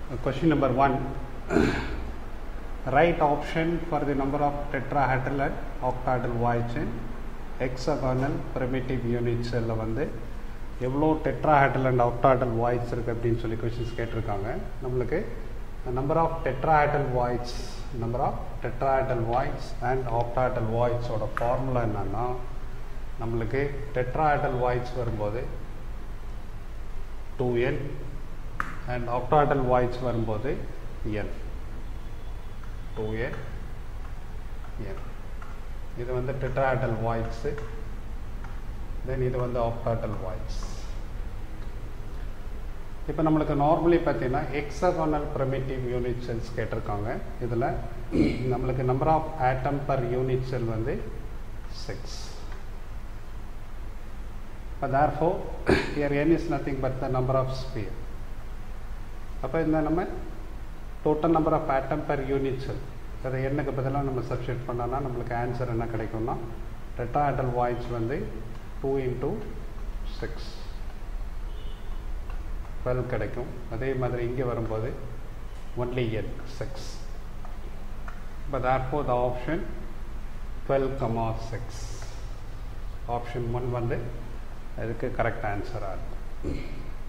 question number one right option for the number of tetrahedral and octahedral voids in hexagonal primitive unit cell வந்து எவ்வளோ tetrahedral and octahedral voice இருக்குது அப்படின்னு சொல்லி questions கேட்டிருக்காங்க நம்மளுக்கு number of tetrahedral voids number of tetrahedral voids and octahedral வாய்ஸோட formula என்னன்னா நம்மளுக்கு டெட்ராஹெட்ரல் வாய்ஸ் வரும்போது two n and octahedral voids வரும்போது என் டூ என் என் இது வந்து டெட்ராஹெட்ரல் வாய்ஸு தென் இது வந்து ஆக்டாஹெட்ரல் வாய்ஸ் இப்போ நம்மளுக்கு நார்மலி பார்த்தீங்கன்னா எக்ஸகோனல் ப்ரமிட்டிவ் யூனிட் செல்ஸ் கேட்டிருக்காங்க இதில் நம்மளுக்கு number of atom per unit cell வந்து சிக்ஸ் இப்போ therefore here n is nothing but the number of sphere அப்போ இந்த நம்ம total number of atom per unit cell அதை எண்ணுக்கு பதிலாக நம்ம சப்ஸ்டியூட் பண்ணோன்னா நம்மளுக்கு ஆன்சர் என்ன கிடைக்கும்னா டெட்டாடல் வாய்ஸ் வந்து டூ இன்ட்டு சிக்ஸ் டுவெல் கிடைக்கும் அதே மாதிரி இங்கே வரும்போது ஒன்லி என் சிக்ஸ் இப்போ therefore the option twelve comma six option one வந்து அதுக்கு கரெக்ட் ஆன்சராக இருக்கும்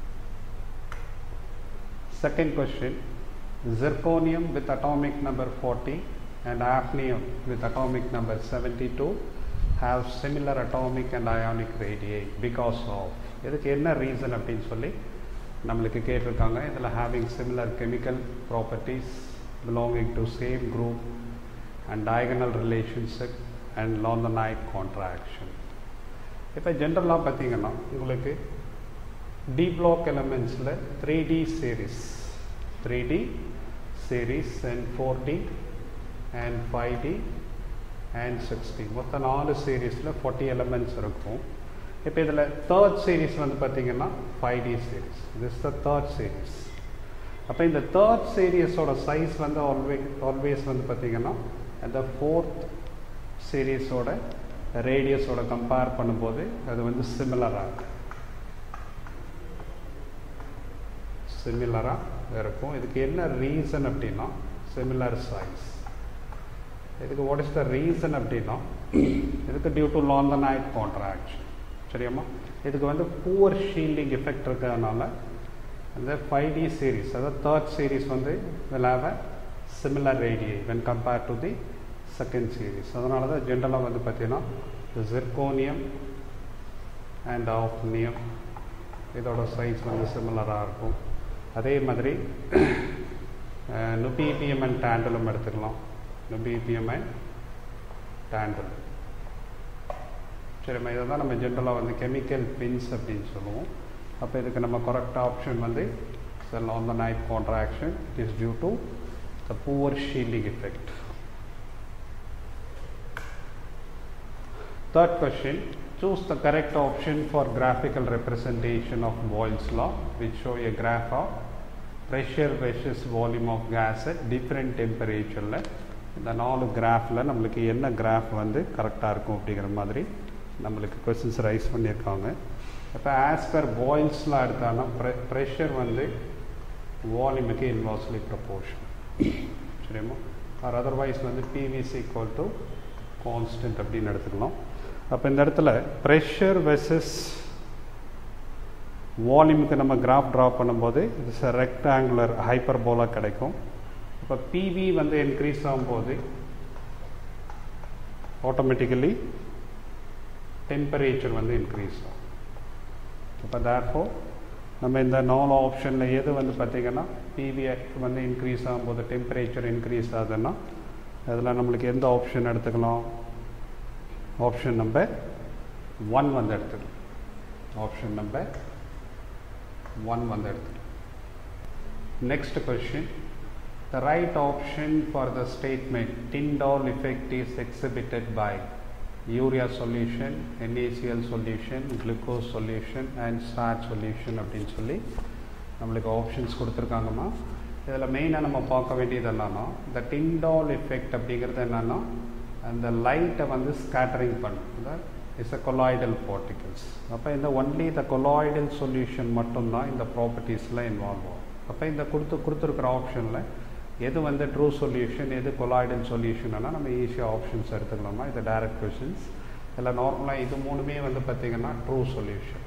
second question zirconium with atomic number 40 and hafnium with atomic number 72 have similar atomic and ionic radii because of இதுக்கு என்ன reason அப்படின்னு சொல்லி நம்மளுக்கு கேட்டிருக்காங்க இதில் having similar chemical properties belonging to same group and diagonal relationship and lanthanide contraction இப்போ ஜென்ரலாக பார்த்தீங்கன்னா உங்களுக்கு டி பிளாக் எலமெண்ட்ஸில் three d series 3D series and 4D and 5D and 6D மொத்தம் நாலு சீரீஸில் ஃபார்ட்டி எலமெண்ட்ஸ் இருக்கும் இப்போ இதில் தேர்ட் சீரீஸ் வந்து பார்த்திங்கன்னா five d series this the third series அப்போ இந்த தேர்ட் சீரீஸோட சைஸ் வந்து ஆல்வேஸ் ஆல்வேஸ் வந்து பார்த்திங்கன்னா அந்த ஃபோர்த் சீரீஸோட ரேடியஸோட கம்பேர் பண்ணும்போது அது வந்து சிமிலராக சிமிலராக இருக்கும் இதுக்கு என்ன ரீசன் அப்படின்னா சிமிலர் சைஸ் இதுக்கு வாட் இஸ் த ரீசன் அப்படின்னா இதுக்கு டியூ டு லாந்தனைட் கான்ட்ராக்ஷன் சரியாம்மா இதுக்கு வந்து புவர் ஷீல்டிங் எஃபெக்ட் இருக்கிறதுனால அந்த ஃபைவ் டி சீரீஸ் அதாவது தேர்ட் சீரீஸ் வந்து வில் ஹாவ் அ சிமிலர் ரேடியை when compare to the second series அதனால தான் ஜென்ரலாக வந்து பார்த்தீங்கன்னா ஜிர்கோனியம் அண்ட் ஆஃப்னியம் இதோட சைஸ் வந்து சிமிலராக இருக்கும் அதே மாதிரி நுபிபிஎம் அண்ட் டேண்டலும் எடுத்துக்கலாம் நுபிபிஎம் அண்ட் டேண்டல் சரிம்மா இதை தான் நம்ம ஜென்ரலாக வந்து கெமிக்கல் பின்ஸ் அப்படின்னு சொல்லுவோம் அப்போ இதுக்கு நம்ம கரெக்ட் ஆப்ஷன் வந்து செல் lanthanide contraction it is due to the poor shielding effect third question choose the correct option for graphical representation of Boyle's law which show a graph of pressure versus volume of gas at different temperature இந்த நாலு கிராஃபில் நம்மளுக்கு என்ன graph வந்து கரெக்டாக இருக்கும் அப்படிங்கிற மாதிரி நம்மளுக்கு கொஸ்டின்ஸ் ரைஸ் பண்ணியிருக்காங்க இப்போ ஆஸ் பர் பாயில்ஸ்லாம் எடுத்தாங்கன்னா ப்ரெ ப்ரெஷர் வந்து வால்யூமுக்கு இன்வாஸ்லி ப்ரப்போர்ஷன் சரிம்மா ஆர் அதர்வைஸ் வந்து பிவிசி ஈக்குவல் டு கான்ஸ்டன்ட் அப்படின்னு எடுத்துக்கலாம் அப்போ இந்த இடத்துல ப்ரெஷர் வெர்சஸ் வால்யூமுக்கு நம்ம கிராஃப் ட்ரா பண்ணும்போது இட்ஸ் ரெக்டாங்குலர் ஹைப்பர்போலா கிடைக்கும் இப்போ பிவி வந்து இன்க்ரீஸ் ஆகும்போது ஆட்டோமேட்டிக்கலி டெம்பரேச்சர் வந்து இன்க்ரீஸ் ஆகும் இப்போ தேர்ஃபோ நம்ம இந்த நாலு ஆப்ஷனில் எது வந்து பார்த்திங்கன்னா பிவி வந்து இன்க்ரீஸ் ஆகும்போது டெம்பரேச்சர் இன்க்ரீஸ் ஆகுதுன்னா அதில் நம்மளுக்கு எந்த ஆப்ஷன் எடுத்துக்கலாம் ஆப்ஷன் நம்பர் ஒன் வந்து எடுத்துக்கலாம் ஆப்ஷன் நம்பர் ஒன் வந்து எடுத்துக்கலாம் next question the right option for the statement Tyndall effect is exhibited by urea solution NaCl solution glucose solution and starch solution அப்படின்னு சொல்லி நம்மளுக்கு ஆப்ஷன்ஸ் கொடுத்துருக்காங்கம்மா இதில் மெயினாக நம்ம பார்க்க வேண்டியது என்னன்னா இந்த டிண்டால் எஃபெக்ட் அப்படிங்கிறது என்னென்னா அந்த லைட்டை வந்து ஸ்கேட்டரிங் பண்ணும் இஸ் அ கொலாய்டல் பார்ட்டிகல்ஸ் அப்போ இந்த ஒன்லி த கொலாய்டல் சொல்யூஷன் மட்டும்தான் இந்த ப்ராப்பர்ட்டிஸில் இன்வால்வ் ஆகும் அப்போ இந்த கொடுத்து கொடுத்துருக்குற ஆப்ஷனில் எது வந்து ட்ரூ சொல்யூஷன் எது கொலாய்டல் சொல்யூஷன்னா நம்ம ஈஸியாக ஆப்ஷன்ஸ் எடுத்துக்கலாமா இது டைரக்ட் கொஷின்ஸ் இதில் நார்மலாக இது மூணுமே வந்து பார்த்திங்கன்னா true solution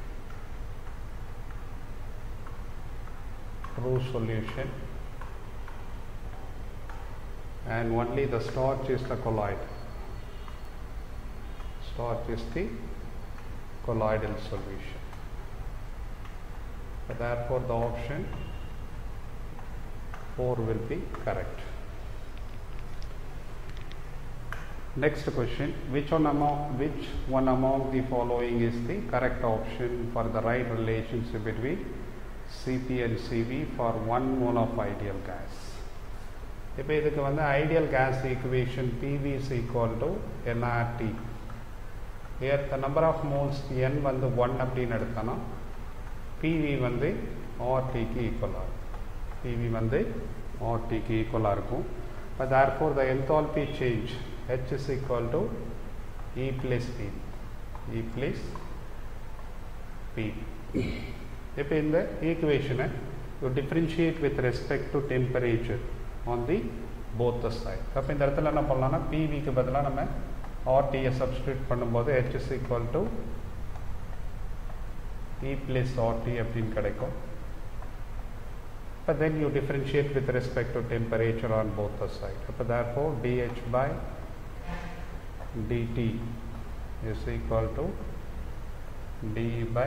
true solution and only the starch is the colloid. Starch is the colloidal solution. So therefore, the option 4 will be correct. Next question, which one among which one among the following is the correct option for the right relationship between Cp and Cv for 1 mole of ideal gas? இப்போ இதுக்கு வந்து ideal gas equation PV is equal to nRT here the number of moles n வந்து one அப்படின்னு எடுத்தோன்னா PV வந்து ஆர்டிக்கு ஈக்குவலாக இருக்கும் PV வந்து ஆர்டிக்கு ஈக்குவலாக இருக்கும் இப்போ therefore the enthalpy change H is equal to E plus P E plus P இப்போ இந்த ஈக்குவேஷனை you differentiate with respect to temperature on the both the side அப்போ இந்த இடத்துல என்ன பண்ணலாம்னா பிவிக்கு பதிலாக நம்ம ஆர்டியை சப்ஸ்டியூட் பண்ணும்போது H is equal to E plus RT அப்படின்னு கிடைக்கும் இப்போ then you differentiate with respect to temperature on both the side அப்போ therefore dH by DD is equal to d by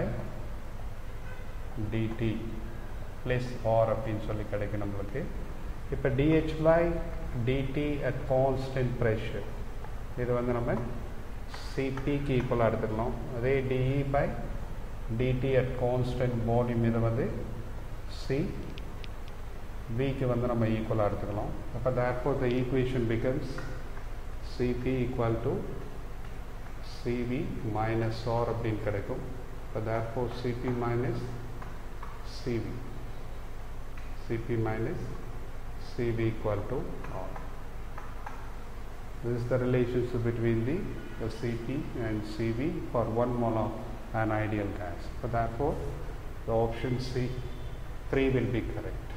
dT plus R அப்படின்னு சொல்லி கிடைக்கும் நம்மளுக்கு இப்போ dH by dT at constant pressure இது வந்து நம்ம சிபிக்கு ஈக்குவலாக எடுத்துக்கலாம் அதே dE by dT at constant volume இதை வந்து சி பிக்கு வந்து நம்ம ஈக்குவலாக எடுத்துக்கலாம் அப்போ therefore the equation becomes CP equal to CV minus R அப்படின்னு கிடைக்கும் இப்போ therefore CP minus CV CP minus CV equal to R. This is the relationship between the, the CP and CV for one mole of an ideal gas. So therefore, the option C 3 will be correct.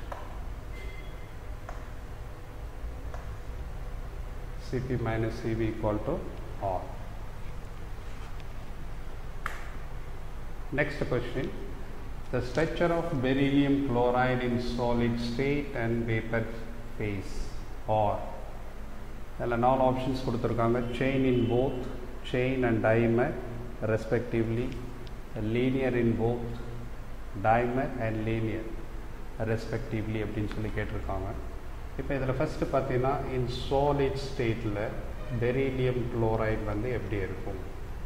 CP minus CV equal to R. Next question. The structure of beryllium chloride in solid state and vapor phase or அதில் நாலு options கொடுத்துருக்காங்க chain in both chain and dimer respectively linear in both dimer and linear respectively அப்படின்னு சொல்லி கேட்டிருக்காங்க இப்போ இதில் first பார்த்தீங்கன்னா in solid ஸ்டேட்டில் பெரிலியம் குளோரைட் வந்து எப்படி இருக்கும்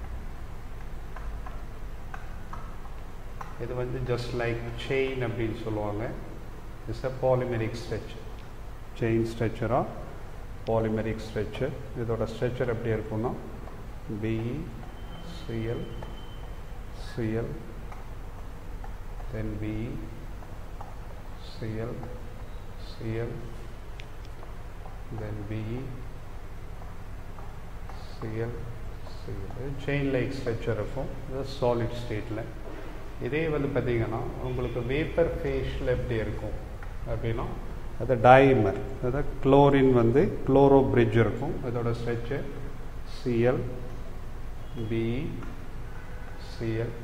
இது வந்து ஜஸ்ட் லைக் செயின் அப்படின்னு சொல்லுவாங்க it's a polymeric structure chain ஸ்ட்ரெச்சராக பாலிமெரிக் ஸ்ட்ரெச்சர் இதோட ஸ்ட்ரெச்சர் எப்படி இருக்கும்னா Be Cl Cl then Be Cl Cl then Be Cl Cl chain like structure இருக்கும் இது சாலிட் ஸ்டேட்டில் இதே வந்து பார்த்தீங்கன்னா உங்களுக்கு வேப்பர் ஃபேஷில் எப்படி இருக்கும் அப்படின்னா அது டைமர் அதாவது குளோரின் வந்து குளோரோ பிரிட்ஜ் இருக்கும் இதோட structure Cl Be Cl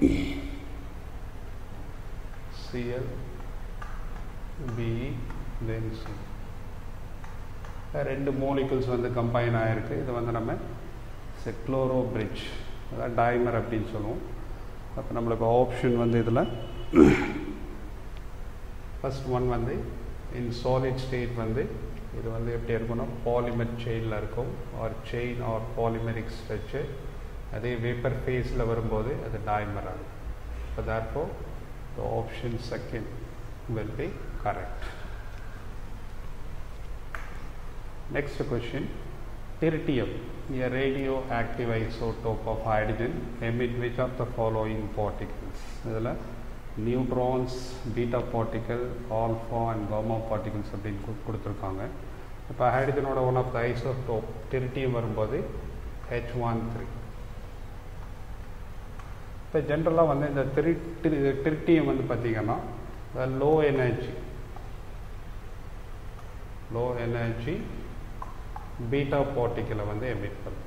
Cl Be then C ரெண்டு மோலிகுல்ஸ் வந்து கம்பைன் ஆகிருக்கு இது வந்து நம்ம செக்ளோரோ பிரிட்ஜ் அதாவது டைமர் அப்படின்னு சொல்லுவோம் அப்போ நம்மளுக்கு ஆப்ஷன் வந்து இதில் ஃபஸ்ட் ஒன் வந்து இன் சாலிட் ஸ்டேட் வந்து இது வந்து எப்படி இருக்கும்னா பாலிமர் செயினில் இருக்கும் or chain or polymeric structure அதே வேப்பர் ஃபேஸில் வரும்போது அது டைமர் ஆகும் இப்போ therefore the option second will be correct next question Tritium, a radioactive isotope of hydrogen, emit which of the following particles? இதில் neutrons beta particle alpha and gamma particles அப்படின்னு கு- கொடுத்துருக்காங்க இப்போ ஹைட்ரஜனோட one of the isotope tritium வரும்போது H one three இப்போ ஜென்ரலாக வந்து இந்த திரி டிரிட்டியம் வந்து பார்த்திங்கன்னா low energy low energy beta பார்ட்டிக்கலை வந்து எமிட் பண்ணும்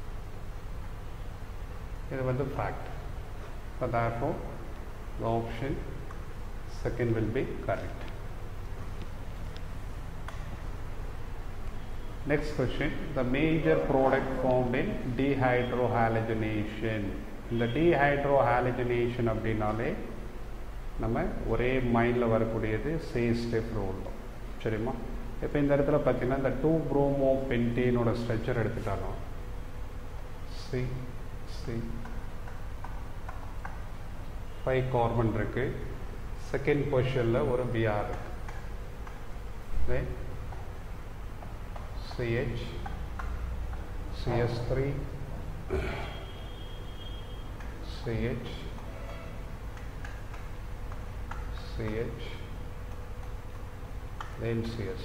இது வந்து ஃபேக்ட் இப்போ therefore the option second will be correct next question the major product formed in dehydrohalogenation இந்த dehydrohalogenation அப்படின்னாலே நம்ம ஒரே மைண்டில் வரக்கூடியது சே ஸ்டெப் ரூல் சரிம்மா இப்போ இந்த இடத்துல பார்த்தீங்கன்னா இந்த டூ ப்ரோமோ பென்டேனோட ஸ்ட்ரக்சர் எடுத்துட்டாலும் சி சி ஃபைவ் கார்பன் இருக்கு செகண்ட் பொசிஷனில் ஒரு பிஆர் இருக்கு CH CS three CH CH then CS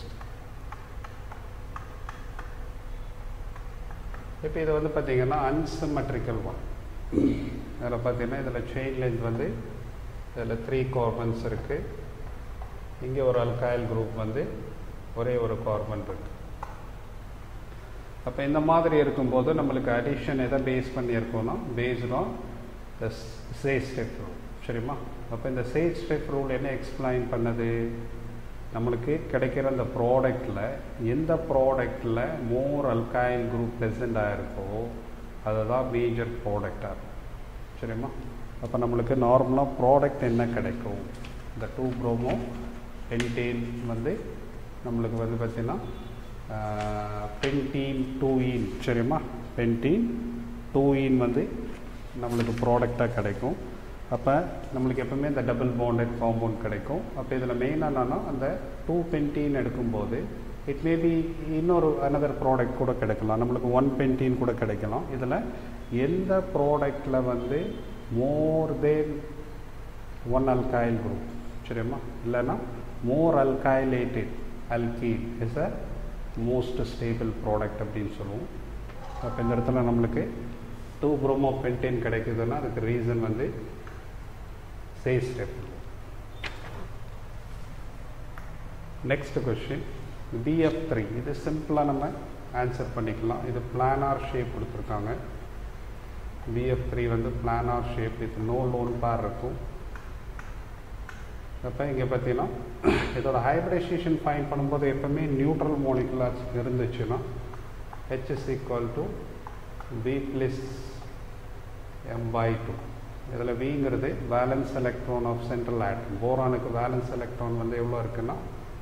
இப்போ இது வந்து பார்த்தீங்கன்னா அன்சிமெட்ரிக்கல் ஒன் இதில் பார்த்தீங்கன்னா இதில் செயின் லென்த் வந்து இதில் த்ரீ கார்பன்ஸ் இருக்குது இங்கே ஒரு அல்காயில் குரூப் வந்து ஒரே ஒரு கார்பன் இருக்கு அப்போ இந்த மாதிரி இருக்கும்போது நம்மளுக்கு அடிஷன் எதை பேஸ் பண்ணியிருக்கோம்னா based on the Saytzeff rule சரிம்மா அப்போ இந்த சே ஸ்டெப் ரூல் என்ன எக்ஸ்பிளைன் பண்ணது நம்மளுக்கு கிடைக்கிற அந்த ப்ராடக்டில் எந்த ப்ராடக்டில் மோர் அல்காயில் குரூப் ப்ரெசென்ட் ஆகிருக்கோ அதுதான் மேஜர் ப்ராடக்டாக இருக்கும் சரிம்மா அப்போ நம்மளுக்கு நார்மலாக ப்ராடக்ட் என்ன கிடைக்கும் இந்த டூ ப்ரோமோ பென்டேன் வந்து நம்மளுக்கு வந்து பார்த்திங்கன்னா பென்டீன் டூ இன் சரிம்மா பென்டீன் டூ இன் வந்து நம்மளுக்கு ப்ராடக்டாக கிடைக்கும் அப்போ நம்மளுக்கு எப்பவுமே இந்த டபுள் பாண்டட் காம்பவுண்ட் கிடைக்கும் அப்போ இதில் மெயினாக என்னன்னா அந்த டூ பென்டீன் எடுக்கும்போது இட் மே பி இன்னொரு அனதர் ப்ராடக்ட் கூட கிடைக்கலாம் நம்மளுக்கு ஒன் பென்டீன் கூட கிடைக்கலாம் இதில் எந்த ப்ராடக்டில் வந்து more than one alkyl group சரிம்மா இல்லைன்னா more alkylated alkene is a most stable product அப்படின்னு சொல்லுவோம் அப்போ இந்த இடத்துல நம்மளுக்கு டூ ப்ரோமோ பென்டேன் கிடைக்குதுன்னா அதுக்கு ரீசன் வந்து Saytzeff next question BF three இது சிம்பிளாக நம்ம ஆன்சர் பண்ணிக்கலாம் இது பிளானார் ஷேப் கொடுத்துருக்காங்க பிஎஃப் த்ரீ வந்து பிளானார் ஷேப் இது நோ லோன் பார் இருக்கும் அப்போ இங்கே பார்த்தீங்கன்னா இதோட ஹைப்ரிடைசேஷன் ஃபைன் பண்ணும்போது எப்பவுமே நியூட்ரல் மோலிகுலர்ஸ் இருந்துச்சுன்னா H is equal to V plus M by two இதில் விங்கிறது valence electron of central atom போரானுக்கு வேலன்ஸ் எலக்ட்ரான் வந்து எவ்வளோ இருக்குன்னா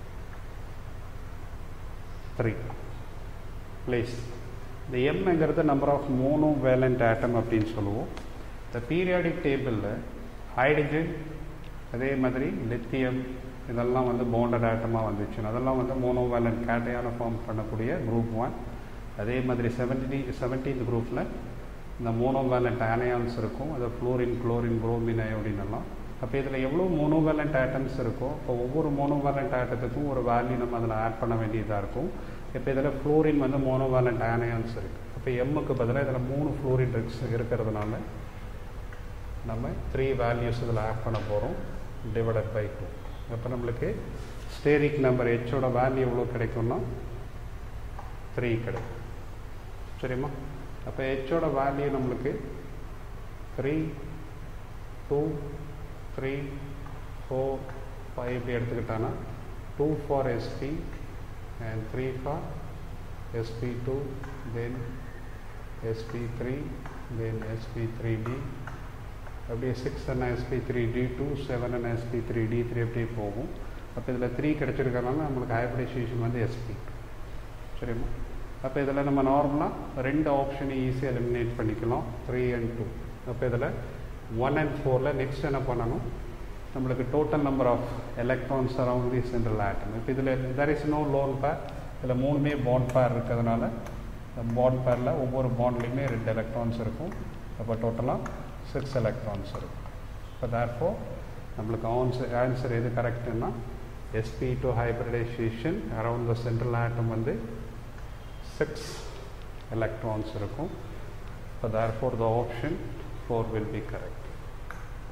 த்ரீ ப்ளேஸ் இந்த எம்ங்கிறது number of monovalent atom அப்படின்னு சொல்லுவோம் இந்த பீரியாடிக் டேபிளில் ஹைட்ரஜன் அதே மாதிரி லித்தியம் இதெல்லாம் வந்து பாண்டட் ஆட்டமாக வந்துச்சு அதெல்லாம் வந்து மோனோவேலண்ட் கேட்டையான ஃபார்ம் பண்ணக்கூடிய குரூப் ஒன் அதே மாதிரி செவன்டி செவன்டீன்த் குரூப்பில் இந்த மோனோவேலண்ட் ஆனையான்ஸ் இருக்கும் அது ஃப்ளோரின் குளோரின் புரோமின் அயோடின் எல்லாம் அப்போ இதில் எவ்வளோ மோனோவேலண்ட் ஆட்டம்ஸ் இருக்கோ இப்போ ஒவ்வொரு மோனோவேலண்ட் ஆட்டத்துக்கும் ஒரு வேல்யூ நம்ம அதில் ஆட் பண்ண வேண்டியதாக இருக்கும் இப்போ இதில் ஃப்ளோரின் வந்து மோனோவேலண்ட் ஆனையான்ஸ் இருக்குது அப்போ எம்முக்கு பதிலாக இதில் மூணு ஃப்ளோரின் ரிக்ஸ் இருக்கிறதுனால நம்ம த்ரீ வேல்யூஸ் இதில் ஆட் பண்ண போகிறோம் டிவைடட் பை டூ அப்போ நம்மளுக்கு ஸ்டேரிக் நம்பர் ஹெச்சோட வேல்யூ எவ்வளோ கிடைக்கும்னா த்ரீ கிடைக்கும் சரிம்மா அப்போ ஹெச்சோட வேல்யூ நம்மளுக்கு three two three four five இப்படி எடுத்துக்கிட்டானா two for SP and three for SP two then SP three then SP three D அப்படியே six and SP three D two seven and SP three D three அப்படியே போகும் அப்போ இதில் three கிடச்சிருக்கனால நம்மளுக்கு hybridisation வந்து SP சரிம்மா அப்போ இதில் நம்ம நார்மலாக ரெண்டு ஆப்ஷனை ஈஸியாக எலிமினேட் பண்ணிக்கலாம் த்ரீ அண்ட் டூ அப்போ இதில் ஒன் அண்ட் ஃபோரில் நெக்ஸ்ட் என்ன பண்ணணும் நம்மளுக்கு total number of electrons around the central atom இப்போ இதில் there is no lone pair இதில் மூணுமே பாண்ட் பேர் இருக்கிறதுனால பாண்ட் பேரில் ஒவ்வொரு பாண்ட்லேயுமே ரெண்டு எலக்ட்ரான்ஸ் இருக்கும் அப்போ டோட்டலாக சிக்ஸ் எலக்ட்ரான்ஸ் இருக்கும் இப்போ தேர்ஃபோ நம்மளுக்கு ஆன்சர் ஆன்சர் எது கரெக்டுன்னா SP two hybridisation around the central atom வந்து சிக்ஸ் எலக்ட்ரான்ஸ் இருக்கும் இப்போ therefore the option four will be correct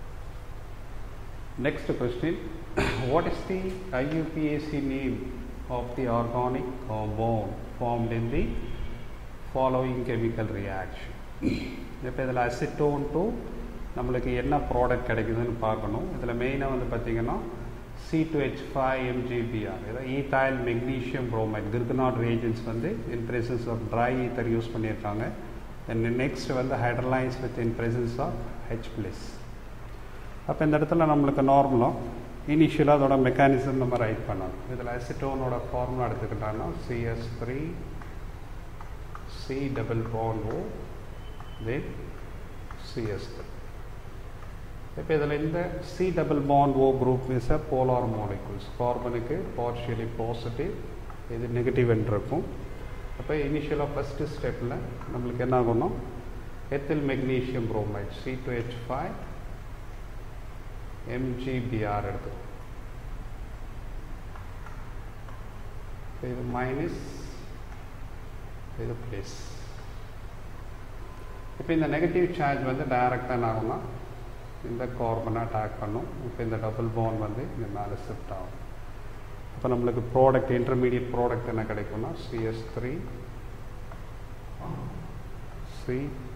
next question what is the IUPAC name of the organic compound formed in the following chemical reaction இப்போ இதில் acetone to நம்மளுக்கு என்ன product கிடைக்குதுன்னு பார்க்கணும் இதில் மெயினாக வந்து பார்த்திங்கன்னா C two H five MgBr இதை ethyl magnesium bromide Grignard reagents வந்து in presence of dry ether use பண்ணியிருக்காங்க தென் நெக்ஸ்ட் வந்து hydrolyse with in presence of H plus அப்போ இந்த இடத்துல நம்மளுக்கு நார்மலாக இனிஷியலாக அதோட மெக்கானிசம் நம்ம ரைட் பண்ணணும் இதில் அசிட்டோனோட ஃபார்முலா எடுத்துக்கிட்டோன்னா CS three C double bond O then CS three இப்போ இதில் இந்த C double bond O group is a polar molecules கார்பனுக்கு பார்ஷியலி பாசிட்டிவ் இது நெகட்டிவ் இருக்கும் அப்போ இனிஷியலாக ஃபஸ்ட்டு ஸ்டெப்பில் நம்மளுக்கு என்ன ஆகும்னா ethyl magnesium bromide C two H five MgBr எடுத்து இது மைனஸ் இது ப்ளஸ் இப்போ இந்த நெகட்டிவ் சார்ஜ் வந்து டைரெக்டாக என்ன ஆகும்னா இந்த கார்பனை அட்டாக் பண்ணும் இப்போ இந்த டபுள் பாண்ட் வந்து இந்த மேலே ஷிஃப்ட் ஆகும் இப்போ நம்மளுக்கு ப்ராடக்ட் இன்டர்மீடியட் ப்ராடக்ட் என்ன கிடைக்கும்னா CS three C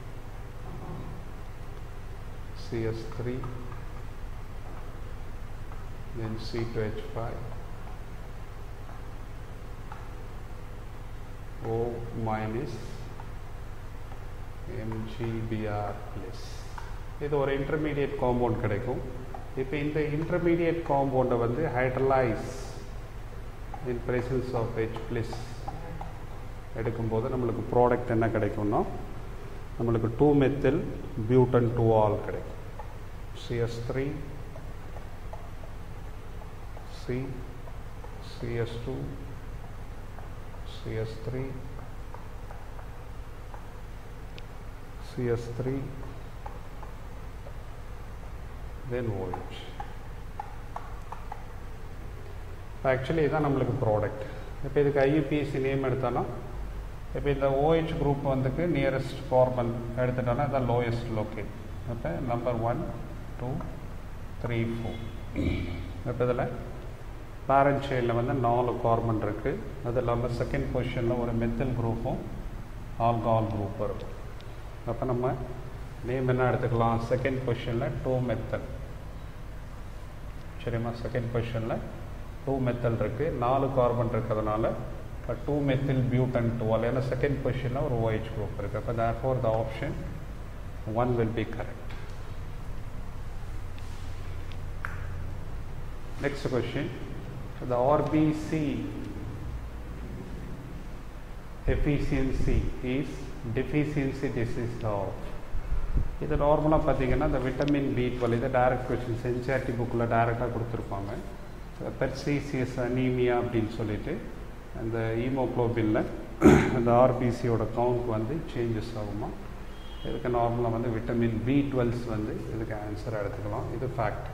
CS three then C2H5 O minus MgBr plus இது ஒரு இன்டர்மீடியட் காம்பவுண்ட் கிடைக்கும் இப்போ இந்த இன்டர்மீடியட் காம்பவுண்டை வந்து hydrolyse in presence of H plus எடுக்கும்போது நம்மளுக்கு ப்ராடக்ட் என்ன கிடைக்கும்னா நம்மளுக்கு two methyl butan two ol கிடைக்கும் CS three C, CS2, CS3, CS3, then OH. Actually இதுதான் நம்மளுக்கு ப்ராடக்ட் இப்போ இதுக்கு ஐயூபிஎஸ்சி நேம் எடுத்தோன்னா இப்போ இந்த ஓஹெச் குரூப் வந்துக்கு நியரஸ்ட் கார்பன் எடுத்துட்டோன்னா இதான் லோயஸ்ட் லோக்கேட் அப்போ number one two three four இப்போ இதில் பேரண்ட் செயினில் வந்து நாலு கார்பன் இருக்குது அது இல்லாமல் செகண்ட் பொசிஷனில் ஒரு மெத்தில் குரூப்பும் ஆல்கால் குரூப்பும் இருக்கும் அப்போ நம்ம நேம் என்ன எடுத்துக்கலாம் செகண்ட் பொசிஷனில் டூ மெத்தல் சரிம்மா செகண்ட் பொசிஷனில் டூ மெத்தல் இருக்குது நாலு கார்பன் இருக்கிறதுனால இப்போ டூ மெத்தில் பியூட்டன் டுவெல் ஏன்னா செகண்ட் பொசிஷனில் ஒரு OH குரூப் இருக்குது அப்போ therefore the option one will be correct Next question. The RBC efficiency is deficiency disease of இது நார்மலாக பார்த்தீங்கன்னா இந்த விட்டமின் பி டுவெல் இது டைரக்ட் கொஸ்டின் சென்சியாரிட்டி புக்கில் டைரெக்டாக கொடுத்துருப்பாங்க பெர்சிசியஸ் அனீமியா அப்படின்னு சொல்லிட்டு அந்த ஈமோக்ளோபினில் அந்த ஆர்பிசியோட கவுண்ட் வந்து சேஞ்சஸ் ஆகுமா இதுக்கு நார்மலாக வந்து விட்டமின் பி டுவெல்ஸ் வந்து இதுக்கு ஆன்சர் எடுத்துக்கலாம் இது fact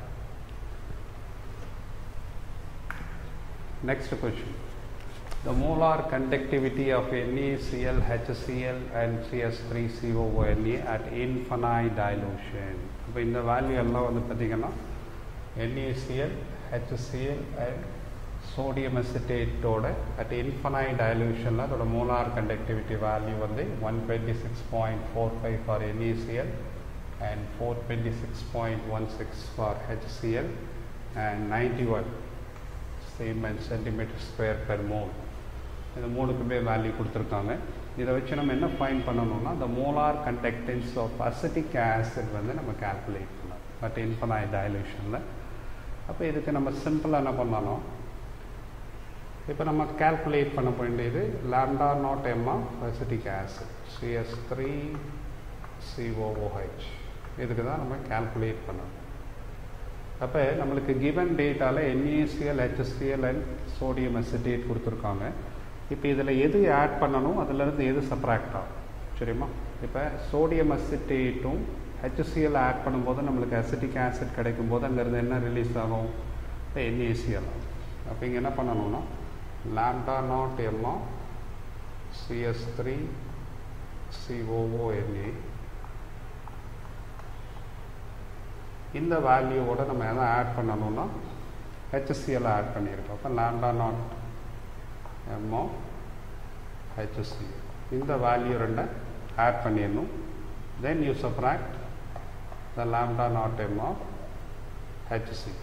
Next question. The molar conductivity of NaCl, HCl and CS3COONA at infinite dilution. இப்போ இந்த வேல்யூ எல்லாம் வந்து பார்த்தீங்கன்னா NaCl, HCl and sodium acetate-ஓட at infinite dilutionல அதோட molar conductivity value வந்து 126.45 for NaCl and 426.16 for HCl and 91 same and centimetre square per mole இந்த மூணுக்குமே value கொடுத்துருக்காங்க இதை வச்சு நம்ம என்ன ஃபைன் பண்ணணும்னா the molar conductance of acetic acid வந்து நம்ம கால்குலேட் பண்ணலாம் பட் இன்ஃபனாய் டைலூஷனில் அப்போ இதுக்கு நம்ம சிம்பிளாக என்ன பண்ணலாம் இப்போ நம்ம கால்குலேட் பண்ண வேண்டியது lambda naught M of acetic acid CS three COOH இதுக்கு தான் நம்ம கால்குலேட் பண்ணணும் அப்போ நம்மளுக்கு கிவன் டேட்டாவில் NaCl HSCl and sodium acetate கொடுத்துருக்காங்க இப்போ இதில் எது ஆட் பண்ணணும் அதிலிருந்து எது சப்ராக்ட் ஆகும் சரிம்மா இப்போ சோடியம் அசிட்டேட்டும் ஹெச்சிஎல் ஆட் பண்ணும்போது நம்மளுக்கு அசிட்டிக் ஆசிட் கிடைக்கும் போது அங்கேருந்து என்ன ரிலீஸ் ஆகும் இப்போ என்ஏசிஎல் ஆகும் அப்போ இங்கே என்ன பண்ணணும்னா லாம்டா நாட் எம்மா சிஎஸ் த்ரீ சிஓஓஎன்ஏ இந்த வேல்யூவோட நம்ம எதை ஆட் பண்ணணும்னா ஹெச்சிஎல் ஆட் பண்ணியிருக்கோம் அப்போ lambda naught M of HC இந்த வேல்யூ ரெண்டை ஆட் பண்ணிடணும் then you subtract the lambda naught M of HC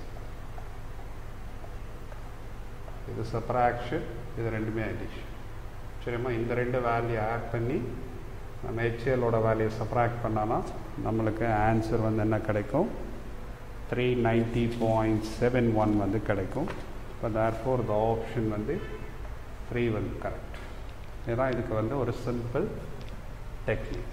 இது சப்ராக்ஷன் இது ரெண்டுமே அடிஷன் சரிம்மா இந்த ரெண்டு வேல்யூ ஆட் பண்ணி நம்ம ஹெச்எலோட வேல்யூ சப்ராக்ட் பண்ணோன்னா நம்மளுக்கு ஆன்சர் வந்து என்ன கிடைக்கும் three ninety point seven one வந்து கிடைக்கும் இப்போ தேர் ஃபோர் த ஆப்ஷன் வந்து த்ரீ வந்து கரெக்ட் இதுதான் இதுக்கு வந்து ஒரு simple technique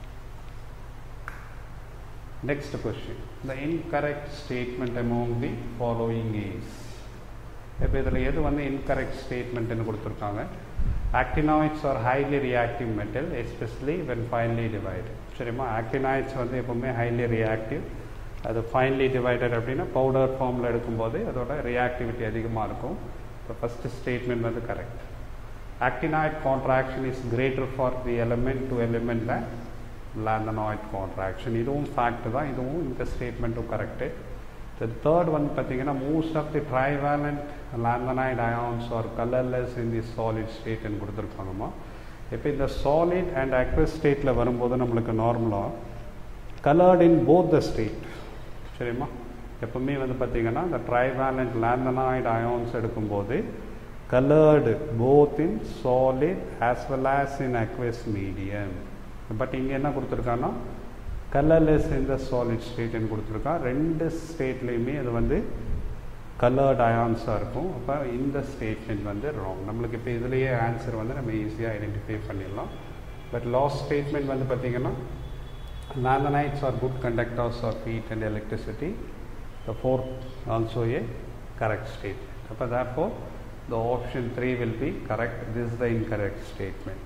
next question the incorrect statement among the following is இப்போ இதில் எது வந்து இன்கரெக்ட் ஸ்டேட்மெண்ட்னு கொடுத்துருக்காங்க actinoids are highly reactive metal especially when finely divide சரிம்மா ஆக்டினாய்ட்ஸ் வந்து எப்போவுமே ஹைலி ரியாக்டிவ் அது ஃபைன்லி டிவைடட் அப்படின்னா பவுடர் ஃபார்மில் எடுக்கும்போது அதோட ரியாக்டிவிட்டி அதிகமாக இருக்கும் இப்போ ஃபஸ்ட்டு ஸ்டேட்மெண்ட் வந்து correct actinide contraction is greater for the element to element than lanthanide contraction இதுவும் ஃபேக்ட் தான் இதுவும் இந்த ஸ்டேட்மெண்ட்டும் கரெக்டு The third one பார்த்தீங்கன்னா most of the trivalent lanthanide ions are colorless in the solid state ன்னு கொடுத்துருக்காங்கம்மா இப்போ இந்த சாலிட் அண்ட் அக்வஸ் ஸ்டேட்டில் வரும்போது நம்மளுக்கு நார்மலாக coloured in both the state சரிம்மா எப்பவுமே வந்து பார்த்தீங்கன்னா இந்த ட்ரைவேலண்ட் லேந்தனாய்டு அயான்ஸ் எடுக்கும்போது colored both in solid as well as in aqueous medium but இங்கே என்ன கொடுத்துருக்கான்னா colourless in the solid state ன்னு கொடுத்துருக்கான் ரெண்டு ஸ்டேட்லேயுமே அது வந்து கலர்ட் அயான்ஸாக இருக்கும் அப்போ இந்த ஸ்டேட்மெண்ட் வந்து ராங் நம்மளுக்கு இப்போ இதுலேயே ஆன்சர் வந்து நம்ம ஈஸியாக ஐடென்டிஃபை பண்ணிடலாம் பட் லாஸ்ட் ஸ்டேட்மெண்ட் வந்து பார்த்திங்கன்னா lanthanides are good conductors of heat and electricity the fourth also a correct statement அப்போ therefore the option 3 will be correct this is the incorrect statement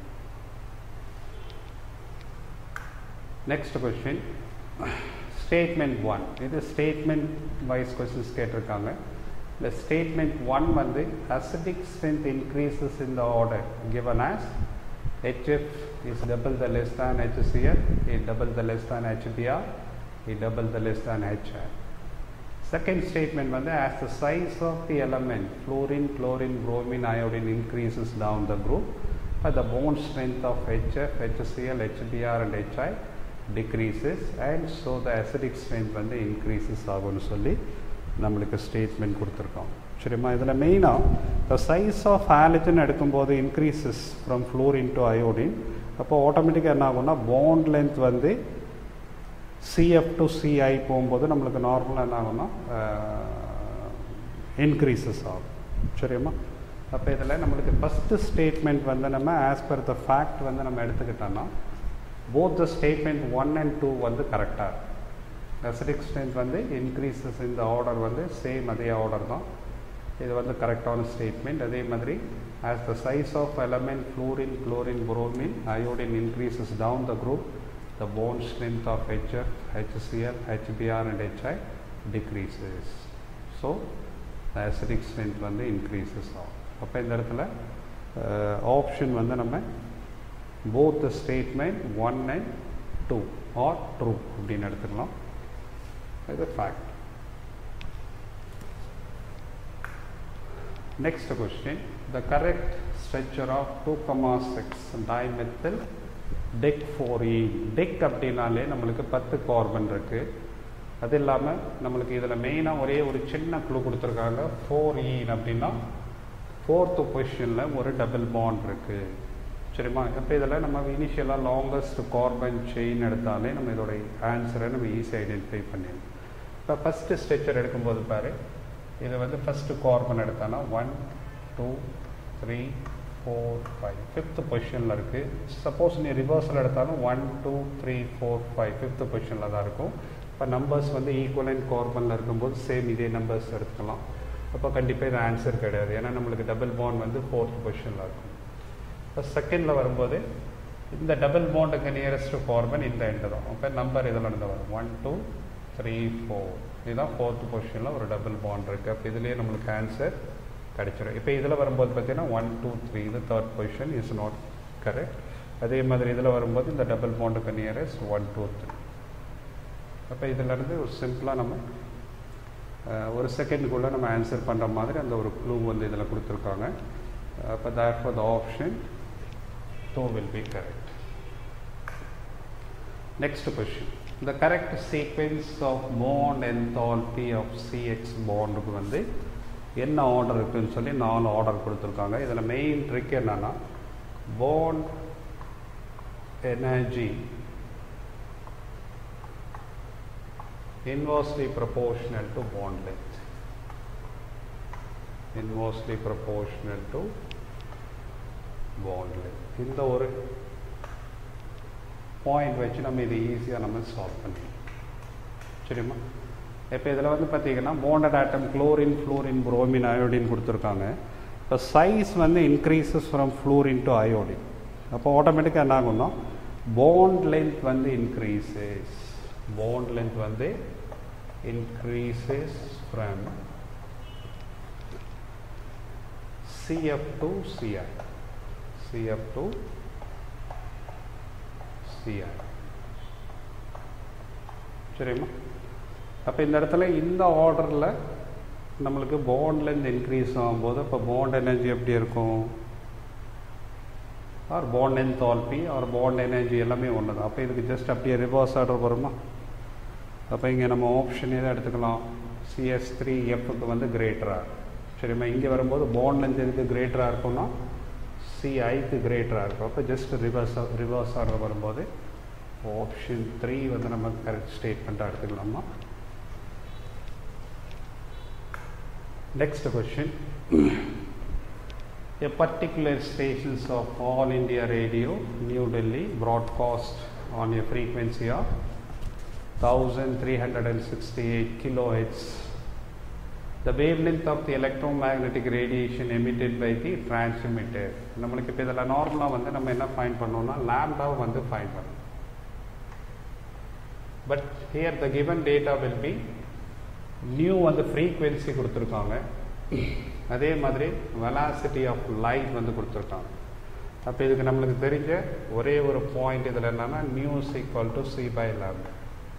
next question statement 1 இது statement wise questions கேட்டிருக்காங்க the statement 1 வந்து acidic strength increases in the order given as HF is double the less than HCl is double the less than HBr is double the less than HR Second statement வந்து as the size of the element fluorine, chlorine, bromine, iodine increases down the group, but the bond strength of HF, HCl, HBr and HI decreases and so the acidic strength வந்து increases ஆகும்னு சொல்லி நம்மளுக்கு statement கொடுத்துருக்கோம் சரிம்மா இதில் மெயினாக த size of halogen எடுக்கும்போது increases from fluorine to iodine அப்போ ஆட்டோமேட்டிக்காக என்ன ஆகும்னா பாண்ட் லென்த் வந்து சிஎஃப் டு சிஐ போகும்போது நம்மளுக்கு நார்மலாக என்ன ஆகும்னா இன்க்ரீசஸ் ஆகும் சரியாம்மா அப்போ இதில் நம்மளுக்கு ஃபஸ்ட்டு ஸ்டேட்மெண்ட் வந்து நம்ம ஆஸ் பர் த ஃபேக்ட் வந்து நம்ம எடுத்துக்கிட்டோன்னா both the statement one and two வந்து கரெக்டாக இருக்கும் அசிடிக் ஸ்ட்ரென்த் வந்து இன்க்ரீசஸ் இந்த ஆர்டர் வந்து சேம் அதே ஆர்டர் தான் இது வந்து கரெக்டான ஸ்டேட்மெண்ட் அதே மாதிரி as the size of element fluorine chlorine bromine iodine increases down the group the bond strength of HF, HCl, HBr and HI decreases. So, the acidic strength வந்து increases ஆகும் அப்போ இந்த இடத்துல ஆப்ஷன் வந்து நம்ம both the statement one and two are true அப்படின்னு எடுத்துக்கலாம் இது fact next question the correct structure of two comma six dimethyl dec four e dec அப்படின்னாலே நம்மளுக்கு பத்து கார்பன் இருக்குது அது இல்லாமல் நம்மளுக்கு இதில் மெயினாக ஒரே ஒரு சின்ன குழு கொடுத்துருக்காங்க ஃபோர் இ அப்படின்னா ஃபோர்த்து பொசிஷனில் ஒரு டபுள் பாண்ட் இருக்குது சரிம்மா இப்போ இதில் நம்ம இனிஷியலாக லாங்கஸ்ட் கார்பன் செயின் எடுத்தாலே நம்ம இதோட ஆன்சரை நம்ம ஈஸியாக ஐடென்டிஃபை பண்ணிடலாம் இப்போ ஃபஸ்ட்டு ஸ்ட்ரெச்சர் எடுக்கும்போது பாரு இது வந்து ஃபஸ்ட்டு கார்பன் எடுத்தானா one two three four five fifth பொசிஷனில் இருக்குது சப்போஸ் நீ ரிவர்ஸில் எடுத்தாலும் one two three four five fifth பொசிஷனில் தான் இருக்கும் இப்போ நம்பர்ஸ் வந்து ஈக்குவலண்ட் கார்பனில் இருக்கும்போது சேம் இதே நம்பர்ஸ் எடுத்துக்கலாம் அப்போ கண்டிப்பாக இது ஆன்சர் கிடையாது ஏன்னா நம்மளுக்கு டபுள் பாண்ட் வந்து ஃபோர்த் பொசிஷனில் இருக்கும் இப்போ செகண்டில் வரும்போது இந்த டபுள் பாண்டுக்கு நியரஸ்ட் கார்பன் இந்த எண்டு தான் அப்போ நம்பர் இதில் இருந்து வரும் ஒன் டூ த்ரீ ஃபோர் இதுதான் ஃபோர்த் பொசிஷனில் ஒரு டபுள் பாண்ட் இருக்குது அப்போ இதுலேயே நம்மளுக்கு ஆன்சர் கிடச்சிடும் இப்போ இதில் வரும்போது பார்த்தீங்கன்னா ஒன் டூ த்ரீ இது third position is not correct அதே மாதிரி இதில் வரும்போது இந்த டபுள் பாண்டுக்கு நியரஸ்ட் ஒன் டூ த்ரீ அப்போ இதிலேருந்து ஒரு சிம்பிளாக நம்ம ஒரு செகண்டுக்குள்ளே நம்ம ஆன்சர் பண்ணுற மாதிரி அந்த ஒரு க்ளூ வந்து இதில் கொடுத்துருக்காங்க Uh, but therefore the option 2 will be correct. Next question. The correct sequence of bond enthalpy of CX bondக்கு வந்து என்ன ஆர்டர் இருக்குன்னு சொல்லி நாலு ஆர்டர் கொடுத்துருக்காங்க இதில் மெயின் ட்ரிக் என்னன்னா bond energy inversely proportional to bond length inversely proportional to bond length இந்த ஒரு பாயிண்ட் வச்சு நம்ம இது ஈஸியாக நம்ம சால்வ் பண்ணிடலாம் சரிம்மா இப்போ இதில் வந்து பார்த்தீங்கன்னா bonded atom chlorine fluorine bromine iodine கொடுத்துருக்காங்க இப்போ சைஸ் வந்து increases from fluorine to iodine அப்போ ஆட்டோமேட்டிக்காக என்ன ஆகும்னா bond length வந்து increases bond length வந்து increases from CF to CI CF to CI சரிம்மா அப்போ இந்த இடத்துல இந்த ஆர்டரில் நம்மளுக்கு bond length இன்க்ரீஸ் ஆகும்போது இப்போ bond எனர்ஜி எப்படி இருக்கும் or bond enthalpy or bond energy எல்லாமே ஒன்று தான் அப்போ இதுக்கு ஜஸ்ட் அப்படியே ரிவர்ஸ் ஆர்டர் வருமா அப்போ இங்கே நம்ம ஆப்ஷன் எதை எடுத்துக்கலாம் சிஎஸ் த்ரீ எஃப்க்கு வந்து கிரேட்டராக சரிம்மா இங்கே வரும்போது பாண்ட் லென்த் எதுக்கு கிரேட்டராக இருக்கும்னா சிஐக்கு கிரேட்டராக இருக்கும் அப்போ ஜஸ்ட் ரிவர்ஸ் ரிவர்ஸ் ஆர்டர் வரும்போது ஆப்ஷன் த்ரீ வந்து நம்ம கரெக்ட் ஸ்டேட்மெண்ட்டாக எடுத்துக்கலாமா next question a particular stations of All India Radio, New Delhi, broadcast on a frequency of 1368 kilohertz. The wavelength of the electromagnetic radiation emitted by the transmitter. நம்மளுக்கு இப்போ இதில் நார்மலாக வந்து நம்ம என்ன ஃபைன் பண்ணோம்னா லேம்டாவை வந்து ஃபைன் பண்ணணும் but here the given data will be nu வந்து ஃப்ரீக்வன்சி கொடுத்துருக்காங்க அதே மாதிரி வெலாசிட்டி ஆஃப் லைட் வந்து கொடுத்துருக்காங்க அப்போ இதுக்கு நம்மளுக்கு தெரிஞ்ச ஒரே ஒரு பாயிண்ட் இதில் என்னன்னா nu is equal to C by lambda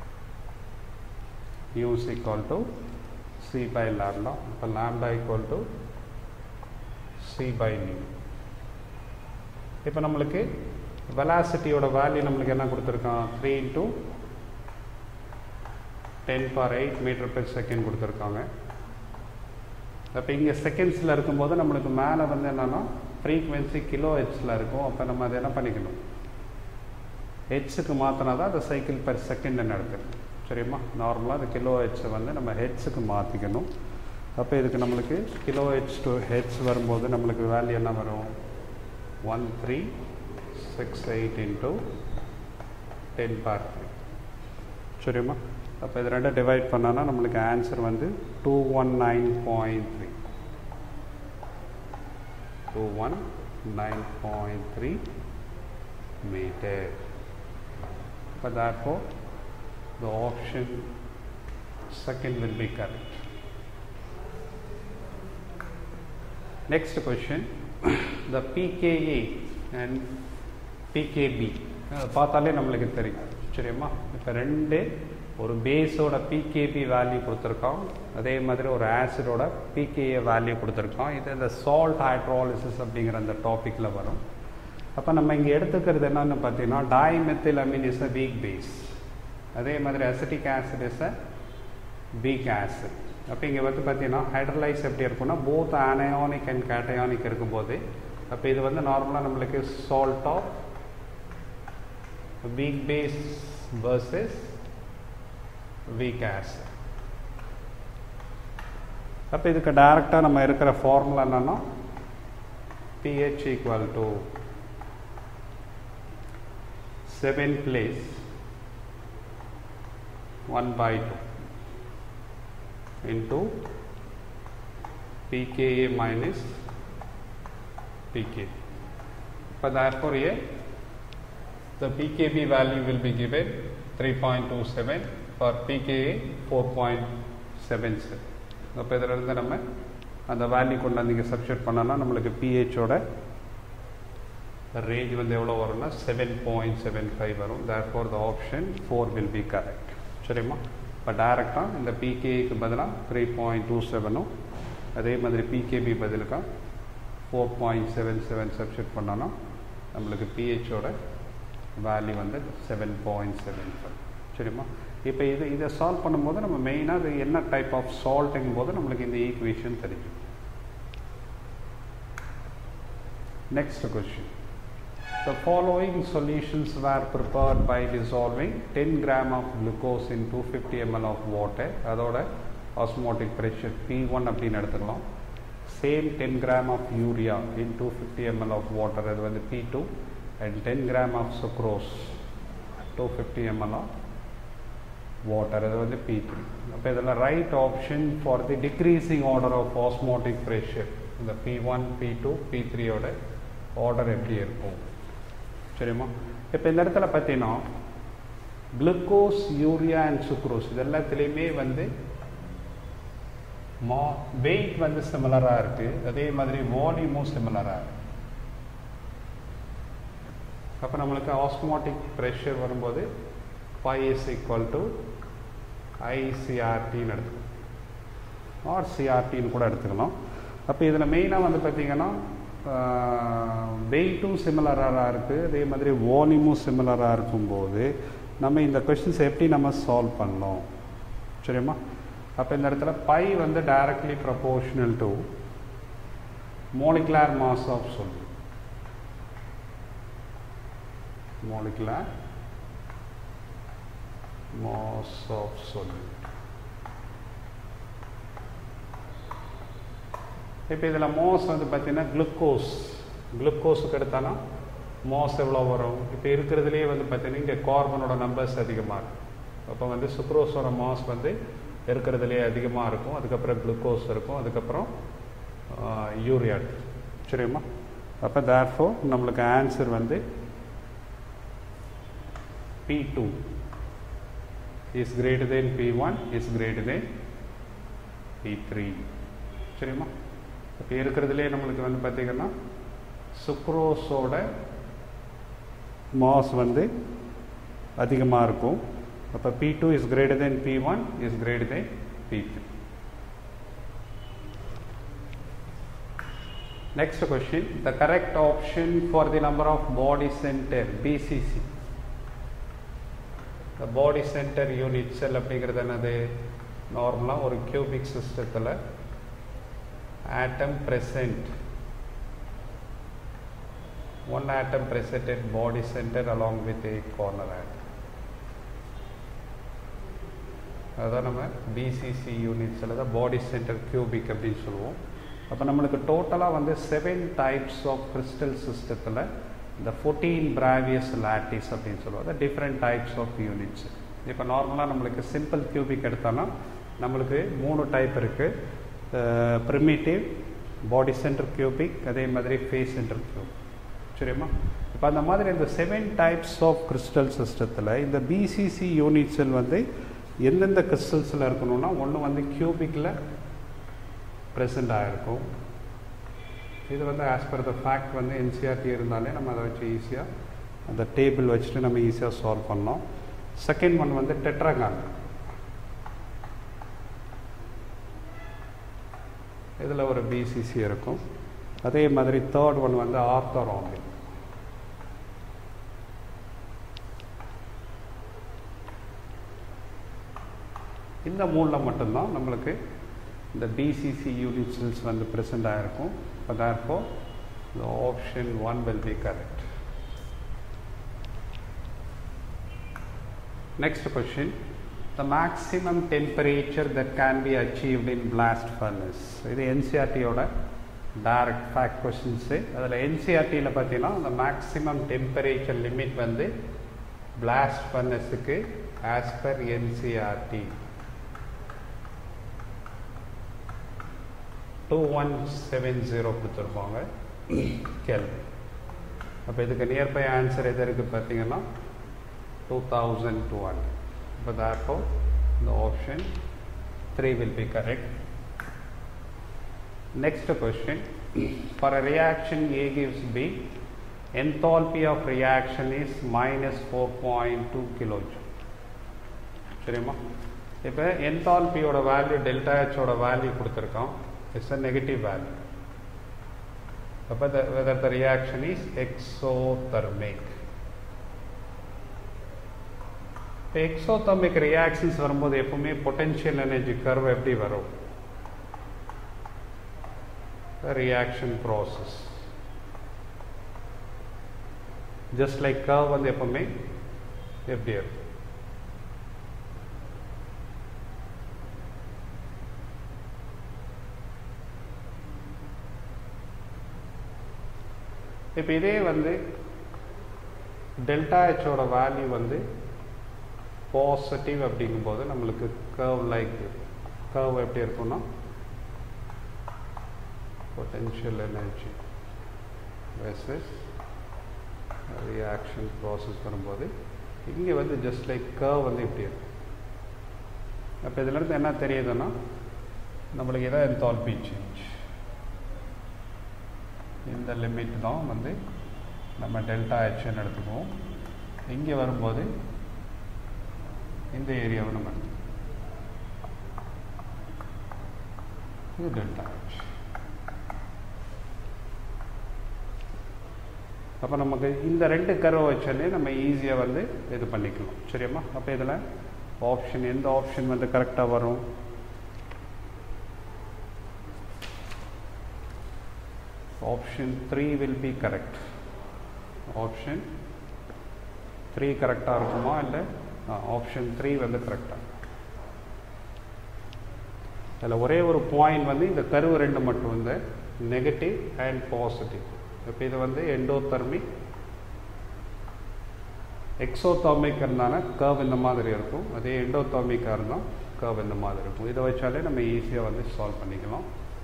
nu is equal to C by lambda இப்போ lambda equal to C by nu இப்போ நம்மளுக்கு வெலாசிட்டியோட வேல்யூ நம்மளுக்கு என்ன கொடுத்துருக்கான் three into ten power eight metre per second கொடுத்துருக்காங்க அப்போ இங்கே செகண்ட்ஸில் இருக்கும்போது நம்மளுக்கு மேலே வந்து என்னென்னா ஃப்ரீக்வன்சி கிலோ ஹெச்ஸில் இருக்கும் அப்போ நம்ம அதை என்ன பண்ணிக்கணும் ஹெட்ஸுக்கு மாற்றினா தான் அந்த சைக்கிள் பெர் செகண்ட் நடக்குது சரிம்மா நார்மலாக அந்த கிலோ ஹெட்ஸை வந்து நம்ம ஹெட்ஸுக்கு மாற்றிக்கணும் அப்போ இதுக்கு நம்மளுக்கு கிலோ ஹெட்ஸ் டு ஹெட்ஸ் வரும்போது நம்மளுக்கு வேல்யூ என்ன வரும் one three six eight into ten power three சரிம்மா அப்போ இது ரெண்டும் டிவைட் பண்ணோன்னா நம்மளுக்கு ஆன்சர் வந்து two one nine point three two one nine point three metre இப்போ therefore the option second will be correct. Next question, the pKa and pKb அதை பார்த்தாலே நம்மளுக்கு தெரியும் சரிம்மா இப்போ ரெண்டு ஒரு பேஸோட பிகேபி வேல்யூ கொடுத்துருக்கோம் அதே மாதிரி ஒரு ஆசிடோட பிகேஏ வேல்யூ கொடுத்துருக்கோம் இது இந்த சால்ட் ஹைட்ராலிசிஸ் அப்படிங்கிற அந்த டாப்பிக்கில் வரும் அப்போ நம்ம இங்கே எடுத்துக்கிறது என்னன்னு பார்த்தீங்கன்னா dimethyl amine is a weak base அதே மாதிரி acetic acid is a weak acid அப்போ இங்கே வந்து பார்த்தீங்கன்னா ஹைட்ரலைஸ் எப்படி இருக்கும்னா போத் அனயானிக் அண்ட் கேட்டயானிக் இருக்கும்போது அப்போ இது வந்து நார்மலாக நம்மளுக்கு salt of weak base versus weak acid அப்போ இதுக்கு டைரெக்டாக நம்ம இருக்கிற ஃபார்முலா என்னன்னா pH equal to 7 place 1 by 2 into pKa minus pKb. But therefore here the pKb value will be given 3.27 for pKa 4.77 அப்போ இதில் இருந்து நம்ம அந்த வேல்யூ கொண்டு வந்து இங்கே சப்ஸ்டியூட் பண்ணோம்னா நம்மளுக்கு பிஹெச்சோட ரேஞ்ச் வந்து எவ்வளோ வரும்னா செவன் பாயிண்ட் செவன் ஃபைவ் வரும் therefore the option four will be correct சரிம்மா இப்போ டைரெக்டாக இந்த பிகேக்கு பதிலாக த்ரீ பாயிண்ட் டூ செவனும் அதே மாதிரி பிகேபி பதிலுக்கா four point seven seven substitute பண்ணோன்னா நம்மளுக்கு பிஹெச்சோட வேல்யூ வந்து செவன் பாயிண்ட் செவன் ஃபைவ் சரிம்மா இப்போ இது இதை சால்வ் பண்ணும்போது நம்ம மெயினாக இது என்ன டைப் ஆஃப் சால்ட்டுங்கும் போது நம்மளுக்கு இந்த ஈக்குவேஷன் தெரியும் Next question. The following solutions were prepared by dissolving 10 gram of glucose in 250 ml of water. அதோட osmotic pressure P1 அப்படின்னு எடுத்துக்கலாம் same ten gram of urea in two fifty ml of water அது வந்து P two and ten gram of sucrose two fifty ml of water அது வந்து P three அப்போ இதில் right option for the decreasing order of osmotic pressure இந்த P one P two P த்ரீயோட order எப்படி இருக்கும் சரிம்மா இப்போ இந்த இடத்துல பார்த்தீங்கன்னா குளுக்கோஸ் யூரியா அண்ட் சுக்ரோஸ் இது எல்லாத்துலேயுமே வந்து மா வெயிட் வந்து சிமிலராக இருக்குது அதே மாதிரி வால்யூமும் சிமிலராக இருக்குது அப்போ நம்மளுக்கு ஆஸ்மோட்டிக் ப்ரெஷர் வரும்போது phi is equal to ஐசிஆர்டின்னு எடுத்துக்கலாம் ஆர் சிஆர்டின்னு கூட எடுத்துக்கலாம் அப்போ இதில் மெயினாக வந்து பார்த்திங்கன்னா வெயிட்டும் சிமிலராக இருக்குது அதே மாதிரி வால்யூமும் சிமிலராக இருக்கும்போது நம்ம இந்த கொஷின்ஸ் எப்படி நம்ம சால்வ் பண்ணோம் சரிம்மா அப்போ இந்த இடத்துல பை வந்து directly proportional to molecular mass of solute molecular mass of solute இப்போ இதில் மோஸ் வந்து பார்த்தீங்கன்னா குளுக்கோஸ் குளுக்கோஸுக்கு எடுத்தானா மோஸ் எவ்வளோ வரும் இப்போ இருக்கிறதுலே வந்து பார்த்தீங்கன்னா இங்கே கார்பனோட நம்பர்ஸ் அதிகமாக இருக்கும் அப்போ வந்து சுக்ரோஸோட மாஸ் வந்து இருக்கிறதுலே அதிகமாக இருக்கும் அதுக்கப்புறம் குளுக்கோஸ் இருக்கும் அதுக்கப்புறம் யூரியா சரிம்மா அப்போ தேர்ஃபோ நம்மளுக்கு ஆன்சர் வந்து P two is greater than P one is greater than P three சரிம்மா இப்போ இருக்கிறதுலே நம்மளுக்கு வந்து பார்த்திங்கன்னா சுக்ரோஸோட மாஸ் வந்து அதிகமாக இருக்கும் அப்போ P two is greater than P one is greater than P three Next question, the correct option for the number of body center BCC. The body center unit cell அப்படிங்கிறது என்னது நார்மலாக ஒரு கியூபிக் சிஸ்டத்தில் atom present one atom present at body center along with a corner atom அதுதான் நம்ம BCG யூனிட்ஸில் தான் பாடி centre cubic அப்படின்னு சொல்லுவோம் அப்போ நம்மளுக்கு டோட்டலாக வந்து செவன் டைப்ஸ் ஆஃப் கிறிஸ்டல் சிஸ்டத்தில் இந்த ஃபோர்டீன் பிராவியஸ் லாட்டிஸ் அப்படின்னு சொல்லுவாங்க டிஃப்ரெண்ட் டைப்ஸ் ஆஃப் யூனிட்ஸ் இப்போ நார்மலாக நம்மளுக்கு சிம்பிள் கியூபிக் எடுத்தோன்னா நம்மளுக்கு மூணு டைப் இருக்குது ப்ரிமிட்டிவ் பாடி சென்டர் கியூபிக் அதே மாதிரி ஃபேஸ் சென்டர் கியூபிக் சரிம்மா இப்போ அந்த மாதிரி இந்த செவன் டைப்ஸ் ஆஃப் கிறிஸ்டல் சிஸ்டத்தில் இந்த பிசிசி யூனிட்ஸில் வந்து எந்தெந்த கிறிஸ்டல்ஸில் இருக்கணும்னா ஒன்று வந்து கியூபிக்கில் ப்ரெசண்ட் ஆகிருக்கும் இது வந்து ஆஸ் பர் த ஃபேக்ட் வந்து என்சிஆர்டி இருந்தாலே நம்ம அதை வச்சு ஈஸியாக அந்த டேபிள் வச்சுட்டு நம்ம ஈஸியாக சால்வ் பண்ணோம் செகண்ட் ஒன் வந்து டெட்ராகான் இதில் ஒரு பிசிசி இருக்கும் அதே மாதிரி தேர்ட் ஒன் வந்து ஆர்த்தோராம்பிக் இந்த மூணில் மட்டும்தான் நம்மளுக்கு இந்த பிசிசி யூனிட் செல்ஸ் வந்து ப்ரெசென்ட் ஆகிருக்கும் இப்போ therefore the option 1 will be correct. Next question. The maximum temperature that can be achieved in blast furnace. இது என்சிஆர்டியோட டைரக்ட் ஃபேக்ட் கொஸ்டின்ஸு அதில் என்சிஆர்டியில் பார்த்தீங்கன்னா அந்த மேக்ஸிமம் டெம்பரேச்சர் லிமிட் வந்து பிளாஸ்ட் ஃபர்னஸுக்கு as per NCERT two one seven zero கொடுத்துருப்பாங்க கேள்வி அப்போ இதுக்கு நியர்பை ஆன்சர் எது இருக்குது பார்த்தீங்கன்னா டூ தௌசண்ட் டூ ஹண்ட்ரட் இப்போ தேர்ஃபோ இந்த option three will be correct next question for a reaction A gives B enthalpy of reaction is minus 4.2 kilojoule சரிம்மா இப்போ என்தால்பியோட வேல்யூ டெல்டா ஹெச்சோட வேல்யூ கொடுத்துருக்கோம் இட்ஸ் அ நெகட்டிவ் வேல்யூ அப்போ the whether the reaction is exothermic இப்போ exothermic reactions வரும்போது எப்பவுமே potential energy curve எப்படி வரும் reaction process just like curve வந்து எப்பவுமே எப்படி இருக்கும் இப்போ இதே வந்து டெல்டா ஹெச்சோட வேல்யூ வந்து பாசிட்டிவ் அப்படிங்கும்போது நம்மளுக்கு கர்வ் லைக் கர்வ் எப்படி இருக்கும்னா potential energy versus reaction process வரும்போது இங்கே வந்து ஜஸ்ட் லைக் கர்வ் வந்து இப்படி இருக்கும் அப்போ இதிலிருந்து என்ன தெரியுதுன்னா நம்மளுக்கு எதாவது என்தால்பி சேஞ்ச் இந்த லிமிட் தான் வந்து நம்ம டெல்டா ஹெச்னு எடுத்துக்குவோம் இங்கே வரும்போது இந்த ஏரியாவை நம்ம எடுத்துக்குவோம் இது டெல்டா ஹெச் அப்போ நமக்கு இந்த ரெண்டு கர்வை வச்சாலே நம்ம ஈஸியாக வந்து இது பண்ணிக்கலாம் சரியாம்மா அப்போ இதில் ஆப்ஷன் எந்த ஆப்ஷன் வந்து கரெக்டாக வரும் option three will be correct option three கரெக்டாக இருக்குமா இல்லை ஆப்ஷன் த்ரீ வந்து கரெக்டாக அதில் ஒரே ஒரு பாயிண்ட் வந்து இந்த கருவு ரெண்டு மட்டும் வந்து நெகட்டிவ் அண்ட் பாசிட்டிவ் இப்போ இது வந்து எண்டோதர்மிக் எக்ஸோதாமிக் இருந்தாலும் கர்வ் இந்த மாதிரி இருக்கும் அதே எண்டோதாமிக்காக இருந்தால் கர்வ் இந்த மாதிரி இருக்கும் இதை வச்சாலே நம்ம ஈஸியாக வந்து சால்வ் பண்ணிக்கலாம்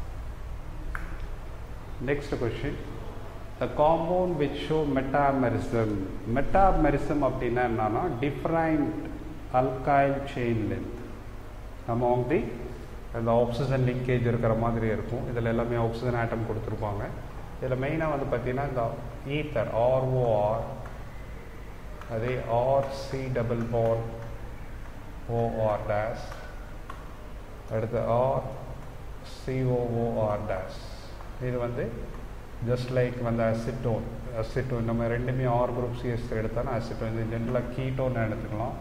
Next question. The compound which show metamerism. Metamerism அப்படின்னா என்னன்னா different alkyl chain length among the அந்த ஆக்சிஜன் லிங்கேஜ் இருக்கிற மாதிரி இருக்கும் இதில் எல்லாமே ஆக்சிஜன் ஆட்டம் கொடுத்துருப்பாங்க இதில் மெயினாக வந்து பார்த்தீங்கன்னா இந்த ஈத்தர் ஆர்ஓஆர் அதே ஆர்சி டபுள் பால் ஓஆர் டேஸ் அடுத்து ஆர் சிஓஓஆர் டேஸ் இது வந்து ஜஸ்ட் லைக் வந்து அசிட்டோன் அசிட்டோன் நம்ம ரெண்டுமே ஆர் குரூப் சிஎஸ் எடுத்தாலும் அசிட்டோன் இது ஜென்ரலாக கீட்டோன் எடுத்துக்கலாம்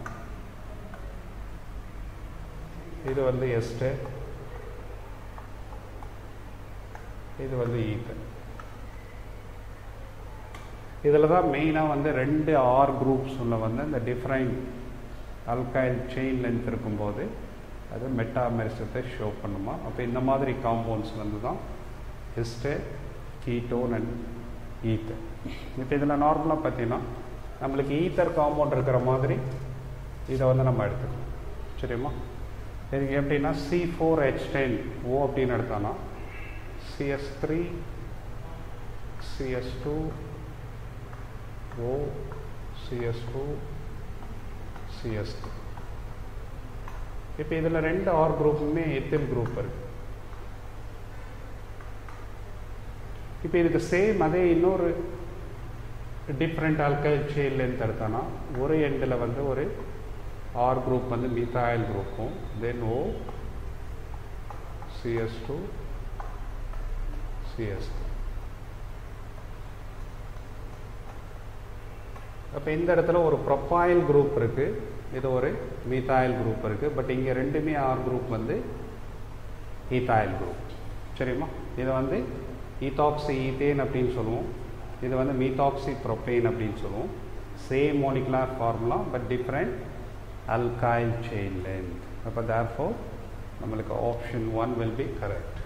இது வந்து எஸ்ட்டு இது வந்து ஈத்தன் இதில் தான் மெயினாக வந்து ரெண்டு ஆர் குரூப்ஸ் உள்ள வந்து இந்த டிஃப்ரெண்ட் அல்கைல் செயின் லென்த் இருக்கும்போது அது மெட்டாமெரிசத்தை ஷோ பண்ணுமா அப்போ இந்த மாதிரி காம்பவுண்ட்ஸ் வந்து தான் ஹிஸ்டு கீட்டோன் அண்ட் ஈத்தர் இப்போ இதில் நார்மலாக பார்த்தீங்கன்னா நம்மளுக்கு ஈத்தர் காம்பவுண்ட் இருக்கிற மாதிரி இதை வந்து நம்ம எடுத்துக்கலாம் சரிம்மா இதுக்கு எப்படின்னா C four H ten O அப்படின்னு எடுத்தோன்னா CS three CS two O CS two CS two இப்போ இதில் ரெண்டு ஆர் குரூப்புமே எத்தில் குரூப் இருக்குது இப்போ இதுக்கு சேம் அதே இன்னொரு டிஃப்ரெண்ட் ஆல்கைல் செயின் லென்த் எடுத்தோன்னா ஒரு எண்டில் வந்து ஒரு ஆர் குரூப் வந்து மித்தாயில் குரூப்பும் then O CS two CS அப்போ இந்த இடத்துல ஒரு ப்ரொஃபைல் குரூப் இருக்குது இது ஒரு மீத்தாயில் குரூப் இருக்குது பட் இங்கே ரெண்டுமே ஆர் குரூப் வந்து ஈத்தாயில் குரூப் சரிம்மா இதை வந்து ஈத்தாக்சி ஈத்தேன் அப்படின்னு சொல்லுவோம் இது வந்து மீத்தாக்சி ப்ரொப்பேன் அப்படின்னு சொல்லுவோம் same molecular formula but different alkyl chain length அப்போ therefore நம்மளுக்கு option one will be correct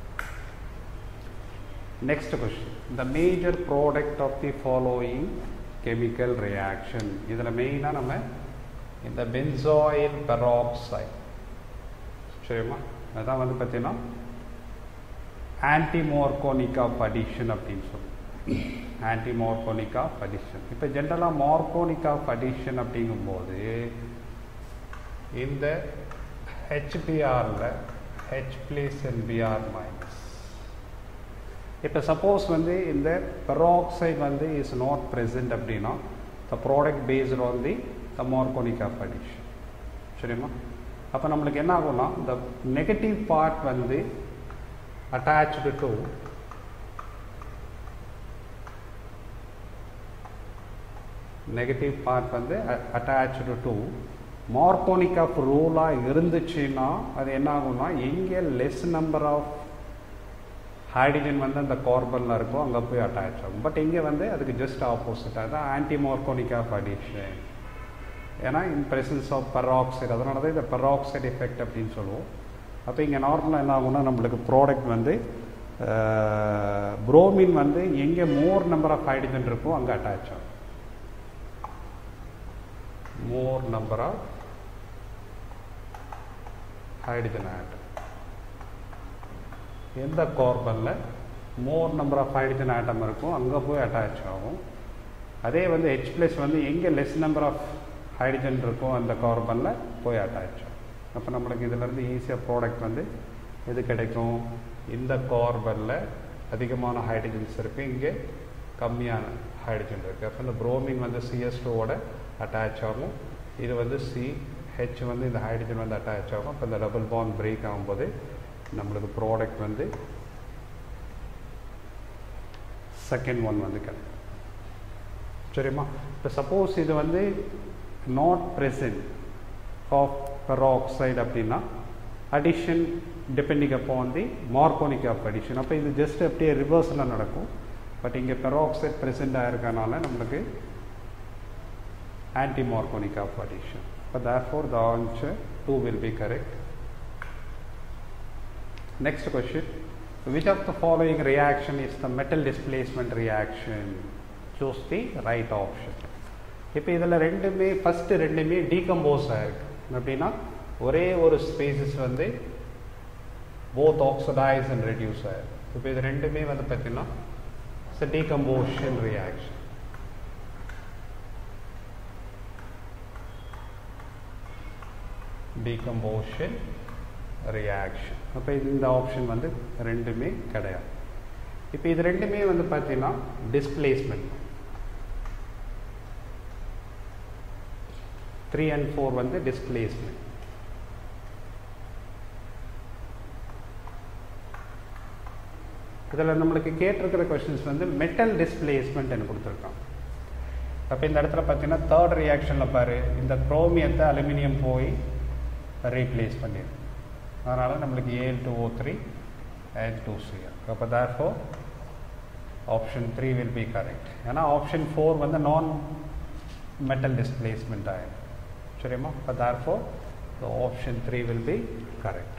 next question the major product of the following chemical reaction இதில் மெயினாக நம்ம இந்த பென்சாயில் பெராக்சைட் சரிம்மா அதான் வந்து பார்த்தீங்கன்னா ஆன்டிமார்கோனிக் ஆஃப் அடிஷன் அப்படின்னு சொல்லுவோம் ஆன்டிமார்கோனிக் ஆஃப் அடிஷன் இப்போ ஜென்ரலாக மார்கோனிக் ஆஃப் அடிஷன் அப்படிங்கும்போது இந்த ஹெச்பிஆரில் H plus and Br minus இப்போ சப்போஸ் வந்து இந்த பெராக்சைட் வந்து இஸ் நாட் ப்ரெசன்ட் அப்படின்னா the product based on the the Markovnikov of addition சரிம்மா அப்போ நம்மளுக்கு என்ன ஆகும்னா இந்த நெகட்டிவ் பார்ட் வந்து அட்டாச்சு டு நெகட்டிவ் பார்ட் வந்து அட்டாச்சு டு மார்கோனிக் ஆஃப் ரூலாக இருந்துச்சுன்னா அது என்ன ஆகும்னா எங்கே லெஸ் நம்பர் ஆஃப் ஹைட்ரஜன் வந்து அந்த கார்பனில் இருக்கோ அங்கே போய் அட்டாச் ஆகும் பட் இங்கே வந்து அதுக்கு ஜஸ்ட் ஆப்போசிட்டாக தான் ஆன்டி மார்கோனிக் ஆஃப் அடிஷன் ஏன்னா இன் பிரசன்ஸ் ஆஃப் பெராக்சைடு அதனால தான் இந்த பெராக்சைடு எஃபெக்ட் அப்படின்னு சொல்லுவோம் அப்போ இங்கே நார்மலாக என்ன ஆகும்னா நம்மளுக்கு ப்ராடக்ட் வந்து புரோமின் வந்து எங்கே மோர் நம்பர் ஆஃப் ஹைட்ரஜன் இருக்கோ அங்கே அட்டாச் ஆகும் more number of hydrogen atom எந்த கார்பனில் more number of hydrogen atom இருக்கும் அங்கே போய் அட்டாச் ஆகும் அதே வந்து ஹெச் ப்ளஸ் வந்து எங்கே லெஸ் நம்பர் ஆஃப் ஹைட்ரஜன் இருக்கும் அந்த கார்பனில் போய் அட்டாச் ஆகும் அப்போ நம்மளுக்கு இதிலேருந்து ஈஸியாக ப்ராடக்ட் வந்து எது கிடைக்கும் இந்த கார்பனில் அதிகமான ஹைட்ரஜன்ஸ் இருக்குது இங்கே கம்மியான ஹைட்ரஜன் இருக்குது அப்போ இந்த புரோமின் வந்து சிஎஸ் டூவோட அட்டாச் ஆகும் இது வந்து சி ஹெச் வந்து இந்த ஹைட்ரஜன் வந்து அட்டாச் ஆகும் அப்போ இந்த டபுள் பாண்ட் பிரேக் ஆகும்போது நம்மளுக்கு ப்ராடக்ட் வந்து செகண்ட் ஒன் வந்து கிடைக்கும் சரிம்மா இப்போ சப்போஸ் இது வந்து நாட் ப்ரெசன்ட் ஆஃப் பெராக்சைடு அப்படின்னா addition depending upon the Markovnikov of addition அப்போ இது ஜஸ்ட் அப்படியே ரிவர்ஸில் நடக்கும் பட் இங்கே பெராக்சைட் ப்ரெசென்ட் ஆகிருக்கனால நம்மளுக்கு ஆன்டி மார்கோனிக் ஆஃப் அடிஷன் இப்போ therefore the answer two will be correct Next question. Which of the following reaction is the metal displacement reaction? Choose the right option. இப்போ இதில் ரெண்டுமே first ரெண்டுமே decompose ஆயிருக்கு அப்படின்னா ஒரே ஒரு ஸ்பேசஸ் வந்து போத் ஆக்சடைஸ் அண்ட் ரெடியூஸ் ஆயிருக்கு இப்போ இது ரெண்டுமே வந்து பார்த்தீங்கன்னா it's decomposition reaction decomposition reaction அப்போ இது இந்த ஆப்ஷன் வந்து ரெண்டுமே கிடையாது இப்போ இது ரெண்டுமே வந்து பார்த்தீங்கன்னா டிஸ்பிளேஸ்மெண்ட் த்ரீ அண்ட் ஃபோர் வந்து டிஸ்பிளேஸ்மெண்ட் இதில் நம்மளுக்கு கேட்டிருக்கிற கொஷின்ஸ் வந்து மெட்டல் டிஸ்பிளேஸ்மெண்ட் கொடுத்துருக்கான் அப்போ இந்த இடத்துல பார்த்தீங்கன்னா தேர்ட் ரியாக்ஷனில் பாரு இந்த குரோமியத்தை அலுமினியம் போய் ரீப்ளேஸ் பண்ணிடும் அதனால் நம்மளுக்கு Al two O three and two Cr அப்போ therefore option three will be correct ஏன்னா ஆப்ஷன் ஃபோர் வந்து நான் மெட்டல் டிஸ்பிளேஸ்மெண்ட் ஆகிடும் சரிம்மா இப்போ therefore the option three will be correct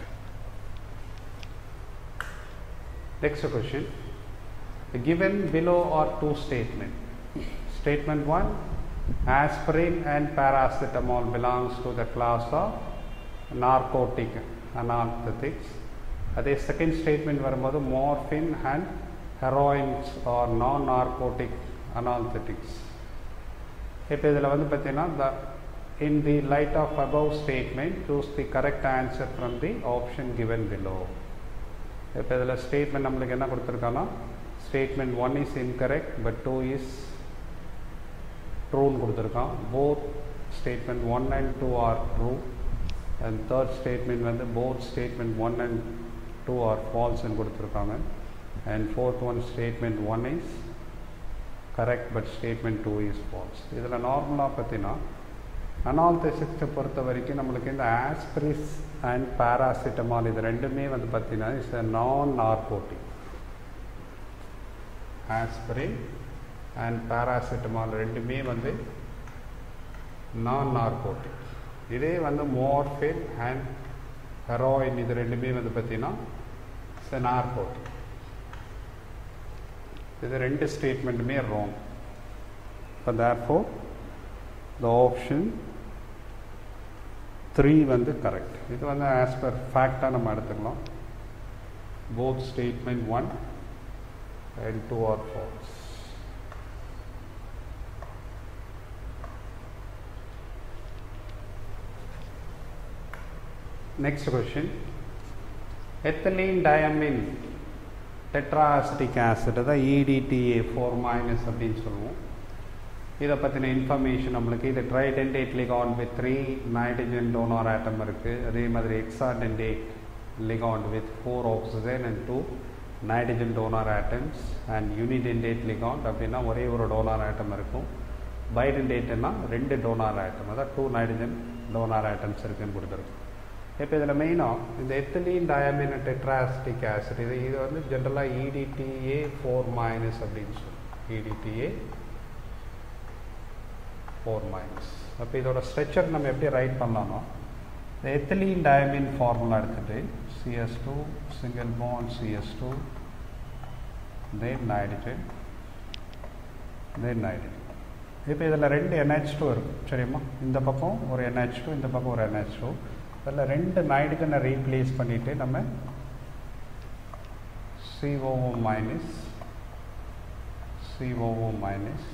Next question. Given below are two statements. Statement 1 Aspirin and paracetamol belongs to the class of narcotic analgesics. அதே second statement வரும்போது morphine and heroins are non narcotic analgesics இப்போ இதில் வந்து பார்த்தீங்கன்னா the in the light of above statement choose the correct answer from the option given below இப்போ இதில் statement நம்மளுக்கு என்ன கொடுத்துருக்காங்கன்னா statement one is incorrect but two is ட்ரூன்னு கொடுத்துருக்கான் both statement one and two are true and third statement வந்து both statement one and two are ஃபால்ஸ்ன்னு கொடுத்துருக்காங்க and fourth one statement one is correct but statement two is false இதில் நார்மலாக பார்த்தீங்கன்னா அனால்தெசிக்ஸை பொறுத்த வரைக்கும் நம்மளுக்கு இந்த ஆஸ்பிரிஸ் அண்ட் பேராசிட்டமால் இது ரெண்டுமே வந்து பார்த்தீங்கன்னா இட்ஸ் அ நான் நார்கோட்டிக் ஆஸ்பிரின் அண்ட் பேராசிட்டமால் ரெண்டுமே வந்து நான் நார்கோட்டிக் இதே வந்து மோர்ஃபின் அண்ட் ஹெரோயின் இது ரெண்டுமே வந்து பார்த்தீங்கன்னா இட்ஸ் நார்கோட்டிக் இது ரெண்டு ஸ்டேட்மெண்ட்டுமே ராங் இப்போ therefore the option three வந்து கரெக்ட் இது வந்து ஆஸ் பர் ஃபேக்டாக நம்ம எடுத்துக்கலாம் both statement one and two are false next question ethylene diamine tetraacetic acid அதான் இடிடிஏ ஃபோர் மைனஸ் அப்படின்னு சொல்லுவோம் இதை பற்றின இன்ஃபர்மேஷன் நம்மளுக்கு இது tridentate ligand with three nitrogen donor atom இருக்குது அதே மாதிரி hexadentate ligand with four oxygen and two nitrogen donor atoms and unidentate ligand அப்படின்னா ஒரே ஒரு டோனார் ஆட்டம் இருக்கும் பைடென்டேட்னா ரெண்டு டோனார் ஆட்டம் அதாவது டூ நைட்ரஜன் டோனார் ஆட்டம்ஸ் இருக்குன்னு கொடுத்துருக்கு இப்போ இதில் மெயினாக இந்த எத்திலீன் டயமின் டெட்ராஸ்டிக் ஆசிட் இது இது வந்து ஜென்ரலாக இடிடிஏ ஃபோர் மைனஸ் அப்படின்னு சொல்லுவோம் இடிடிஏ ஃபோர் மைனஸ் அப்போ இதோட ஸ்ட்ரெச்சர் நம்ம எப்படி ரைட் பண்ணலாம்னா இந்த எத்திலீன் டயமின் ஃபார்முலா எடுத்துகிட்டு CS two single bond CS two then nitrogen then nitrogen இப்போ இதில் ரெண்டு NH2 டூ இருக்கும் சரிம்மா இந்த பக்கம் ஒரு NH2 டூ இந்த பக்கம் ஒரு NH2 டூ அதில் ரெண்டு நைட்ரஜனை ரீப்ளேஸ் பண்ணிவிட்டு நம்ம COO minus COO minus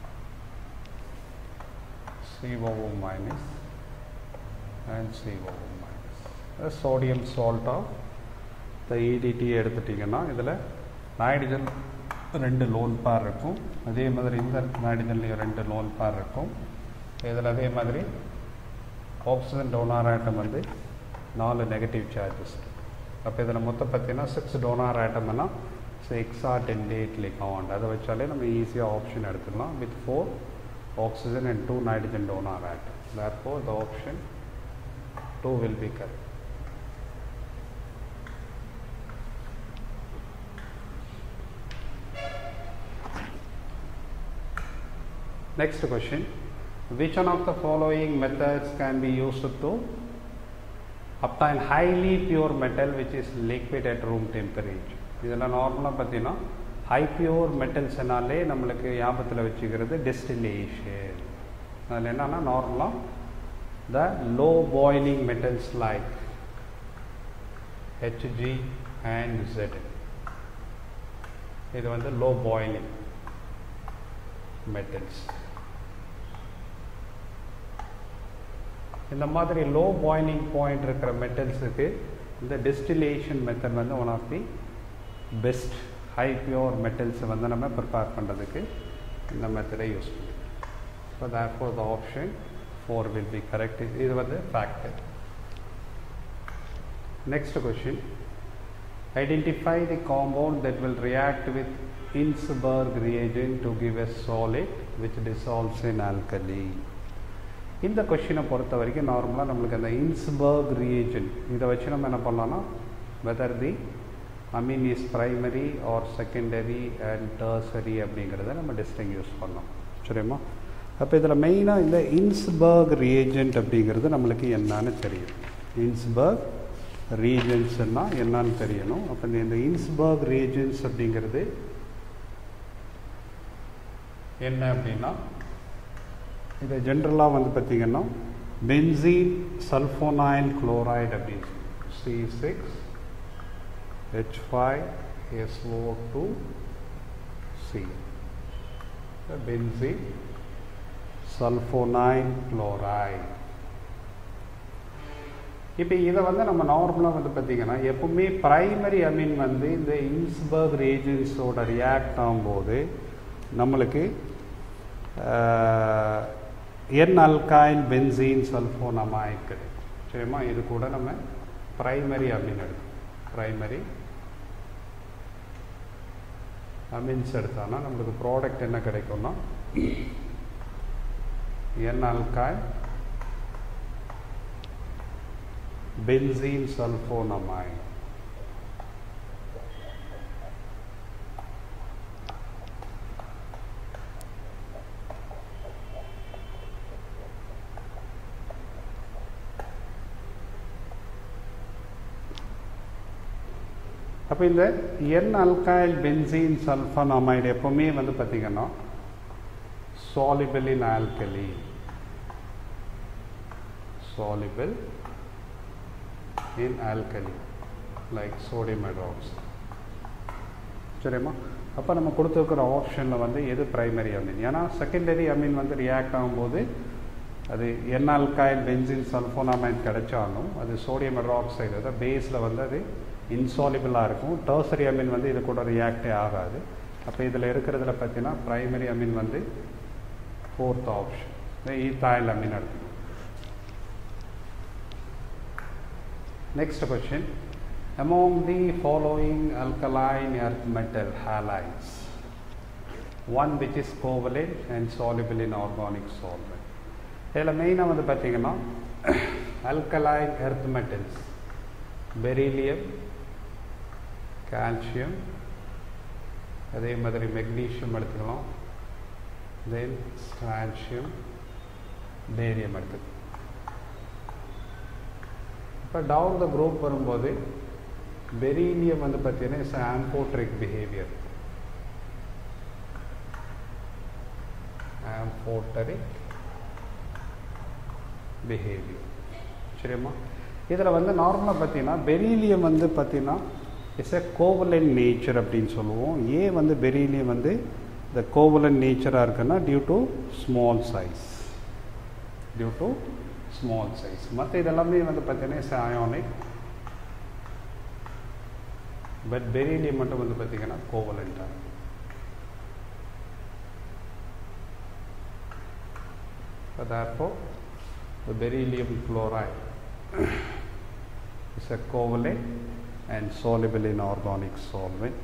COO minus and COO minus sodium salt of the EDT எடுத்துட்டிங்கன்னா இதில் நைட்ரஜன் ரெண்டு லோன் பார் இருக்கும் அதே மாதிரி இந்த நைட்ரஜன்லேயும் ரெண்டு லோன் பார் இருக்கும் இதில் அதே மாதிரி ஆக்சிஜன் டோனார் ஆட்டம் வந்து நாலு நெகட்டிவ் சார்ஜஸ் அப்போ இதில் மொத்தம் பார்த்தீங்கன்னா சிக்ஸ் டோனார் ஆட்டம்னா six are dentate ligand அதை வச்சாலே நம்ம ஈஸியாக ஆப்ஷன் எடுத்துக்கலாம் with four oxygen and two nitrogen donor atom therefore the option 2 will be correct Next question. Which one of the following methods can be used to obtain highly pure metal which is liquid at room temperature? இதில் நார்மலாக பார்த்தீங்கன்னா high pure மெட்டல்ஸ்னாலே நம்மளுக்கு ஞாபகத்தில் வச்சுக்கிறது டெஸ்டிலேஷன் அதில் என்னன்னா நார்மலாக the low boiling metals like Hg and Z இது வந்து லோ பாயிலிங் மெட்டல்ஸ் இந்த மாதிரி லோ பாயிலிங் பாயிண்ட் இருக்கிற மெட்டல்ஸுக்கு இந்த டிஸ்டிலேஷன் மெத்தட் வந்து one of the best high pure மெட்டல்ஸை வந்து நம்ம ப்ரிப்பேர் பண்ணுறதுக்கு இந்த மெத்தடை யூஸ் பண்ணுவோம் so therefore the option four will be correct இது வந்து factor next question identify the compound that will react with Hinsberg reagent to give a solid which dissolves in alkali இந்த கொஷினை பொறுத்த வரைக்கும் நார்மலாக நம்மளுக்கு அந்த இன்ஸ்பர்க் reagent இதை வச்சு நம்ம என்ன பண்ணலாம்னா whether the amine is primary or secondary and tertiary அப்படிங்கிறத நம்ம டிஸ்டிங்யூஸ் பண்ணோம் சரிம்மா அப்போ இதில் மெயினாக இந்த இன்ஸ்பர்க் reagent அப்படிங்கிறது நம்மளுக்கு என்னன்னு தெரியும் இன்ஸ்பர்க் ரீஜன்ஸ்னால் என்னன்னு தெரியணும் அப்போ இந்த இந்த இன்ஸ்பர்க் ரீஜன்ஸ் அப்படிங்கிறது என்ன அப்படின்னா இது ஜென்ரலாக வந்து பார்த்திங்கன்னா பென்சீன் சல்ஃபோனைல் குளோரைடு அப்படின்னு C six H five SO two C benzene sulphonyl chloride இப்போ இதை வந்து நம்ம நார்மலாக வந்து பார்த்திங்கன்னா எப்பவுமே ப்ரைமரி அமீன் வந்து இந்த இன்ஸ்பர்க் ரேஜன்ஸோட ரியாக்ட் ஆகும்போது நம்மளுக்கு என் அல்காயில் பென்சீன் சல்ஃபோனமாயிட் கிடைக்கும் சரிம்மா இது கூட நம்ம ப்ரைமரி அமீன் எடுக்கும் ப்ரைமரி அமீன்ஸ் எடுத்தோம்னா நம்மளுக்கு ப்ராடக்ட் என்ன கிடைக்கும்னா என் அல்காய் benzene sulfonamide அப்போ இந்த என் அல்காயில் பென்சீன் சல்ஃபனாமைடு எப்பவுமே வந்து பார்த்திங்கன்னா soluble in alkali soluble in alkali like sodium hydroxide சரிம்மா அப்போ நம்ம கொடுத்துருக்கிற ஆப்ஷனில் வந்து எது ப்ரைமரி அமீன் ஏன்னா செகண்டரி அமீன் வந்து ரியாக்ட் ஆகும்போது அது என் ஆல்காயில் பென்சின் சல்ஃபோனாமைன் கிடைச்சாலும் அது சோடியம் ஹைட்ராக்சைடு அதாவது பேஸில் வந்து அது இன்சாலிபிளாக இருக்கும் டர்சரி அமீன் வந்து இது கூட ரியாக்டே ஆகாது அப்போ இதில் இருக்கிறதுல பார்த்தீங்கன்னா ப்ரைமரி அமீன் வந்து ஃபோர்த் ஆப்ஷன் ஈத்தாயில் அமீன் எடுத்துக்கணும் Next question. Among the following alkaline earth metal halides, one which is covalent and soluble in organic solvent இதில் மெயினாக வந்து பார்த்தீங்கன்னா alkaline earth metals beryllium calcium அதே மாதிரி மெக்னீஷியம் எடுத்துக்கலாம் தென் ஸ்ட்ரான்சியம் பேரியம் எடுத்துக்கலாம் இப்போ டவுன் த குரூப் வரும்போது பெரிலியம் வந்து பார்த்தீங்கன்னா it's amphoteric behaviour amphoteric behaviour சரிம்மா இதில் வந்து நார்மலாக பார்த்தீங்கன்னா பெரிலியம் வந்து பார்த்தீங்கன்னா இட்ஸ் எ கோவலன் நேச்சர் அப்படின்னு சொல்லுவோம் ஏன் வந்து பெரிலியம் வந்து இந்த கோவலன் நேச்சராக இருக்குன்னா due to small size due to small size மற்ற இதெல்லாமே வந்து பார்த்தீங்கன்னா இட்ஸ் அயோனிக் பட் பெரிலியம் மட்டும் வந்து பார்த்தீங்கன்னா கோவலண்ட்டாக So therefore, the beryllium chloride is a covalent and soluble in organic solvent.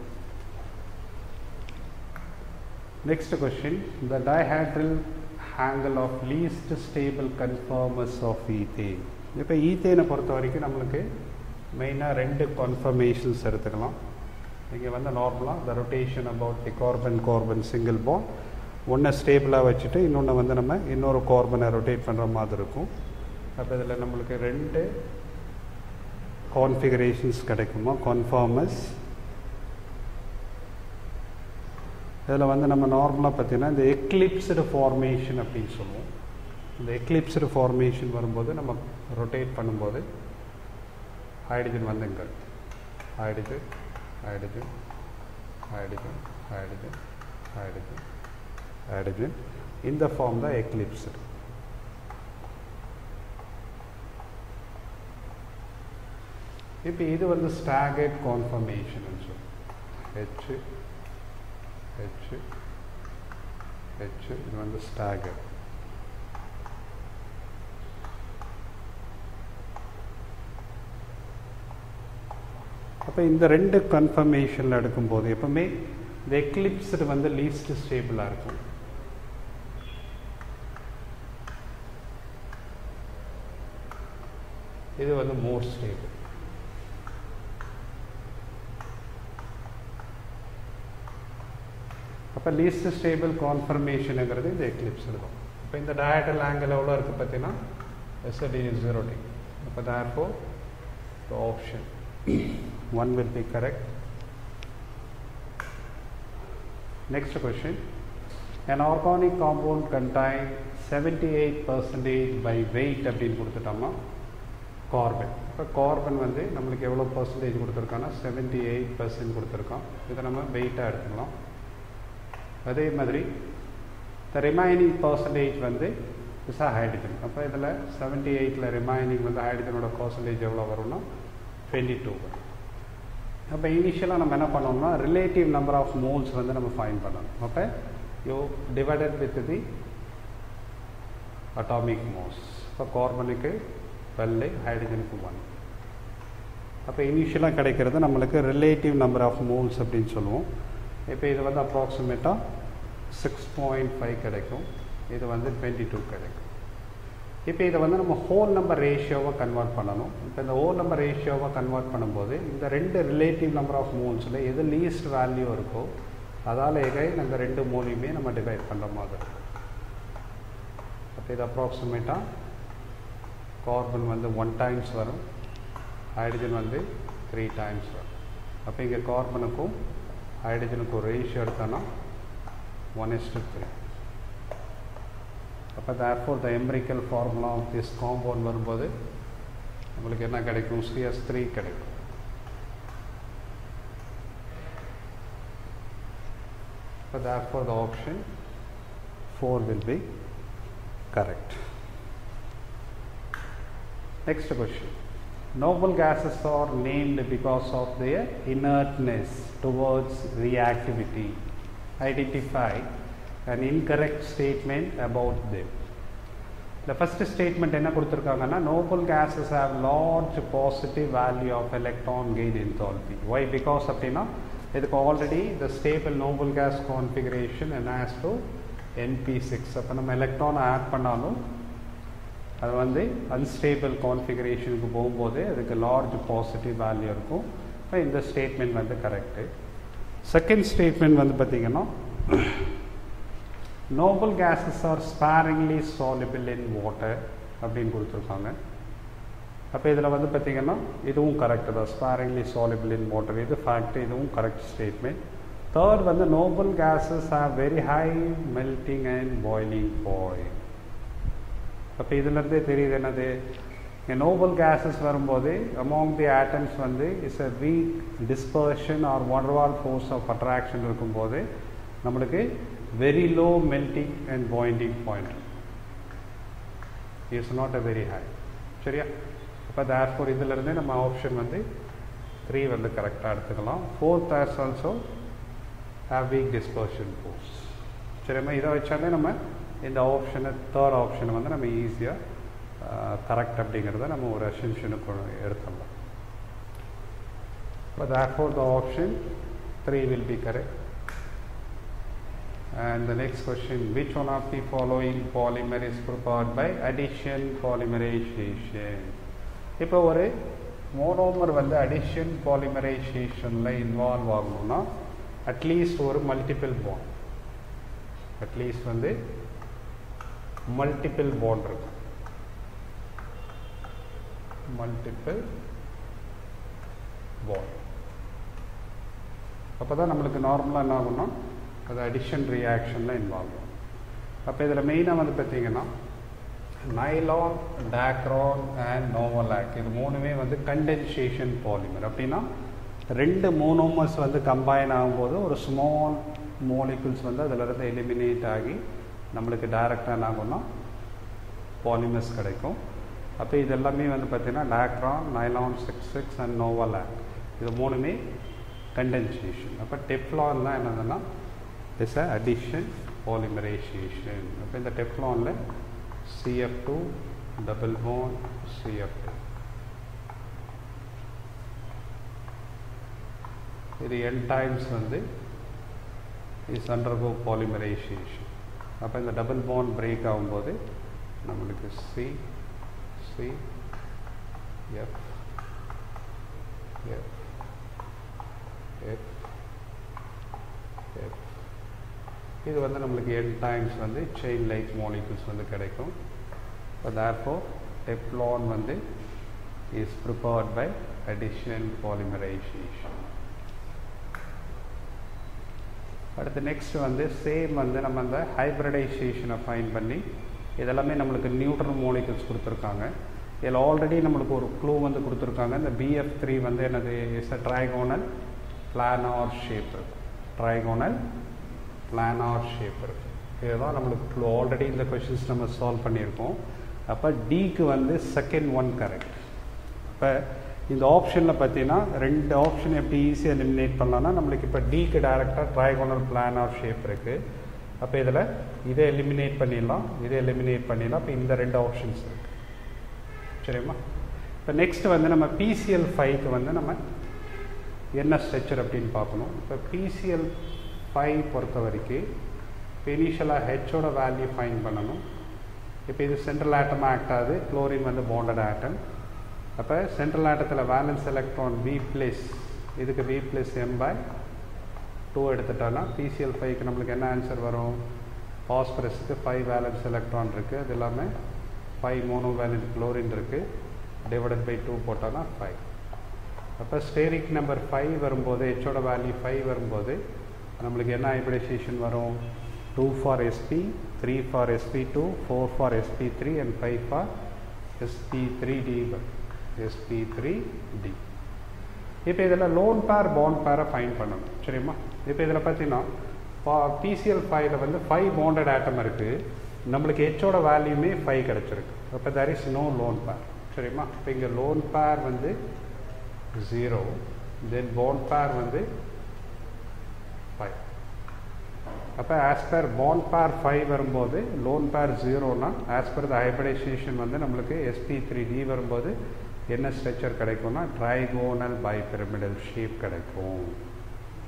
Next question, the dihedral angle of least stable conformers of ethane. இப்போ ஈத்தேனை பொறுத்த வரைக்கும் நம்மளுக்கு மெயினாக ரெண்டு கன்ஃபர்மேஷன்ஸ் எடுத்துக்கலாம் இங்கே வந்து நார்மலாக the rotation about the carbon carbon single bond ஒன்றை ஸ்டேபிளாக வச்சுட்டு இன்னொன்று வந்து நம்ம இன்னொரு கார்பனை ரொட்டேட் பண்ணுற மாதிரி இருக்கும் அப்போ இதில் நம்மளுக்கு ரெண்டு கான்ஃபிகரேஷன்ஸ் கிடைக்குமா கன்ஃபார்மஸ் இதில் வந்து நம்ம நார்மலாக பார்த்தீங்கன்னா இந்த எக்லிப்ஸ்டு ஃபார்மேஷன் அப்படின்னு சொல்லுவோம் இந்த எக்லிப்ஸ்டு ஃபார்மேஷன் வரும்போது நம்ம ரொட்டேட் பண்ணும்போது ஹைட்ரஜன் வந்து இங்கே hydrogen hydrogen hydrogen hydrogen hydrogen hydrogen in the form the eclipsed. இப்போ இது வந்து ஸ்டாகட் கான்ஃபர்மேஷன் சொல்லி ஹெச் ஹெச் ஹெச் இது வந்து ஸ்டாகட் அப்போ இந்த ரெண்டு கன்ஃபர்மேஷனில் எடுக்கும்போது எப்பவுமே இந்த எக்லிப்ஸ்டு வந்து லீஸ்ட் ஸ்டேபிளாக இருக்கும் இது வந்து மோர் ஸ்டேபிள் அப்போ லீஸ்ட் ஸ்டேபிள் கான்ஃபர்மேஷனுங்கிறது இந்த எக்லிப்ஸ் இருக்கும் இப்போ இந்த டயட்டல் ஆங்கிள் எவ்வளோ இருக்குது பார்த்தீங்கன்னா எஸ்எடி ஜீரோ டி அப்போ therefore the option one will be correct Next question. An organic compound contain 78 percentage by weight அப்படின்னு கொடுத்துட்டோம்னா கார்பன் இப்போ கார்பன் வந்து நம்மளுக்கு எவ்வளோ பர்சன்டேஜ் கொடுத்துருக்கோன்னா செவன்ட்டி எயிட் பர்சன்ட் கொடுத்துருக்கோம் இதை நம்ம வெயிட்டாக எடுத்துக்கலாம் அதே மாதிரி த ரிமைனிங் பர்சன்டேஜ் வந்து இஸ் ஹைட்ரஜன் அப்போ இதில் செவன்ட்டி எயிட்டில் ரிமைனிங் வந்து ஹைட்ரஜனோட பர்சன்டேஜ் எவ்வளோ வரும்னா டுவெண்ட்டி டூ வரும் அப்போ இனிஷியலாக நம்ம என்ன பண்ணோம்னா ரிலேட்டிவ் நம்பர் ஆஃப் மோல்ஸ் வந்து நம்ம ஃபைன் பண்ணணும் அப்போ you divided with the atomic moles இப்போ கார்பனுக்கு டுவெல் ஹைட்ரஜனுக்கு ஒன் அப்போ இனிஷியலாக கிடைக்கிறது நம்மளுக்கு ரிலேட்டிவ் நம்பர் ஆஃப் மோல்ஸ் அப்படின்னு சொல்லுவோம் இப்போ இது வந்து அப்ராக்சிமேட்டாக சிக்ஸ் பாயிண்ட் ஃபைவ் கிடைக்கும் இது வந்து டுவெண்ட்டி டூ கிடைக்கும் இப்போ இதை வந்து நம்ம ஹோல் நம்பர் ரேஷியோவை கன்வெர்ட் பண்ணணும் இப்போ இந்த ஹோல் நம்பர் ரேஷியோவை கன்வெர்ட் பண்ணும்போது இந்த ரெண்டு ரிலேட்டிவ் நம்பர் ஆஃப் மோல்ஸில் எது லீஸ்ட் வேல்யூ இருக்கோ அதால் எகைன் அந்த ரெண்டு மூலையுமே நம்ம டிவைட் பண்ணுற மாதிரி இருக்கும் அப்போ இது அப்ராக்சிமேட்டாக கார்பன் வந்து ஒன் டைம்ஸ் வரும் ஹைட்ரஜன் வந்து த்ரீ டைம்ஸ் வரும் அப்போ இங்கே கார்பனுக்கும் ஹைட்ரஜனுக்கும் ரேஷியோ எடுத்தோன்னா ஒன் இஸ் டு த்ரீ அப்போ therefore the empirical formula of this compound வரும்போது நம்மளுக்கு என்ன கிடைக்கும் சிஎஸ் த்ரீ கிடைக்கும் இப்போ therefore the option four will be correct Next question. Noble gases are named because of their inertness towards reactivity. Identify an incorrect statement about them. The first statement என்ன கொடுத்துருக்காங்கன்னா noble gases have large positive value of electron gain enthalpy. Why? Because அப்படின்னா இதுக்கு already the stable noble gas configuration என்ன as to np six அப்போ நம்ம எலக்ட்ரானை add பண்ணாலும் அது வந்து அன்ஸ்டேபிள் கான்ஃபிகரேஷனுக்கு போகும்போது அதுக்கு லார்ஜ் பாசிட்டிவ் வேல்யூ இருக்கும் இப்போ இந்த ஸ்டேட்மெண்ட் வந்து கரெக்டு செகண்ட் ஸ்டேட்மெண்ட் வந்து பார்த்திங்கன்னா noble gases are sparingly soluble in water அப்படின்னு கொடுத்துருக்காங்க அப்போ இதில் வந்து பார்த்திங்கன்னா இதுவும் கரெக்டு தான் ஸ்பேரிங்லி சாலிபிள் இன் வாட்டர் இது ஃபேக்ட் இதுவும் கரெக்ட் ஸ்டேட்மெண்ட் தேர்ட் வந்து noble gases have very high melting and boiling point அப்போ இதுலேருந்தே தெரியுது என்னது நோபல் கேஸஸ் வரும்போது அமாங் தி ஆட்டம்ஸ் வந்து it's a weak dispersion or van Waals force of attraction இருக்கும்போது நம்மளுக்கு very low melting and pointing point it's not a very high சரியா அப்போ தேர் ஃபோர் இதிலிருந்தே நம்ம ஆப்ஷன் வந்து த்ரீ வந்து கரெக்டாக எடுத்துக்கலாம் fourth as also have weak dispersion force சரிம்மா இதை வச்சாலே நம்ம இந்த ஆப்ஷனை தேர்ட் ஆப்ஷனை வந்து நம்ம ஈஸியாக கரெக்ட் அப்படிங்கிறத நம்ம ஒரு அசென்ஷனுக்கு எடுத்துடலாம் இப்போ therefore the option three will be correct And the next question, which one of the following polymer is prepared by addition polymerization? இப்போ ஒரு மோனோமர் வந்து அடிஷன் பாலிமரைசேஷனில் இன்வால்வ் ஆகணும்னா அட்லீஸ்ட் ஒரு மல்டிபிள் பாண்ட் அட்லீஸ்ட் வந்து மல்டிபிள் பாண்ட் இருக்கும் multiple bond அப்போ தான் நம்மளுக்கு நார்மலாக என்ன ஆகும்னா அது அடிஷன் ரியாக்ஷனில் இன்வால்வ் ஆகும் அப்போ இதில் மெயினாக வந்து பார்த்தீங்கன்னா நைலான் டேக்ரான் அண்ட் நோவலாக் இது மூணுமே வந்து கண்டென்சேஷன் பாலிமர் அப்படின்னா ரெண்டு மோனோமர்ஸ் வந்து கம்பைன் ஆகும்போது ஒரு ஸ்மால் மோலிகுல்ஸ் வந்து அதிலிருந்து எலிமினேட் ஆகி நம்மளுக்கு டைரெக்டாக என்ன ஆகும்னா பாலிமர்ஸ் கிடைக்கும் அப்போ இது எல்லாமே வந்து பார்த்திங்கன்னா Dacron nylon six six and novolac இது மூணுமே கண்டென்சேஷன் அப்போ டெப்லான் தான் என்னதுன்னா இஸ் அ அடிஷன் பாலிமரைசேஷன் அப்போ இந்த டெப்லானில் CF two double bond CF two இது என் டைம்ஸ் வந்து இஸ் அண்டர்கோ பாலிமரைசேஷன் அப்போ இந்த டபுள் போன் பிரேக் ஆகும்போது நம்மளுக்கு C C F F F F இது வந்து நம்மளுக்கு என் டைம்ஸ் வந்து செயின் லைக் மாலிகுல்ஸ் வந்து கிடைக்கும் இப்போ தேர்ஃபோ டெப்லான் வந்து is prepared by addition polymerisation அடுத்து நெக்ஸ்ட் வந்து சேம் வந்து நம்ம அந்த ஹைப்ரிடைசேஷனை ஃபைன் பண்ணி இதெல்லாமே நம்மளுக்கு நியூட்ரல் மோலிகல்ஸ் கொடுத்துருக்காங்க இதில் ஆல்ரெடி நம்மளுக்கு ஒரு க்ளூ வந்து கொடுத்துருக்காங்க இந்த பிஎஃப் த்ரீ வந்து என்னது is a trigonal planar shape trigonal planar shape இருக்குது இதுதான் நம்மளுக்கு க்ளூ ஆல்ரெடி இந்த கொஷின்ஸ் நம்ம சால்வ் பண்ணியிருக்கோம் அப்போ டிக்கு வந்து செகண்ட் ஒன் கரெக்ட் இப்போ இந்த ஆப்ஷனில் பார்த்தீங்கன்னா ரெண்டு ஆப்ஷன் எப்படி ஈஸியாக எலிமினேட் பண்ணலாம்னா நம்மளுக்கு இப்போ டிக்கு டைரெக்டாக ட்ரைகோனல் பிளானார் ஷேப் இருக்குது அப்போ இதில் இதை எலிமினேட் பண்ணிடலாம் இதை எலிமினேட் பண்ணிடலாம் இப்போ இந்த ரெண்டு ஆப்ஷன்ஸ் இருக்குது சரிம்மா இப்போ நெக்ஸ்ட் வந்து நம்ம பிசிஎல் ஃபைவ்க்கு வந்து நம்ம என்ன ஸ்ட்ரக்சர் அப்படின்னு பார்க்கணும் இப்போ பிசிஎல் ஃபைவ் பொறுத்த வரைக்கும் இப்போ இனிஷியலாக ஹெச்சோட வேல்யூ ஃபைன் பண்ணணும் இப்போ இது சென்ட்ரல் ஆட்டமாக ஆக்ட் ஆகுது குளோரின் வந்து பாண்டட் ஆட்டம் அப்போ சென்ட்ரல் ஆட்டத்தில் வேலன்ஸ் எலக்ட்ரான் வி ப்ளஸ் இதுக்கு V plus M by two எடுத்துட்டோன்னா பிசிஎல் ஃபைவ்க்கு நம்மளுக்கு என்ன ஆன்சர் வரும் பாஸ்பரஸுக்கு ஃபைவ் வேலன்ஸ் எலக்ட்ரான் இருக்குது அது இல்லாமல் ஃபைவ் மோனோ வேலன்ஸ் குளோரின் இருக்குது டிவைடட் பை டூ போட்டோன்னா ஃபைவ் அப்போ ஸ்டேரிக் நம்பர் ஃபைவ் வரும்போது ஹெச்சோட வேல்யூ ஃபைவ் வரும்போது நம்மளுக்கு என்ன ஹைபிரிடைசேஷன் வரும் two for SP three for SP two four for SP three and five for SP three D SP three D இப்போ இதில் லோன் பேர் பாண்ட் பேரை ஃபைன் பண்ணணும் சரிம்மா இப்போ இதில் பார்த்தீங்கன்னா பிசிஎல் ஃபைவ்ல வந்து ஃபைவ் பாண்டட் ஆட்டம் இருக்குது நம்மளுக்கு ஹெச்சோட வேல்யூமே ஃபைவ் கிடச்சிருக்கு அப்போ there is no lone pair சரிம்மா இப்போ இங்கே லோன் பேர் வந்து ஜீரோ தென் பாண்ட் பேர் வந்து ஃபைவ் அப்போ as per bond pair five வரும்போது லோன் பேர் ஜீரோனா ஆஸ் பர் த ஹைபிரைசேஷன் வந்து நம்மளுக்கு எஸ்பி த்ரீ டி வரும்போது என்ன ஸ்ட்ரக்சர் கிடைக்கும்னா ட்ரைகோனல் பை பிரமிடல் ஷேப் கிடைக்கும்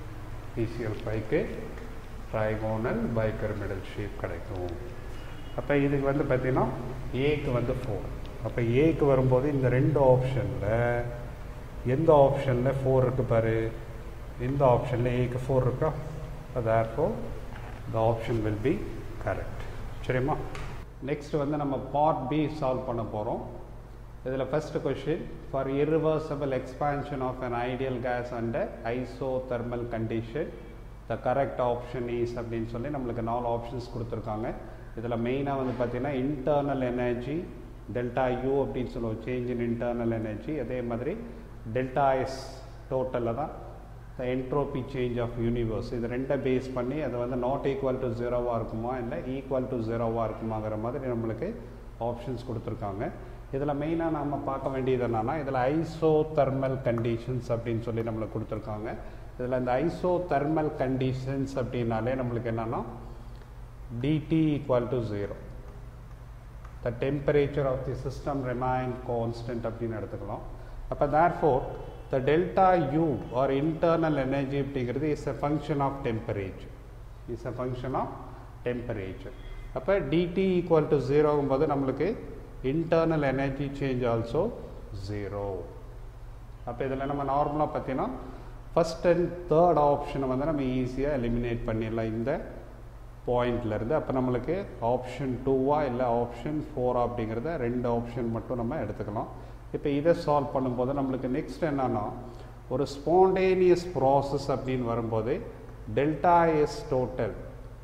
பிசிஎல் ஃபைவ்க்கு ட்ரைகோனல் பைபெர்மிடல் ஷேப் கிடைக்கும் அப்போ இதுக்கு வந்து பார்த்தீங்கன்னா ஏக்கு வந்து ஃபோர் அப்போ ஏக்கு வரும்போது இந்த ரெண்டு ஆப்ஷனில் எந்த ஆப்ஷனில் ஃபோர் இருக்கு பாரு இந்த ஆப்ஷனில் ஏக்கு ஃபோர் இருக்கா அப்போ therefore the option will be correct சரிம்மா நெக்ஸ்ட் வந்து நம்ம பார்ட் பி சால்வ் பண்ண போகிறோம் இதில் first question for irreversible expansion of an ideal gas under isothermal condition the correct option is அப்படின்னு சொல்லி நம்மளுக்கு நாலு ஆப்ஷன்ஸ் கொடுத்துருக்காங்க இதில் மெயினாக வந்து பார்த்தீங்கன்னா இன்டர்னல் எனர்ஜி டெல்டா யூ அப்படின்னு சொல்லுவோம் சேஞ்ச் இன் இன்டர்னல் எனர்ஜி அதே மாதிரி டெல்டா எஸ் டோட்டலில் தான் the entropy change of universe இது ரெண்டை பேஸ் பண்ணி அது வந்து நாட் ஈக்குவல் டு ஜீரோவாக இருக்குமா இல்லை ஈக்குவல் டு ஜீரோவாக இருக்குமாங்கிற மாதிரி நம்மளுக்கு ஆப்ஷன்ஸ் கொடுத்துருக்காங்க இதில் மெயினாக நம்ம பார்க்க வேண்டியது என்னன்னா இதில் ஐசோ தெர்மல் கண்டிஷன்ஸ் அப்படின்னு சொல்லி நம்மளுக்கு கொடுத்துருக்காங்க இதில் இந்த ஐசோ தெர்மல் கண்டிஷன்ஸ் அப்படின்னாலே நம்மளுக்கு என்னென்னா dt equal to 0 the temperature of the system remain constant அப்படின்னு எடுத்துக்கலாம் அப்போ therefore the delta u or internal energy அப்படிங்கிறது is a function of temperature is a function of temperature அப்போ dt equal to 0 போது நம்மளுக்கு internal energy change also 0 அப்போ இதில் நம்ம நார்மலாக பார்த்தீங்கன்னா ஃபஸ்ட் அண்ட் தேர்ட் ஆப்ஷனை வந்து நம்ம ஈஸியாக எலிமினேட் பண்ணிடலாம் இந்த பாயிண்ட்லேருந்து அப்போ நம்மளுக்கு ஆப்ஷன் டூவா இல்லை ஆப்ஷன் ஃபோரா அப்படிங்கிறத ரெண்டு ஆப்ஷன் மட்டும் நம்ம எடுத்துக்கலாம் இப்போ இதை சால்வ் பண்ணும்போது நம்மளுக்கு நெக்ஸ்ட் என்னன்னா ஒரு ஸ்பான்டேனியஸ் ப்ராசஸ் அப்படின்னு வரும்போது delta S total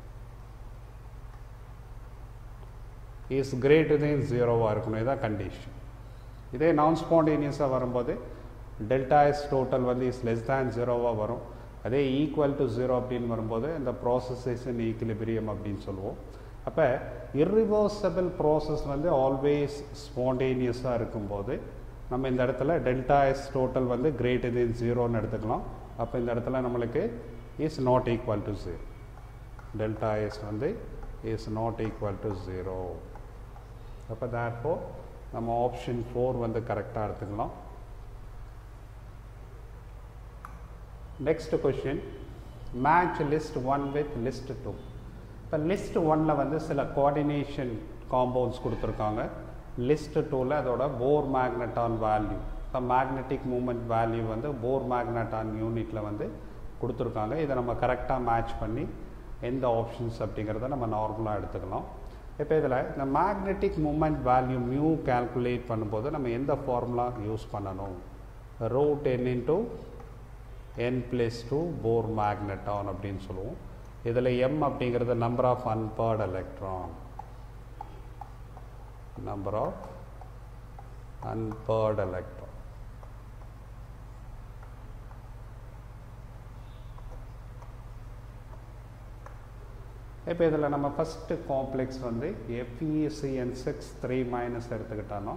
is greater than ஜீரோவாக இருக்கணும் இதான் கண்டிஷன் இதே நான் ஸ்பான்டேனியஸாக வரும்போது டெல்டா எஸ் டோட்டல் வந்து இஸ் லெஸ் தேன் ஜீரோவாக வரும் அதே ஈக்குவல் டு ஜீரோ அப்படின்னு வரும்போது இந்த ப்ராசஸ் இஸ் இன் ஈக்குலிபிரியம் அப்படின்னு சொல்லுவோம் அப்போ இர்ரிவர்சபிள் ப்ராசஸ் வந்து ஆல்வேஸ் ஸ்பான்டேனியஸாக இருக்கும்போது நம்ம இந்த இடத்துல டெல்டா எஸ் டோட்டல் வந்து கிரேட்டர் தென் ஜீரோன்னு எடுத்துக்கலாம் அப்போ இந்த இடத்துல நம்மளுக்கு is not equal to zero delta S வந்து is not equal to zero அப்போ தேர்ஃபோ நம்ம ஆப்ஷன் ஃபோர் வந்து கரெக்டாக எடுத்துக்கலாம் next question match list one with list two இப்போ லிஸ்ட் ஒனில் வந்து சில கோஆர்டினேஷன் காம்பவுண்ட்ஸ் கொடுத்துருக்காங்க லிஸ்ட் டூவில் அதோட போர் மேக்னட்டான் வேல்யூ இப்போ மேக்னெட்டிக் மூமெண்ட் வேல்யூ வந்து போர் மேக்னட்டான் யூனிட்டில் வந்து கொடுத்துருக்காங்க இதை நம்ம கரெக்டாக மேட்ச் பண்ணி எந்த ஆப்ஷன்ஸ் அப்படிங்கிறத நம்ம நார்மலாக எடுத்துக்கலாம் இப்போ இதில் இந்த magnetic moment value mu calculate பண்ணும்போது நம்ம எந்த ஃபார்முலா யூஸ் பண்ணணும் root n into n plus two Bohr magneton அப்படின்னு சொல்லுவோம் இதில் எம் அப்படிங்கிறது number of unpaired electron number of unpaired electron இப்போ இதில் நம்ம ஃபஸ்ட்டு காம்ப்ளெக்ஸ் வந்து எஃப்இசிஎன் சிக்ஸ் த்ரீ மைனஸ் எடுத்துக்கிட்டானோ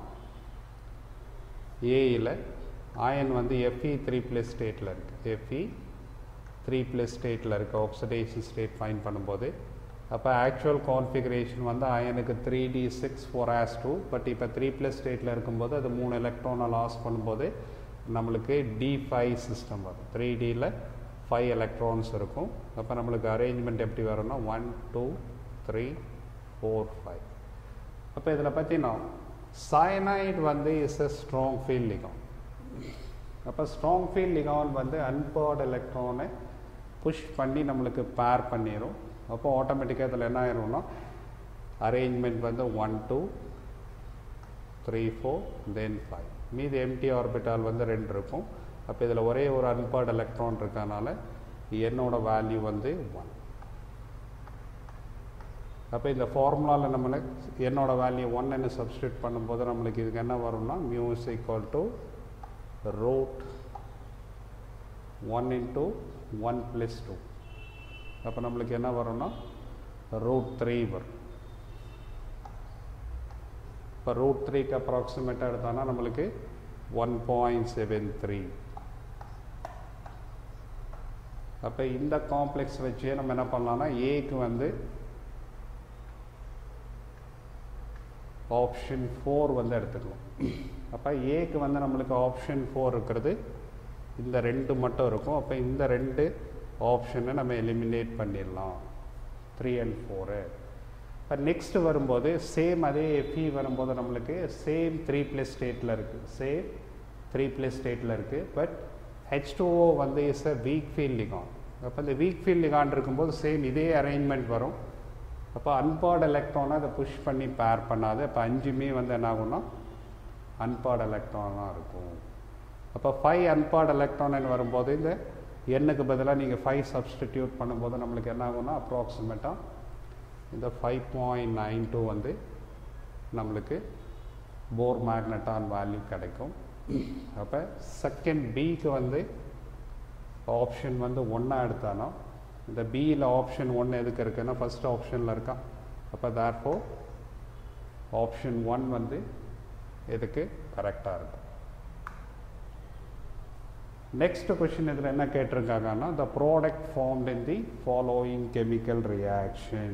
ஏயில் அயன் வந்து எஃப்இ த்ரீ ப்ளஸ் ஸ்டேட்டில் இருக்குது எஃப்இ த்ரீ ப்ளஸ் ஸ்டேட்டில் இருக்குது ஆக்சிடேஷன் ஸ்டேட் ஃபைன் பண்ணும்போது அப்போ ஆக்சுவல் கான்ஃபிகரேஷன் வந்து அயனுக்கு three D six four S two but இப்போ த்ரீ ப்ளஸ் ஸ்டேட்டில் இருக்கும்போது அது மூணு எலக்ட்ரானை லாஸ் பண்ணும்போது நம்மளுக்கு டி ஃபைவ் சிஸ்டம் வரும் த்ரீ டியில் ஃபைவ் எலக்ட்ரான்ஸ் இருக்கும் அப்போ நம்மளுக்கு அரேஞ்ச்மெண்ட் எப்படி வரும்னா one two three four five அப்போ இதில் பார்த்தீங்கன்னா சயனைட் வந்து is a strong field ligand அப்போ ஸ்ட்ராங் ஃபீல்ட் லிகான் வந்து அன்பர்ட் எலக்ட்ரானை புஷ் பண்ணி நம்மளுக்கு பேர் பண்ணிடும் அப்போ ஆட்டோமேட்டிக்காக இதில் என்ன ஆயிரும்னா அரேஞ்ச்மெண்ட் வந்து one two three four then five மீதி எம்டி ஆர்பிட்டால் வந்து ரெண்டு இருக்கும் அப்போ இதில் ஒரே ஒரு அன்பர்ட் எலக்ட்ரான் இருக்கனால என்னோட வேல்யூ வந்து ஒன் அப்போ இந்த ஃபார்முலாவில் நம்மளுக்கு என்னோட வேல்யூ ஒன்னு சப்ஸ்டியூட் பண்ணும்போது நம்மளுக்கு இதுக்கு என்ன வரும்னா mu is equal to root one into one plus two அப்போ நம்மளுக்கு என்ன வரும்னா ரூட் த்ரீ வரும் இப்போ ரூட் த்ரீக்கு அப்ராக்சிமேட்டாக எடுத்தோன்னா நம்மளுக்கு ஒன் பாயிண்ட் செவன் த்ரீ அப்போ இந்த காம்ப்ளெக்ஸ் வச்சே நம்ம என்ன பண்ணலாம்னா ஏக்கு வந்து ஆப்ஷன் ஃபோர் வந்து எடுத்துக்கலாம் அப்போ ஏக்கு வந்து நம்மளுக்கு ஆப்ஷன் ஃபோர் இருக்கிறது இந்த ரெண்டு மட்டும் இருக்கும் அப்போ இந்த ரெண்டு ஆப்ஷனை நம்ம எலிமினேட் பண்ணிடலாம் த்ரீ அண்ட் ஃபோரு இப்போ நெக்ஸ்ட் வரும்போது சேம் அதே எஃப்இ வரும்போது நம்மளுக்கு சேம் த்ரீ ப்ளஸ் ஸ்டேட்டில் இருக்குது சேம் த்ரீ ப்ளஸ் ஸ்டேட்டில் இருக்குது பட் ஹெச் டூஓ வந்து is a weak field ligand அப்போ இந்த வீக் ஃபீல் லிகான் இருக்கும்போது சேம் இதே அரேஞ்ச்மெண்ட் வரும் அப்போ அன்பார்ட் எலக்ட்ரானை அதை புஷ் பண்ணி பேர் பண்ணாது அப்போ அஞ்சுமே வந்து என்ன ஆகும்னா அன்பார்ட் எலக்ட்ரானாக இருக்கும் அப்போ ஃபைவ் அன்பார்ட் எலக்ட்ரான் வரும்போது இந்த எண்ணுக்கு பதிலாக நீங்கள் ஃபைவ் சப்ஸ்டிடியூட் பண்ணும்போது நம்மளுக்கு என்ன ஆகும்னா அப்ராக்சிமேட்டாக இந்த ஃபைவ் பாயிண்ட் நைன் டூ வந்து நம்மளுக்கு போர் மேக்னட்டான் வேல்யூ கிடைக்கும் அப்போ செகண்ட் பிக்கு வந்து ஆப்ஷன் வந்து ஒன்றா எடுத்தானோ இந்த பியில் ஆப்ஷன் ஒன்று எதுக்கு இருக்குன்னா ஃபஸ்ட் ஆப்ஷனில் இருக்கா அப்போ தேர்ஃபோ ஆப்ஷன் ஒன் வந்து எதுக்கு கரெக்டாக இருக்கும் நெக்ஸ்ட் கொஷின் இதில் என்ன கேட்டிருக்காங்கன்னா the product formed in the following chemical reaction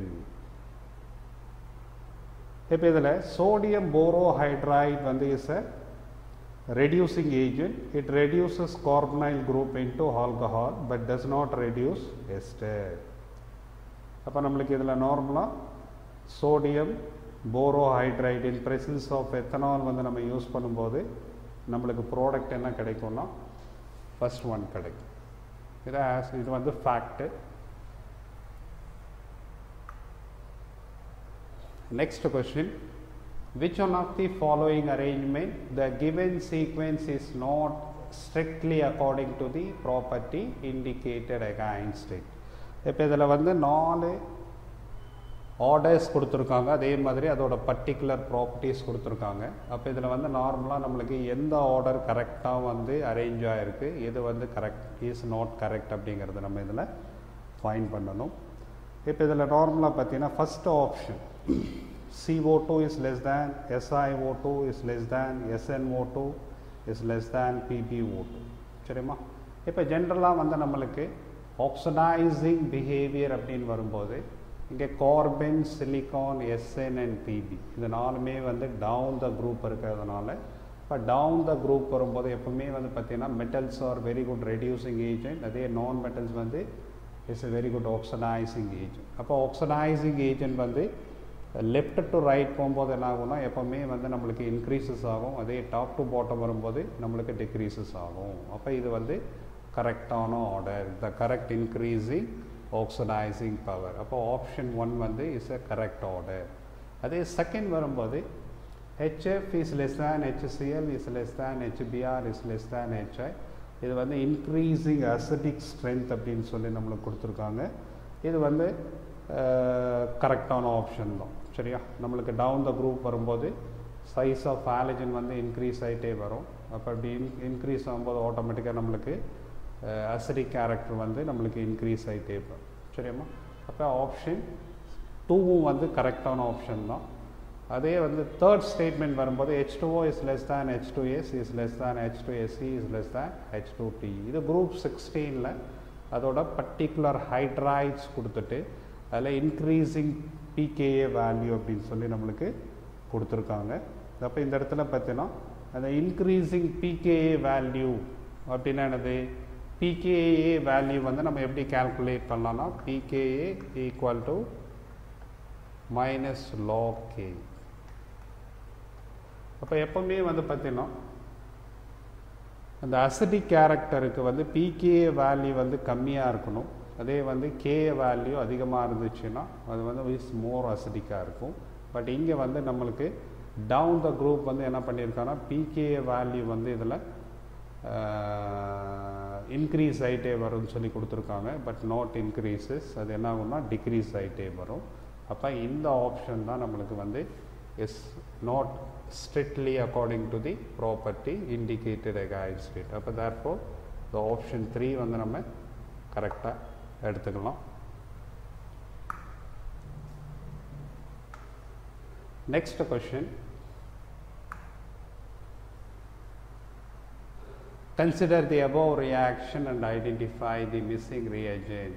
இப்போ இதில் சோடியம் போரோஹைட்ரைட் வந்து is a reducing agent it reduces carbonyl group into alcohol but does not reduce ester அப்போ நம்மளுக்கு இதில் நார்மலாக sodium borohydride in presence of ethanol வந்து நம்ம use பண்ணும்போது நம்மளுக்கு ப்ராடக்ட் என்ன கிடைக்கும்னா ஃபஸ்ட் ஒன் கிடைக்கும் இது ஆஸ் இது வந்து fact next question which one of the following arrangement the given sequence is not strictly according to the property indicated against it இப்போ இதில் வந்து நாலு ஆர்டர்ஸ் கொடுத்துருக்காங்க அதே மாதிரி அதோட பர்டிகுலர் ப்ராப்பர்ட்டிஸ் கொடுத்துருக்காங்க அப்போ இதில் வந்து நார்மலாக நம்மளுக்கு எந்த ஆர்டர் கரெக்டாக வந்து அரேஞ்ச் ஆகிருக்கு எது வந்து கரெக்ட் இஸ் நாட் கரெக்ட் அப்படிங்கிறத நம்ம இதில் ஃபைன் பண்ணணும் இப்போ இதில் நார்மலாக பார்த்தீங்கன்னா first option CO2 is less than, SiO2 is less than, SnO2 is less than PbO2 சரிம்மா இப்போ ஜென்ரலாக வந்து நம்மளுக்கு ஆக்சடைசிங் பிஹேவியர் அப்படின்னு வரும்போது இங்கே carbon silicon SN and PB இது நாலுமே வந்து டவுன் த குரூப் இருக்கிறதுனால இப்போ டவுன் த குரூப் வரும்போது எப்பவுமே வந்து பார்த்திங்கன்னா metals are very good reducing agent அதே நான் மெட்டல்ஸ் வந்து it's a very good oxidising agent அப்போ ஆக்சடைசிங் ஏஜென்ட் வந்து லெஃப்ட் டு ரைட் போகும்போது என்ன ஆகும்னா எப்போவுமே வந்து நம்மளுக்கு இன்க்ரீசஸ் ஆகும் அதே டாப் டு பாட்டம் வரும்போது நம்மளுக்கு டிக்ரீசஸ் ஆகும் அப்போ இது வந்து கரெக்டான order the correct increasing oxidising power அப்போ ஆப்ஷன் ஒன் வந்து இஸ் எ கரெக்ட் ஆர்டர் அதே செகண்ட் வரும்போது HF is less than HCl is less than HBr is less than HI இது வந்து இன்க்ரீஸிங் அசிடிக் ஸ்ட்ரென்த் அப்படின்னு சொல்லி நம்மளுக்கு கொடுத்துருக்காங்க இது வந்து கரெக்டான ஆப்ஷன் தான் சரியா நம்மளுக்கு டவுன் த குரூப் வரும்போது சைஸ் ஆஃப் ஆலஜன் வந்து இன்க்ரீஸ் ஆகிட்டே வரும் அப்போ அப்படி இன் இன்க்ரீஸ் ஆகும்போது ஆட்டோமேட்டிக்காக நம்மளுக்கு அசிடிக் கேரக்டர் வந்து நம்மளுக்கு இன்க்ரீஸ் ஆகிட்டே வரும் சரியாம்மா அப்போ ஆப்ஷன் டூவும் வந்து கரெக்டான ஆப்ஷன் தான் அதே வந்து தேர்ட் ஸ்டேட்மெண்ட் வரும்போது H two O is less than H two S is less than H two SE is less than H two T இது குரூப் சிக்ஸ்டீனில் அதோட பர்டிகுலர் ஹைட்ராய்ட்ஸ் கொடுத்துட்டு அதில் இன்க்ரீஸிங் பிகேஏ வேல்யூ அப்படின்னு சொல்லி நம்மளுக்கு கொடுத்துருக்காங்க அப்போ இந்த இடத்துல பார்த்தீங்கன்னா அந்த இன்க்ரீஸிங் பிகேஏ வேல்யூ அப்படின்னா என்னது பிகேஏ வேல்யூ வந்து நம்ம எப்படி கால்குலேட் பண்ணலாம்னா PKA equal to minus log K அப்போ எப்பவுமே வந்து பார்த்தீங்கன்னா அந்த அசிடிக் கேரக்டருக்கு வந்து பிகே வேல்யூ வந்து கம்மியாக இருக்கணும் அதே வந்து கே வேல்யூ அதிகமாக இருந்துச்சுன்னா அது வந்து இஸ் மோர் அசிடிக்காக இருக்கும் பட் இங்கே வந்து நம்மளுக்கு டவுன் த குரூப் வந்து என்ன பண்ணியிருக்காங்கன்னா பிகே வேல்யூ வந்து இதில் இன்க்ரீஸ் ஆகிட்டே வரும்னு சொல்லி கொடுத்துருக்காங்க பட் நாட் இன்க்ரீசஸ் அது என்ன ஆகும்னா டிக்ரீஸ் ஆகிட்டே வரும் அப்போ இந்த ஆப்ஷன் தான் நம்மளுக்கு வந்து is not strictly according to the property indicated against it அப்போ தேர்ஃபோர் த ஆப்ஷன் த்ரீ வந்து நம்ம கரெக்டாக எடுத்துக்கலாம் next question Consider the above reaction and identify the missing reagent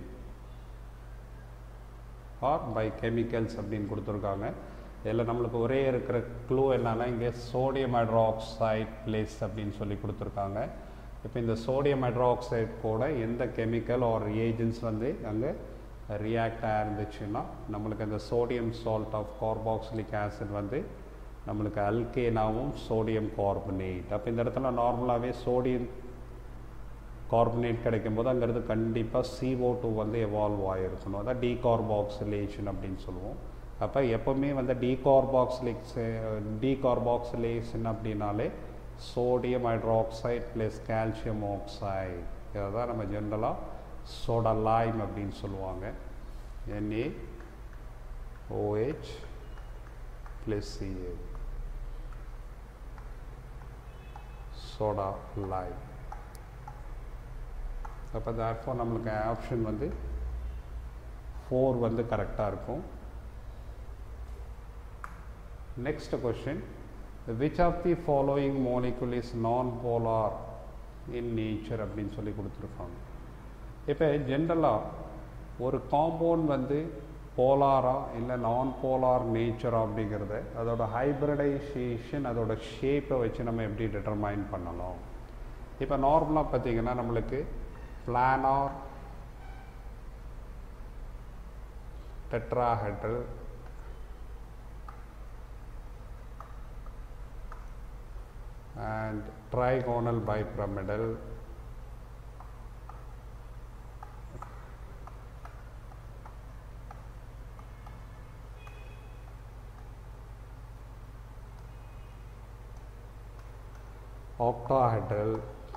or by chemicals அப்படின்னு கொடுத்துருக்காங்க இதில் நம்மளுக்கு ஒரே இருக்கிற க்ளூ என்னன்னா இங்கே சோடியம் ஹைட்ராக்சைட் பிளேஸ் அப்படின்னு சொல்லி கொடுத்துருக்காங்க இப்போ இந்த சோடியம் ஹைட்ராக்சைடு கூட எந்த கெமிக்கல் ஆர் ஏஜென்ட்ஸ் வந்து அங்கே ரியாக்ட் ஆயிருந்துச்சுன்னா நம்மளுக்கு அந்த sodium salt of carboxylic acid வந்து நம்மளுக்கு அல்கேனாவும் சோடியம் கார்பனேட் அப்போ இந்த இடத்துல நார்மலாகவே சோடியம் கார்பனேட் கிடைக்கும் போது அங்கேருந்து கண்டிப்பாக CO2 டூ வந்து எவால்வ் ஆகிருக்கணும் அதான் டீகார்பாக்சிலேஷன் அப்படின்னு சொல்லுவோம் அப்போ எப்போவுமே வந்து டீகார்பாக்சிலிக் டீகார்பாக்சிலேஷன் அப்படின்னாலே sodium hydroxide plus calcium oxide இதை தான் நம்ம ஜென்ரலாக சோடா லைம் அப்படின்னு சொல்லுவாங்க NA OH plus CA soda lime அப்போ தேர்ஃபோர் நம்மளுக்கு ஆப்ஷன் வந்து ஃபோர் வந்து கரெக்டாக இருக்கும் next question which of the following molecule is non polar in nature அப்படின்னு சொல்லி கொடுத்துருக்காங்க இப்போ ஜென்ரலாக ஒரு காம்பவுண்ட் வந்து போலாரா இல்லை நான் போலார் நேச்சரா அப்படிங்கிறத அதோட ஹைப்ரிடைசேஷன் அதோட ஷேப்பை வச்சு நம்ம எப்படி டிட்டர்மைன் பண்ணலாம் இப்போ நார்மலாக பார்த்தீங்கன்னா நம்மளுக்கு planar tetrahedral and trigonal bipyramidal octahedral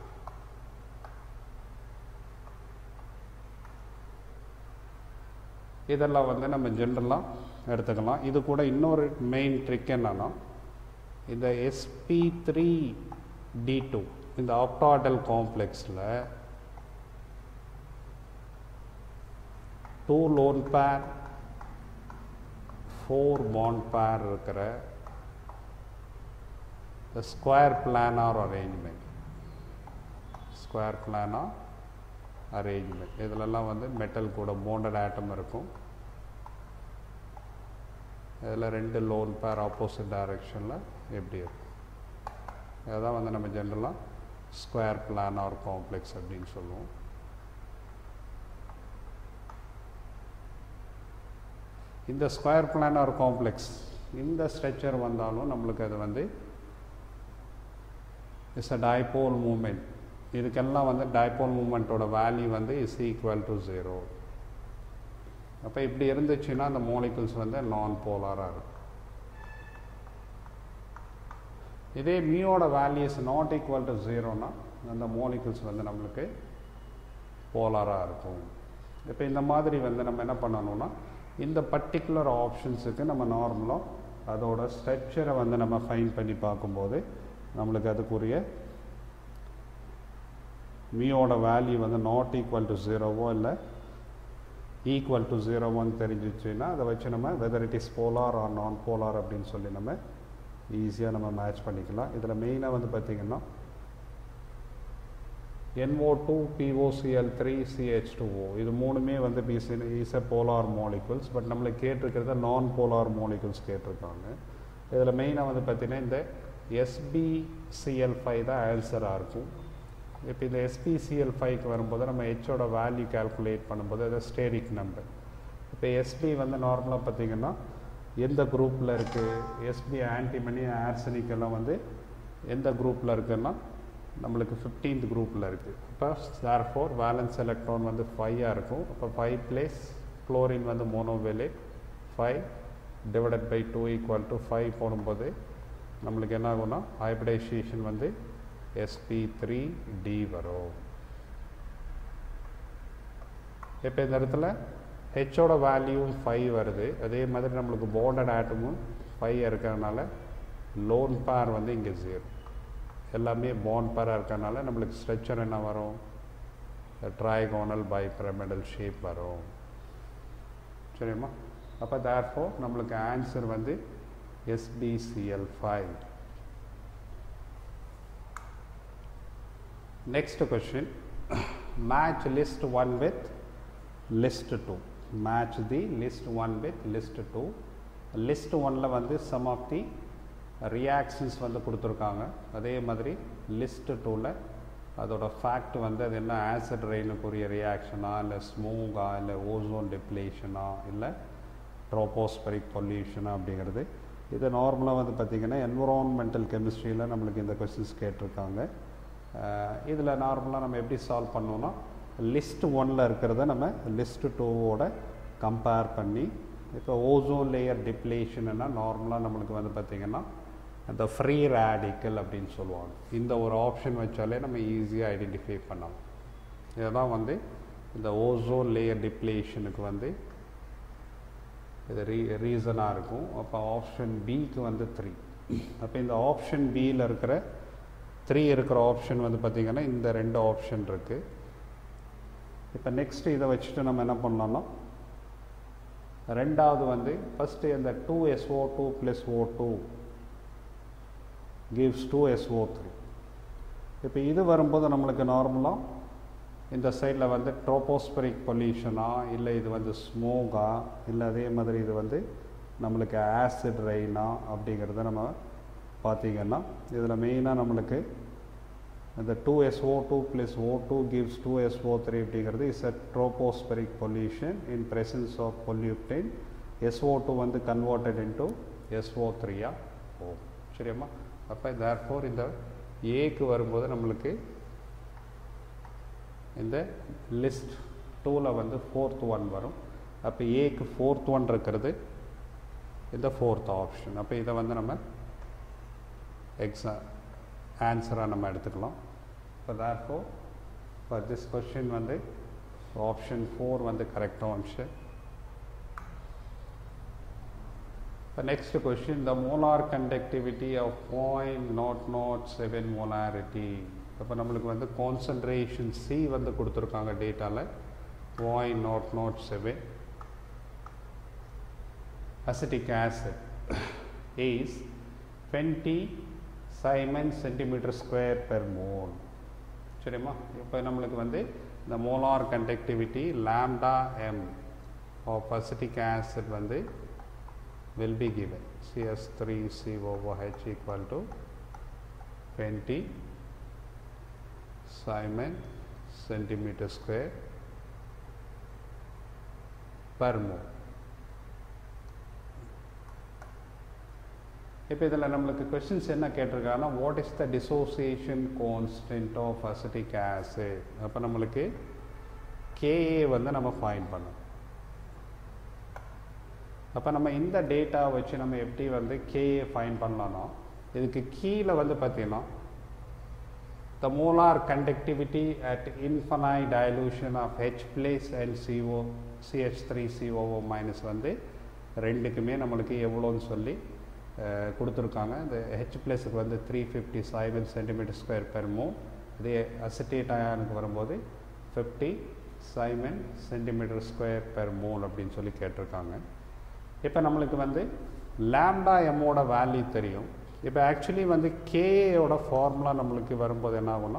இதெல்லாம் வந்து நம்ம ஜென்ரலாக எடுத்துக்கலாம் இது கூட இன்னொரு மெயின் ட்ரிக் என்னன்னா இந்த எஸ்பி த்ரீ டி டூ இந்த ஆப்டாடல் காம்ப்ளெக்ஸில் two lone pair four bond pair இருக்கிற square planar arrangement square planar arrangement இதிலெல்லாம் வந்து மெட்டல் கூட போண்டட் ஆட்டம் இருக்கும் இதில் ரெண்டு லோன் பேர் ஆப்போசிட் டைரெக்ஷனில் எப்படி இருக்கும் அதுதான் வந்து நம்ம ஜென்ரலாக ஸ்கொயர் பிளானார் காம்ப்ளெக்ஸ் அப்படின்னு சொல்லுவோம் இந்த ஸ்கொயர் பிளானார் காம்ப்ளெக்ஸ் இந்த ஸ்ட்ரக்சர் வந்தாலும் நம்மளுக்கு அது வந்து இட்ஸ் அ டைபோல் மூமெண்ட் இதுக்கெல்லாம் வந்து டைபோல் மூமெண்ட்டோட வேல்யூ வந்து இஸ் ஈக்குவல் டு ஜீரோ அப்போ இப்படி இருந்துச்சுன்னா அந்த மோலிகுல்ஸ் வந்து நான் போலாராக இருக்கும் இதே மியோட வேல்யூஸ் நாட் ஈக்குவல் டு ஜீரோனா அந்த மோலிகுல்ஸ் வந்து நம்மளுக்கு போலாராக இருக்கும் இப்போ இந்த மாதிரி வந்து நம்ம என்ன பண்ணணும்னா இந்த பர்டிகுலர் ஆப்ஷன்ஸுக்கு நம்ம நார்மலாக அதோட ஸ்ட்ரக்சரை வந்து நம்ம ஃபைன் பண்ணி பார்க்கும்போது நம்மளுக்கு அதுக்குரிய மியோட வேல்யூ வந்து நாட் ஈக்குவல் டு ஜீரோவோ இல்லை ஈக்குவல் டு ஜீரோவான்னு தெரிஞ்சிச்சுன்னா அதை வச்சு நம்ம whether it is polar or non polar அப்படின்னு சொல்லி நம்ம ஈஸியாக நம்ம மேட்ச் பண்ணிக்கலாம் இதில் மெயினாக வந்து பார்த்திங்கன்னா NO two POCl three CH two O இது மூணுமே வந்து பிசி is a polar molecules but நம்மளுக்கு கேட்டிருக்கிறது நான் போலார் மாலிகுல்ஸ் கேட்டிருக்காங்க இதில் மெயினாக வந்து பார்த்திங்கன்னா இந்த எஸ்பிசிஎல் ஃபைவ் தான் ஆன்சராக இருக்கும் இப்போ இந்த எஸ்பிசிஎல் ஃபைவ்க்கு வரும்போது நம்ம ஹெச்சோட வேல்யூ கால்குலேட் பண்ணும்போது அது ஸ்டேரிக் நம்பர் இப்போ எஸ்பி வந்து நார்மலாக பார்த்திங்கன்னா எந்த குரூப்பில் இருக்குது எஸ்பி ஆன்டிமனி ஆர்சனிக் எல்லாம் வந்து எந்த குரூப்பில் இருக்குன்னா நம்மளுக்கு ஃபிஃப்டீன்த் குரூப்பில் இருக்குது இப்போ தேர் ஃபோர் வேலன்ஸ் எலக்ட்ரான் வந்து ஃபைவாக இருக்கும் அப்போ ஃபைவ் பிளேஸ் குளோரின் வந்து monovalent five divided by two equal to five போடும்போது நம்மளுக்கு என்ன ஆகும்னா ஹைப்ரிடைசேஷன் வந்து எஸ்பி த்ரீ டி வரும் இப்போ இந்த இடத்துல ஹெச்சோட வேல்யூவும் ஃபைவ் வருது அதே மாதிரி நம்மளுக்கு போண்டட் ஆட்டமும் ஃபைவ் இருக்கிறதுனால லோன் பேர் வந்து இங்கே ஜீரோ எல்லாமே பாண்ட் பேராக இருக்கிறதுனால நம்மளுக்கு ஸ்ட்ரக்சர் என்ன வரும் ட்ரைகோனல் பை பிரமிடல் ஷேப் வரும் சரிம்மா அப்போ தேர்ஃபோ நம்மளுக்கு ஆன்சர் வந்து SbCl five Next question match list 1 with list 2 match the list 1 with list 2 list 1ல வந்து some of the reactions வந்து கொடுத்துருக்காங்க அதே மாதிரி list 2ல அதோட ஃபேக்ட் வந்து அது என்ன ஆசிட் ரெயினுக்குரிய ரியாக்ஷனா இல்லை ஸ்மூகா இல்லை ஓசோன் டிப்ளேஷனா இல்லை ட்ரோபோஸ்பரிக் பொல்யூஷனா அப்படிங்கிறது இது நார்மலாக வந்து பார்த்திங்கன்னா என்விரான்மெண்டல் கெமிஸ்ட்ரியில் நம்மளுக்கு இந்த கொஸ்டின்ஸ் கேட்டிருக்காங்க இதில் நார்மலாக நம்ம எப்படி சால்வ் பண்ணோன்னா லிஸ்ட் ஒனில் இருக்கிறத நம்ம லிஸ்ட் டூவோட கம்பேர் பண்ணி இப்போ ஓசோன் லேயர் டிப்ளேஷன்னா நார்மலாக நம்மளுக்கு வந்து பார்த்திங்கன்னா அந்த ஃப்ரீ ரேடிக்கல் அப்படின்னு சொல்லுவாங்க இந்த ஒரு ஆப்ஷன் வச்சாலே நம்ம ஈஸியாக ஐடென்டிஃபை பண்ணலாம் இதுதான் வந்து இந்த ஓசோன் லேயர் டிப்ளேஷனுக்கு வந்து இது ரீ ரீசனாக இருக்கும் அப்போ ஆப்ஷன் பிக்கு வந்து த்ரீ அப்போ இந்த ஆப்ஷன் பியில் இருக்கிற த்ரீ இருக்கிற ஆப்ஷன் வந்து பார்த்திங்கன்னா இந்த ரெண்டு ஆப்ஷன் இருக்குது இப்போ நெக்ஸ்ட் இதை வச்சுட்டு நம்ம என்ன பண்ணோம்னா ரெண்டாவது வந்து ஃபஸ்ட்டு இந்த two SO two plus O two gives two SO three இப்போ இது வரும்போது நம்மளுக்கு நார்மலாக இந்த சைடில் வந்து ட்ரோபோஸ்பரிக் பொல்யூஷனா இல்லை இது வந்து ஸ்மோகா இல்லை அதே மாதிரி இது வந்து நம்மளுக்கு ஆசிட் ரெயினா அப்படிங்கிறத நம்ம பார்த்திங்கன்னா இதில் மெயினாக நம்மளுக்கு இந்த two SO two plus O two gives two SO three அப்படிங்கிறது is a tropospheric pollution in presence of பொல்யூப்டைன் எஸ்ஓ டூ வந்து கன்வெர்டட் இன்டு எஸ்ஓ த்ரீயா ஓ சரியாம்மா அப்போ தேர்ஃபோர் இந்த ஏக்கு வரும்போது நம்மளுக்கு இந்த லிஸ்ட் டூவில் வந்து ஃபோர்த் ஒன் வரும் அப்போ ஏக்கு ஃபோர்த் ஒன் இருக்கிறது இந்த ஃபோர்த் ஆப்ஷன் அப்போ இதை வந்து நம்ம எக்ஸா ஆன்சராக நம்ம எடுத்துக்கலாம் இப்போ தேர்ஃபோ ஃபார் திஸ் கொஷின் வந்து ஆப்ஷன் ஃபோர் வந்து கரெக்டாக ஆன்சர் இப்போ next question the molar conductivity of point naught naught seven molarity இப்போ நம்மளுக்கு வந்து கான்சன்ட்ரேஷன் சி வந்து கொடுத்துருக்காங்க டேட்டாவில் point naught naught seven acetic acid is twenty siemens centimetre square per mole சரிம்மா இப்போ நம்மளுக்கு வந்து இந்த molar conductivity lambda M of acetic acid வந்து will be given CS3COOH equal to 20 Simon centimeter square per mole. இப்போ இதில் நம்மளுக்கு questions என்ன கேட்டிருக்காங்கன்னா what is the dissociation constant of acetic acid அப்போ நம்மளுக்கு கேஏ வந்து நம்ம ஃபைன் பண்ணணும் அப்போ நம்ம இந்த டேட்டா வச்சு நம்ம எப்படி வந்து கேஏ ஃபைன் பண்ணலாம்னா இதுக்கு கீழே வந்து பார்த்தீங்கன்னா the molar conductivity at infinite dilution of H plus and CO CH three COO minus வந்து ரெண்டுக்குமே நம்மளுக்கு எவ்வளோன்னு சொல்லி கொடுத்துருக்காங்க இந்த ஹெச் பிளேஸுக்கு வந்து three fifty seven centimetre square per mole இதே அசிட்டேட் அயானுக்கு வரும்போது fifty siemens centimetre square per mole அப்படின்னு சொல்லி கேட்டிருக்காங்க இப்போ நம்மளுக்கு வந்து லேம்டா எம்மோட வேல்யூ தெரியும் இப்போ ஆக்சுவலி வந்து கேயோட ஃபார்முலா நம்மளுக்கு வரும்போது என்ன ஆகும்னா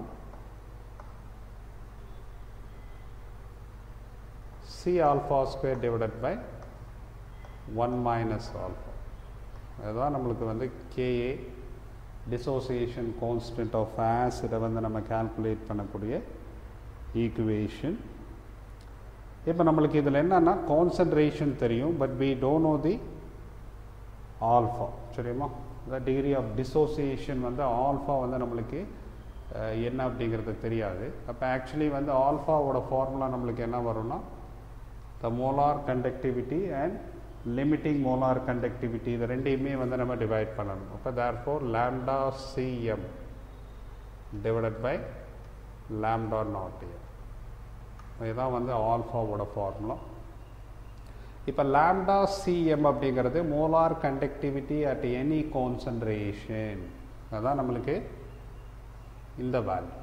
C alpha square divided by one minus alpha அதுதான் நம்மளுக்கு வந்து கேஏ டிசோசியேஷன் கான்ஸ்டன்ட் ஆஃப் ஆசிடை வந்து நம்ம கால்குலேட் பண்ணக்கூடிய ஈக்குவேஷன் இப்போ நம்மளுக்கு இதில் என்னென்னா கான்சன்ட்ரேஷன் தெரியும் but we don't know the alpha சரியுமா இந்த டிகிரி ஆஃப் டிசோசியேஷன் வந்து ஆல்ஃபா வந்து நம்மளுக்கு என்ன அப்படிங்கிறது தெரியாது அப்போ ஆக்சுவலி வந்து ஆல்ஃபாவோட ஃபார்முலா நம்மளுக்கு என்ன வரும்னா the molar conductivity and limiting molar conductivity இது ரெண்டையுமே வந்து நம்ம டிவைட் பண்ணணும் அப்போ therefore lambda CM divided by lambda naught M இதுதான் வந்து ஆல்ஃபாவோட ஃபார்முலா இப்போ லேம்டா சிஎம் அப்படிங்கிறது molar conductivity at any concentration அதுதான் நம்மளுக்கு இந்த வேல்யூ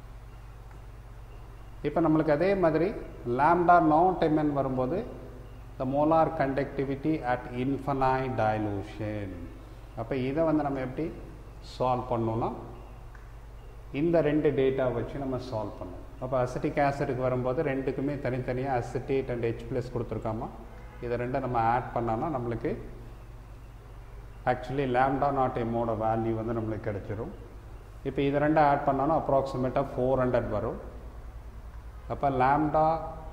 இப்போ நம்மளுக்கு அதே மாதிரி லேம்டா நாட் எம்என் வரும்போது the molar conductivity at infinite dilution அப்போ இதை வந்து நம்ம எப்படி சால்வ் பண்ணோம்னா இந்த ரெண்டு டேட்டா வச்சு நம்ம சால்வ் பண்ணோம் அப்போ அசிட்டிக் ஆசிடுக்கு வரும்போது ரெண்டுக்குமே தனித்தனியாக அசிட்டேட் அண்ட் ஹெச் ப்ளஸ் கொடுத்துருக்காமா இதை ரெண்டை நம்ம ஆட் பண்ணோன்னா நம்மளுக்கு ஆக்சுவலி லேம்டா நாட் எம்மோட வேல்யூ வந்து நம்மளுக்கு கிடச்சிரும் இப்போ இது ரெண்டும் ஆட் பண்ணாலும் அப்ராக்சிமேட்டாக ஃபோர் ஹண்ட்ரட் வரும் அப்போ லேம்டா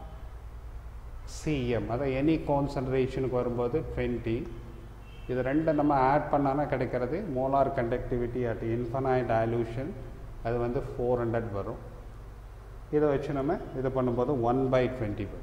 சிஎம் அதாவது எனி கான்சன்ட்ரேஷனுக்கு வரும்போது டுவெண்ட்டி இது ரெண்டு நம்ம ஆட் பண்ணானா கிடைக்கிறது molar conductivity at infinite dilution அது வந்து ஃபோர் ஹண்ட்ரட் வரும் இதை வச்சு நம்ம இது பண்ணும்போது ஒன் பை டுவெண்ட்டி வரும்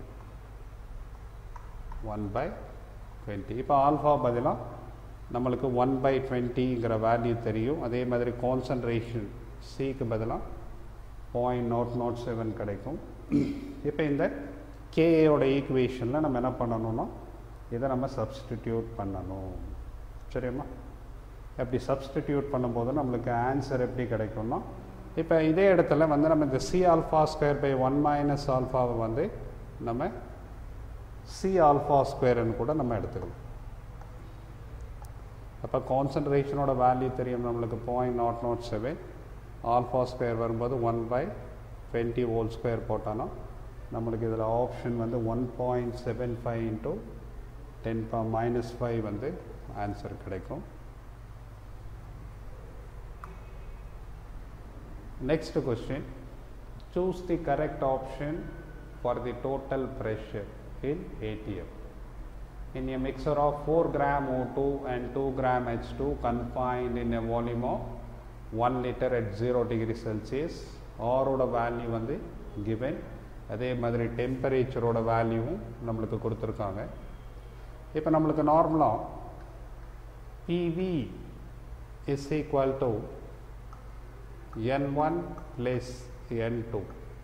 ஒன் பை டுவெண்ட்டி இப்போ ஆல்ஃபா பதிலாக நம்மளுக்கு ஒன் பை டுவெண்ட்டிங்கிற வேல்யூ தெரியும் அதே மாதிரி கான்சன்ட்ரேஷன் சிக்கு பதிலாக பாயிண்ட் நோட் நோட் செவன் கிடைக்கும் இப்போ இந்த கேஏயோட ஈக்குவேஷனில் நம்ம என்ன பண்ணணும்னா இதை நம்ம சப்ஸ்டிடியூட் பண்ணணும் சரிம்மா எப்படி சப்ஸ்டிடியூட் பண்ணும்போது நம்மளுக்கு ஆன்சர் எப்படி கிடைக்கும்னா இப்போ இதே இடத்துல வந்து நம்ம இந்த C alpha square by one minus ஆல்ஃபாவை வந்து நம்ம சி ஆல்ஃபா ஸ்கொயர்னு கூட நம்ம எடுத்துக்கலாம் அப்போ கான்சன்ட்ரேஷனோட வேல்யூ தெரியும் நம்மளுக்கு point naught naught seven alpha square வரும்போது one by twenty whole square போட்டாலும் நம்மளுக்கு இதில் ஆப்ஷன் வந்து one point seven five into ten power minus five வந்து ஆன்சர் கிடைக்கும் next question choose the correct option for the total pressure in ATM. In a mixture of 4 gram O2 and 2 gram H2 confined in a volume of 1 liter at 0 degree Celsius, ஆரோட value வந்து given அதே மாதிரி டெம்பரேச்சரோட வேல்யூவும் நம்மளுக்கு கொடுத்துருக்காங்க இப்போ நம்மளுக்கு நார்மலாக PV is equal to n one plus n two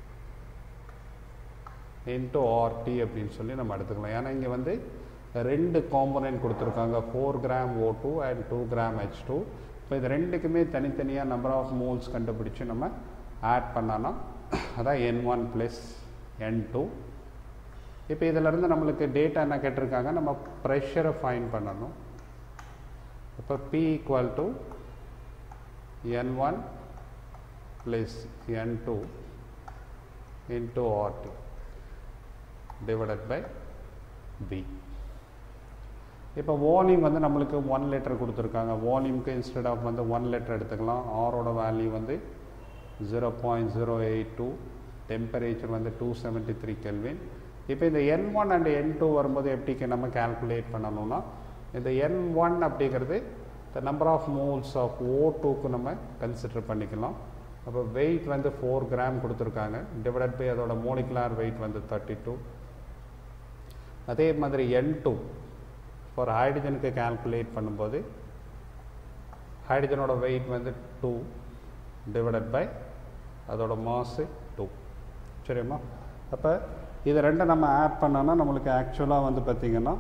into RT அப்படின்னு சொல்லி நம்ம எடுத்துக்கலாம் ஏன்னா இங்கே வந்து ரெண்டு காம்பனன்ட் கொடுத்துருக்காங்க four gram O two and two gram H two இப்போ இது ரெண்டுக்குமே தனித்தனியாக நம்பர் ஆஃப் மோல்ஸ் கண்டுபிடிச்சு நம்ம ஆட் பண்ணோன்னா அதான் n one plus n two இப்போ இதிலேருந்து நம்மளுக்கு டேட்டா என்ன கேட்டிருக்காங்க நம்ம ப்ரெஷரை ஃபைன் பண்ணணும் இப்போ P equal to n one plus n two into RT divided by V இப்போ வால்யூம் வந்து நம்மளுக்கு ஒன் லிட்டர் கொடுத்துருக்காங்க வால்யூம்க்கு இன்ஸ்டெட் ஆஃப் வந்து ஒன் லிட்டர் எடுத்துக்கலாம் ஆரோட வேல்யூ வந்து zero point zero eight two temperature வந்து டூ செவன்ட்டி த்ரீ கெல்வின் இப்போ இந்த n one and n two வரும்போது எப்படிக்கு நம்ம கேல்குலேட் பண்ணணும்னா இந்த என் ஒன் அப்படிங்கிறது the number of moles of O டூக்கு நம்ம கன்சிடர் பண்ணிக்கலாம் அப்போ வெயிட் வந்து ஃபோர் கிராம் கொடுத்துருக்காங்க டிவைடட் பை அதோட மோலிகுலார் வெயிட் வந்து தேர்ட்டி டூ அதே மாதிரி என் டூ ஃபார் ஹைட்ரஜனுக்கு கால்குலேட் பண்ணும்போது ஹைட்ரஜனோட வெயிட் வந்து டூ டிவைடட் பை அதோட மாசு டூ சரிம்மா அப்போ இது ரெண்டும் நம்ம ஆட் பண்ணோன்னா நம்மளுக்கு ஆக்சுவலாக வந்து பார்த்திங்கன்னா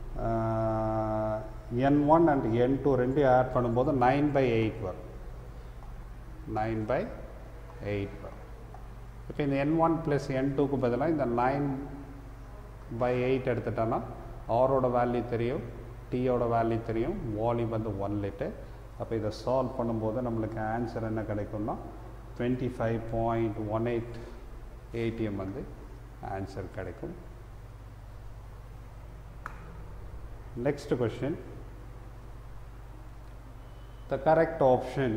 n one and n two ரெண்டையும் ஆட் பண்ணும்போது நைன் பை எயிட் வரும் நைன் பை எயிட் வரும் இப்போ இந்த என் ஒன் ப்ளஸ் என் டூக்கு பதிலாக இந்த நைன் பை எயிட் எடுத்துட்டோன்னா ஆரோட வேல்யூ தெரியும் டீயோட வேல்யூ தெரியும் வால்யூம் வந்து ஒன் லிட்டர் அப்போ இதை சால்வ் பண்ணும்போது நம்மளுக்கு ஆன்சர் என்ன கிடைக்கும்னா twenty five point one eight ATM வந்து ஆன்சர் கிடைக்கும் next question the correct option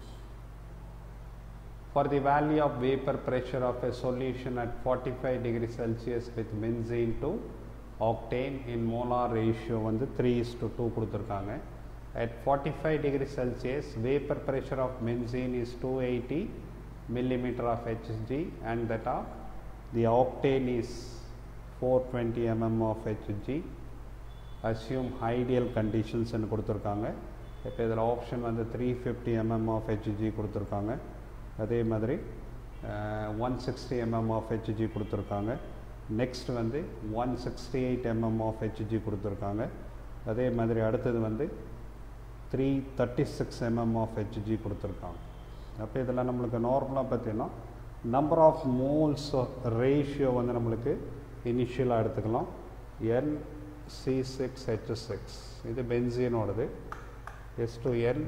for the value of vapor pressure of a solution at 45 degree Celsius with benzene to octane in molar ratio வந்து 3 is to 2 கொடுத்துருக்காங்க at 45 degree Celsius vapor pressure of benzene is 280 millimeter of Hg and that of the octane is 420 mm of Hg assume ideal conditions ன்னு கொடுத்துருக்காங்க இப்போ இதில் option வந்து three fifty mm of Hg கொடுத்துருக்காங்க அதே மாதிரி one sixty mm of Hg கொடுத்துருக்காங்க next வந்து one sixty eight mm of Hg கொடுத்துருக்காங்க அதே மாதிரி அடுத்தது வந்து three thirty six mm of Hg கொடுத்துருக்காங்க அப்போ இதில் நம்மளுக்கு நார்மலாக பார்த்தீங்கன்னா நம்பர் ஆஃப் மோல்ஸ் ரேஷியோ வந்து நம்மளுக்கு இனிஷியலாக எடுத்துக்கலாம் n C six H six இது பென்சியனோடது is to n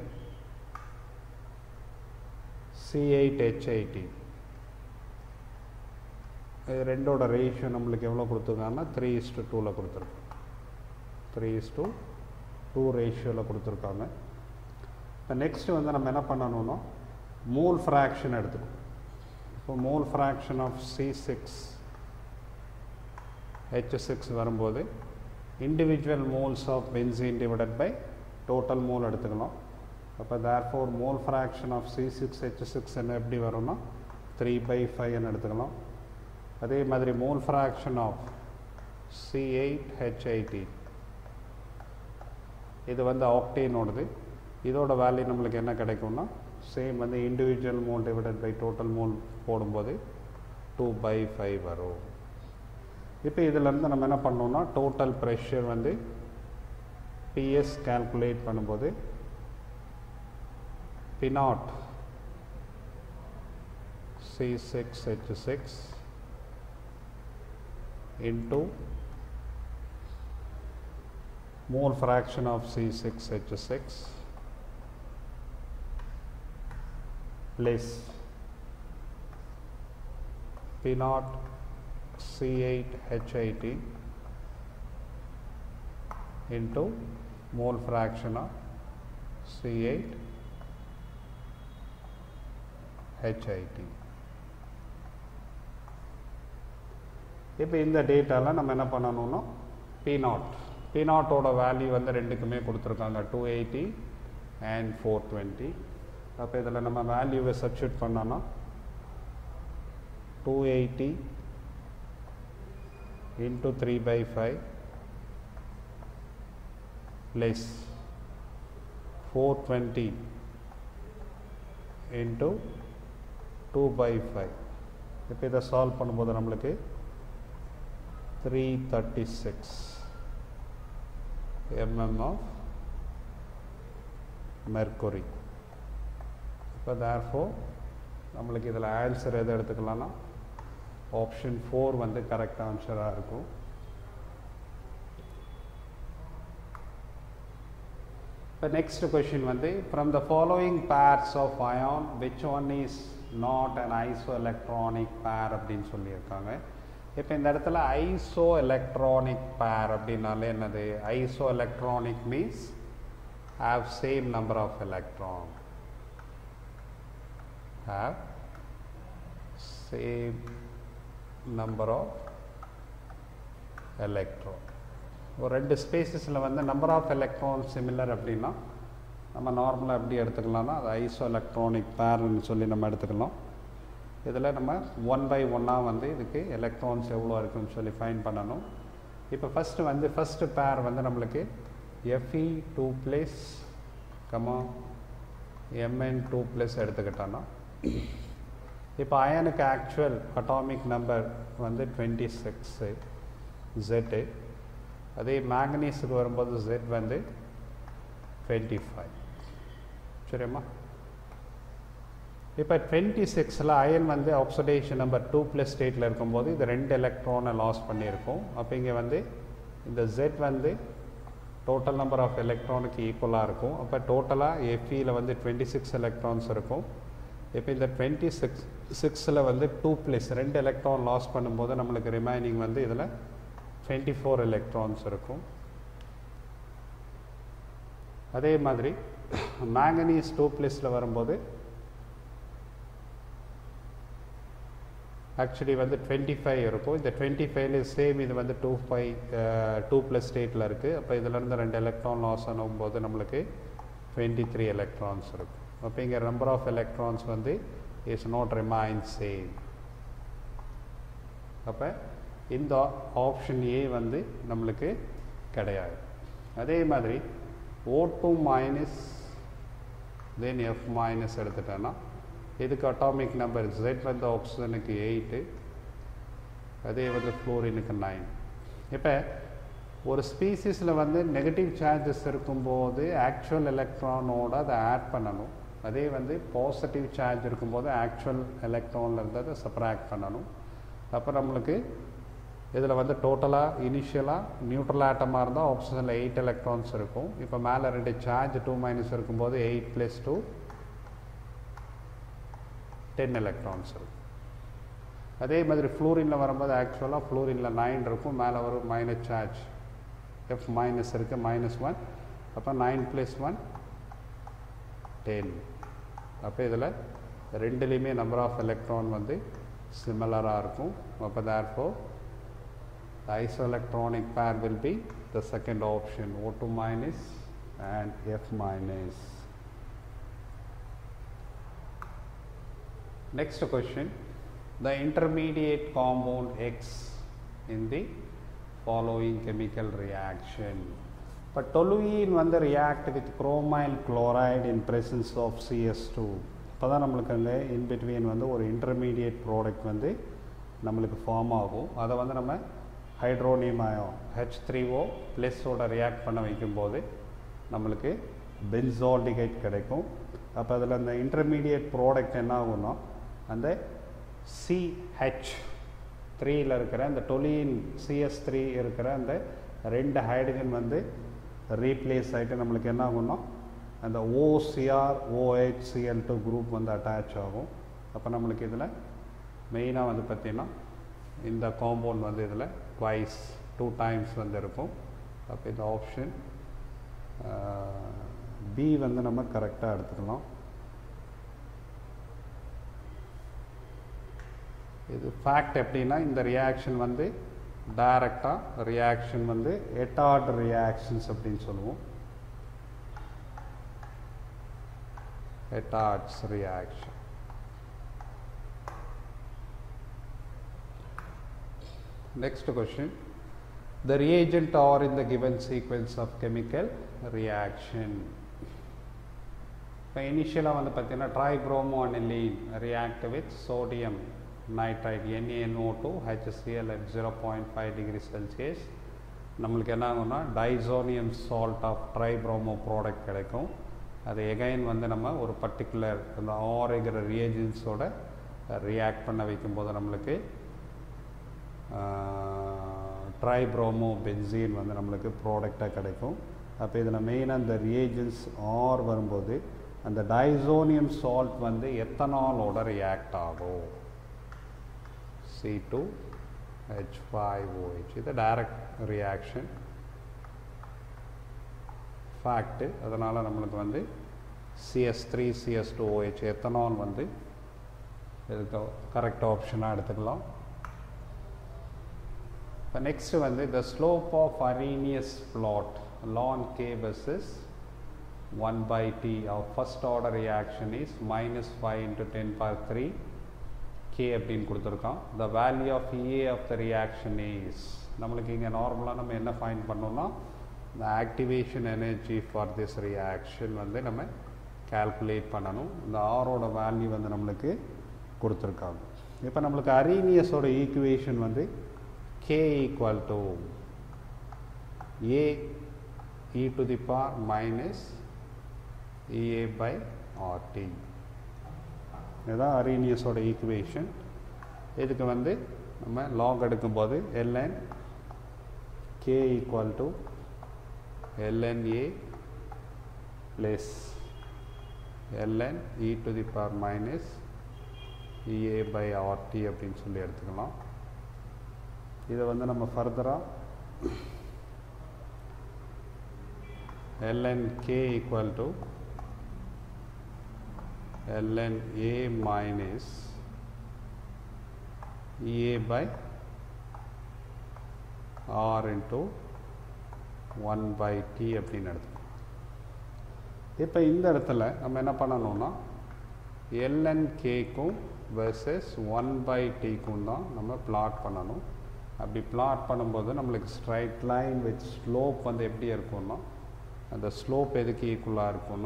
C eight H eighteen இது ரெண்டோட ரேஷியோ நம்மளுக்கு எவ்வளோ கொடுத்துருக்காங்கன்னா த்ரீ இஸ் டு டூவில் கொடுத்துருக்கோம் த்ரீ இஸ் டு டூ ரேஷியோவில் கொடுத்துருக்காங்க இப்போ நெக்ஸ்ட்டு வந்து நம்ம என்ன பண்ணணும்னா மோல் ஃப்ராக்ஷன் எடுத்துக்கும் இப்போ mole fraction of C six H six வரும்போது individual moles of benzene divided by total mole எடுத்துக்கலாம் அப்போ therefore mole fraction of C six H six என்ன எப்படி வரும்னா த்ரீ பை ஃபைவ்னு எடுத்துக்கலாம் அதே மாதிரி mole fraction of C eight H eighteen இது வந்து ஆக்டேனோடது இதோட வேல்யூ நம்மளுக்கு என்ன கிடைக்கும்னா சேம் வந்து individual mole divided by total mole போடும்போது டூ பை ஃபைவ் வரும் இப்போ இதிலேருந்து நம்ம என்ன பண்ணோம்னா டோட்டல் ப்ரெஷர் வந்து பிஎஸ் கால்குலேட் பண்ணும்போது P naught C six H six into mole fraction of C6H6 less P naught C8H18 into mole fraction of C8 H18 இப்போ இந்த டேட்டாவில் நம்ம என்ன பண்ணணும்னா பி நாட் பி நாட்டோட வேல்யூ வந்து ரெண்டுக்குமே கொடுத்துருக்காங்க two eighty and four twenty அப்போ இதில் நம்ம வேல்யூவை சப்ஸ்டியூட் பண்ணோன்னா two eighty into three by five less four twenty into two by five இப்போ இதை சால்வ் பண்ணும்போது நம்மளுக்கு 336 mm of mercury இப்போ therefore நம்மளுக்கு இதில் ஆன்சர் எதை எடுத்துக்கலாம்னா ஆப்ஷன் ஃபோர் வந்து கரெக்ட் ஆன்சராக இருக்கும் இப்போ நெக்ஸ்ட் கொஷின் வந்து from the following pairs of ion which one is not an isoelectronic pair அப்படின்னு சொல்லியிருக்காங்க இப்போ இந்த இடத்துல ஐசோ எலக்ட்ரானிக் பேர் அப்படின்னாலே என்னது isoelectronic means have same number of electron have same number of electron ஒரு ரெண்டு ஸ்பேசஸில் வந்து நம்பர் ஆஃப் எலக்ட்ரான் சிமிலர் அப்படின்னா நம்ம நார்மலாக எப்படி எடுத்துக்கலாம்னா அது ஐசோ எலக்ட்ரானிக் பேர்னு சொல்லி நம்ம எடுத்துக்கலாம் இதில் நம்ம ஒன் பை ஒன்னாக வந்து இதுக்கு எலக்ட்ரான்ஸ் எவ்வளோ இருக்குன்னு சொல்லி ஃபைன் பண்ணணும் இப்போ ஃபஸ்ட்டு வந்து ஃபஸ்ட்டு பேர் வந்து நம்மளுக்கு Fe two plus comma Mn two plus எடுத்துக்கிட்டோன்னா இப்போ அயனுக்கு ஆக்சுவல் அட்டாமிக் நம்பர் வந்து டுவெண்ட்டி சிக்ஸு ஜெட்டு அதே மேங்கனீஸுக்கு வரும்போது ஜெட் வந்து டுவெண்ட்டி ஃபைவ் சரிம்மா இப்போ டுவெண்ட்டி சிக்ஸில் அயன் வந்து ஆக்சிடேஷன் நம்பர் டூ ப்ளஸ் ஸ்டேட்டில் இருக்கும்போது இது ரெண்டு எலக்ட்ரானை லாஸ் பண்ணியிருக்கோம் அப்போ இங்கே வந்து இந்த ஜெட் வந்து டோட்டல் நம்பர் ஆஃப் எலக்ட்ரானுக்கு ஈக்குவலாக இருக்கும் அப்போ டோட்டலாக எஃப்இயில் வந்து டுவெண்ட்டி சிக்ஸ் எலக்ட்ரான்ஸ் இருக்கும் இப்போ இந்த டுவெண்ட்டி சிக்ஸ் சிக்ஸில் வந்து டூ ப்ளஸ் ரெண்டு எலக்ட்ரான் லாஸ் பண்ணும்போது நம்மளுக்கு ரிமைனிங் வந்து இதில் டுவெண்ட்டி ஃபோர் எலக்ட்ரான்ஸ் இருக்கும் அதே மாதிரி மேங்கனீஸ் டூ ப்ளஸில் வரும்போது ஆக்சுவலி வந்து டுவெண்ட்டி ஃபைவ் இருக்கும் இந்த டுவெண்ட்டி ஃபைவ்ல சேம் இது வந்து டூ ஃபைவ் டூ ப்ளஸ் ஸ்டேட்டில் இருக்குது அப்போ இதிலேருந்து ரெண்டு எலக்ட்ரான் லாஸ் ஆகும்போது நம்மளுக்கு டுவெண்ட்டி த்ரீ எலக்ட்ரான்ஸ் இருக்கும் அப்போ இங்கே நம்பர் ஆஃப் எலக்ட்ரான்ஸ் வந்து இஸ் நாட் ரிமைன் சேம் அப்போ இந்த ஆப்ஷன் ஏ வந்து நம்மளுக்கு கிடையாது அதே மாதிரி O two minus then F minus எடுத்துட்டேன்னா இதுக்கு அட்டாமிக் நம்பர் ஜெட் வந்து ஆக்சிஜனுக்கு எயிட்டு அதே வந்து ஃப்ளோரினுக்கு நைன் இப்போ ஒரு ஸ்பீசிஸில் வந்து நெகட்டிவ் சார்ஜஸ் இருக்கும்போது ஆக்சுவல் எலக்ட்ரானோட அதை ஆட் பண்ணணும் அதே வந்து பாசிட்டிவ் சார்ஜ் இருக்கும்போது ஆக்சுவல் எலக்ட்ரானில் அதை சப்ராக்ட் பண்ணணும் அப்போ நம்மளுக்கு இதில் வந்து டோட்டலாக இனிஷியலாக நியூட்ரல் ஆட்டமாக இருந்தால் ஆக்சிஜனில் எயிட் எலக்ட்ரான்ஸ் இருக்கும் இப்போ மேலே ரெண்டு சார்ஜ் டூ மைனஸ் இருக்கும்போது eight plus two ten electrons இருக்கும் அதே மாதிரி ஃப்ளூரினில் வரும்போது ஆக்சுவலாக ஃப்ளூரினில் நைன் இருக்கும் மேலே ஒரு மைனஸ் சார்ஜ் எஃப் மைனஸ் இருக்குது மைனஸ் ஒன் அப்போ நைன் ப்ளஸ் ஒன் டென் அப்போ இதில் ரெண்டுலேயுமே நம்பர் ஆஃப் எலக்ட்ரான் வந்து சிமிலராக இருக்கும் அப்போ therefore the isoelectronic pair will be the second option O2 minus and F minus. Next question the intermediate compound X in the following chemical reaction. But toluene வந்து react with chromyl chloride in presence of CS2 இப்போ தான் நம்மளுக்கு அங்கே in between வந்து ஒரு intermediate product வந்து நம்மளுக்கு form ஆகும் அதை வந்து நம்ம hydronium ion H three O ப்ளஸ்ஸோட ரியாக்ட் பண்ண வைக்கும்போது நம்மளுக்கு பென்சால்டிகைட் கிடைக்கும் அப்போ அதில் அந்த இன்டர்மீடியட் ப்ராடக்ட் என்ன ஆகும்னா அந்த சிஹெச் த்ரீயில் இருக்கிற அந்த டொலின் சிஎஸ் த்ரீ இருக்கிற அந்த ரெண்டு ஹைட்ரஜன் வந்து ரீப்ளேஸ் ஆகிட்டு நம்மளுக்கு என்ன ஆகும்னா அந்த OCR OH Cl two group வந்து அட்டாச் ஆகும் அப்போ நம்மளுக்கு இதில் மெயினாக வந்து பார்த்திங்கன்னா இந்த காம்பவுண்ட் வந்து இதில் ட்வைஸ் டூ டைம்ஸ் வந்து இருக்கும் அப்போ இந்த ஆப்ஷன் பி வந்து நம்ம கரெக்டாக எடுத்துக்கலாம் இது ஃபேக்ட் எப்படின்னா இந்த ரியாக்ஷன் வந்து டைரக்டாக ரியாக்ஷன் வந்து எட்டார்ட் ரியாக்ஷன்ஸ் அப்படின்னு சொல்லுவோம் Etard's reaction Next question. The reagent are in the given sequence of chemical reaction. இப்போ இனிஷியலாக வந்து பார்த்தீங்கன்னா tribromoaniline react with sodium nitrite NaNO two HCl at zero point five degree Celsius நம்மளுக்கு என்ன ஆகும்னா diazonium salt of tribromo product கிடைக்கும் அது again வந்து நம்ம ஒரு பர்டிகுலர் அந்த ஆறுகிற ரியேஜன்ஸோட ரியாக்ட் பண்ண வைக்கும்போது நம்மளுக்கு ட்ரைப்ரோமோ பென்சீன் வந்து நம்மளுக்கு ப்ராடக்டாக கிடைக்கும் அப்போ இதில் மெயினாக இந்த ரியேஜன்ஸ் ஆர் வரும்போது அந்த டைசோனியம் சால்ட் வந்து எத்தனாலோட ரியாக்ட் ஆகும் C two H five OH இது டைரக்ட் ரியாக்ஷன் ஃபேக்ட்டு அதனால் நம்மளுக்கு வந்து CS three CS two OH ethanol வந்து இதுக்கு கரெக்ட் ஆப்ஷனாக எடுத்துக்கலாம் இப்போ நெக்ஸ்ட் வந்து the slope of Arrhenius plot ln K versus one by T of first order reaction is minus five into ten power three K அப்படின்னு கொடுத்துருக்கோம் the value of A of the reaction is நம்மளுக்கு இங்கே நார்மலாக நம்ம என்ன find பண்ணோம்னா இந்த activation energy for this reaction வந்து நம்ம கால்குலேட் பண்ணணும் இந்த ஆரோட வேல்யூ வந்து நம்மளுக்கு கொடுத்துருக்காங்க இப்போ நம்மளுக்கு அரீனியஸோட ஈக்குவேஷன் வந்து k equal to a e to the power minus ea by rt இதுதான் அரீனியஸோட ஈக்குவேஷன் இதுக்கு வந்து நம்ம லாக் எடுக்கும்போது ln k equal to ln a plus ln e to the power minus ea by rt அப்படின்னு சொல்லி எடுத்துக்கலாம் இதை வந்து நம்ம ஃபர்தராக ln k equal to ln a minus ea by r into 1 by t அப்படின்னு எடுத்துக்கலாம் இப்போ இந்த இடத்துல நம்ம என்ன பண்ணணும்னா ln கேக்கும் வெர்சஸ் ஒன் பை டிக்கும் தான் நம்ம பிளாட் பண்ணணும் அப்படி பிளாட் பண்ணும்போது நம்மளுக்கு ஸ்ட்ரைட் லைன் வித் ஸ்லோப் வந்து எப்படி இருக்கும்னா அந்த ஸ்லோப் எதுக்கு ஈக்குவலாக இருக்கும்னா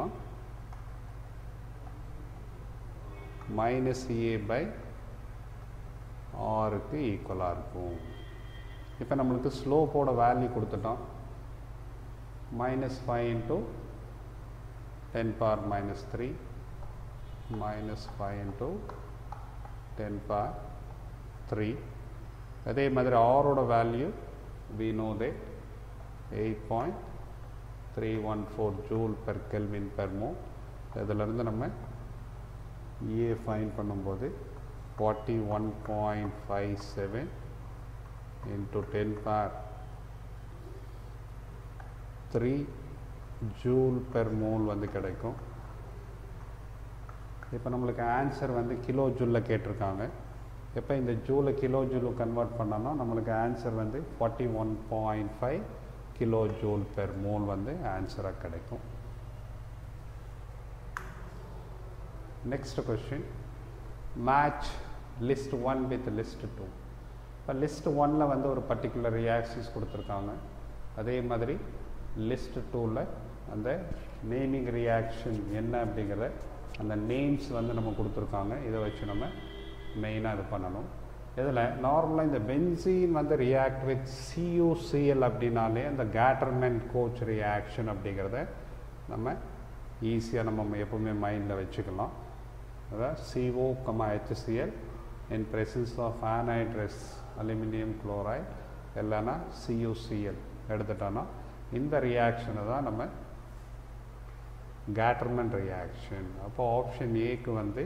மைனஸ் ஏ பை ஆருக்கு ஈக்குவலாக இருக்கும் இப்போ நம்மளுக்கு ஸ்லோப்போட வேல்யூ கொடுத்துட்டோம் minus five into ten power minus three minus five into ten power three அதே மாதிரி ஆரோட value we know that eight point three one four joule per kelvin per mole இதிலேருந்து நம்ம ஏ ஃபைன் பண்ணும்போது forty one point five seven into ten power three joule per mole வந்து கிடைக்கும் இப்போ நம்மளுக்கு ஆன்சர் வந்து கிலோ ஜூலில் கேட்டிருக்காங்க எப்போ இந்த ஜூலை கிலோ ஜூலு கன்வெர்ட் பண்ணோன்னா நம்மளுக்கு ஆன்சர் வந்து forty one point five kilo joule per mole வந்து ஆன்சராக கிடைக்கும் next question match list one with list two இப்போ லிஸ்ட் ஒனில் வந்து ஒரு பர்டிகுலர் ரியாக்ஷன்ஸ் கொடுத்துருக்காங்க அதே மாதிரி லிஸ்ட் டூவில் அந்த நேமிங் ரியாக்ஷன் என்ன அப்படிங்கிற அந்த நேம்ஸ் வந்து நம்ம கொடுத்துருக்காங்க இதை வச்சு நம்ம மெயினாக இது பண்ணணும் இதில் நார்மலாக இந்த பென்சீன் வந்து ரியாக்ட் வித் சியூசிஎல் அப்படின்னாலே அந்த கேட்டர்மென்ட் கோச் ரியாக்ஷன் அப்படிங்கிறத நம்ம ஈஸியாக நம்ம எப்போவுமே மைண்டில் வச்சுக்கலாம் அதாவது CO comma HCl in presence of anhydrous aluminium chloride இல்லைன்னா சியூசிஎல் எடுத்துட்டோன்னா இந்த ரியாக்ஷனை தான் நம்ம கேட்டர்மென்ட் ரியாக்ஷன் அப்போ ஆப்ஷன் ஏக்கு வந்து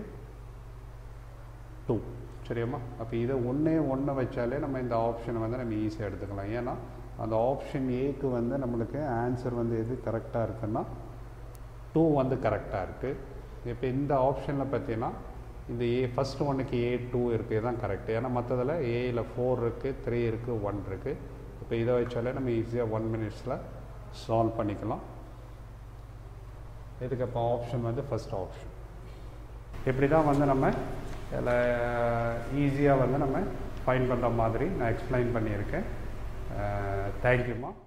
டூ சரியாம்மா அப்போ இதை ஒன்றே ஒன்று வச்சாலே நம்ம இந்த ஆப்ஷனை வந்து நம்ம ஈஸியாக எடுத்துக்கலாம் ஏன்னா அந்த ஆப்ஷன் ஏக்கு வந்து நம்மளுக்கு ஆன்சர் வந்து எது கரெக்டாக இருக்குன்னா டூ வந்து கரெக்டாக இருக்குது இப்போ இந்த ஆப்ஷனில் பார்த்தீங்கன்னா இந்த ஏ ஃபஸ்ட் ஒன்றுக்கு ஏ டூ இருக்குது இதுதான் கரெக்ட் ஏன்னா மற்றதில் ஏயில் ஃபோர் இருக்குது த்ரீ இருக்குது ஒன் இருக்குது இப்போ இதை வச்சாலே நம்ம ஈஸியாக ஒன் மினிட்ஸில் சால்வ் பண்ணிக்கலாம் இதுக்கு அப்போ ஆப்ஷன் வந்து ஃபஸ்ட் ஆப்ஷன் இப்படி தான் வந்து நம்ம இதில் ஈஸியாக வந்து நம்ம ஃபைன் பண்ணுற மாதிரி நான் எக்ஸ்பிளைன் பண்ணியிருக்கேன் தேங்க்யூம்மா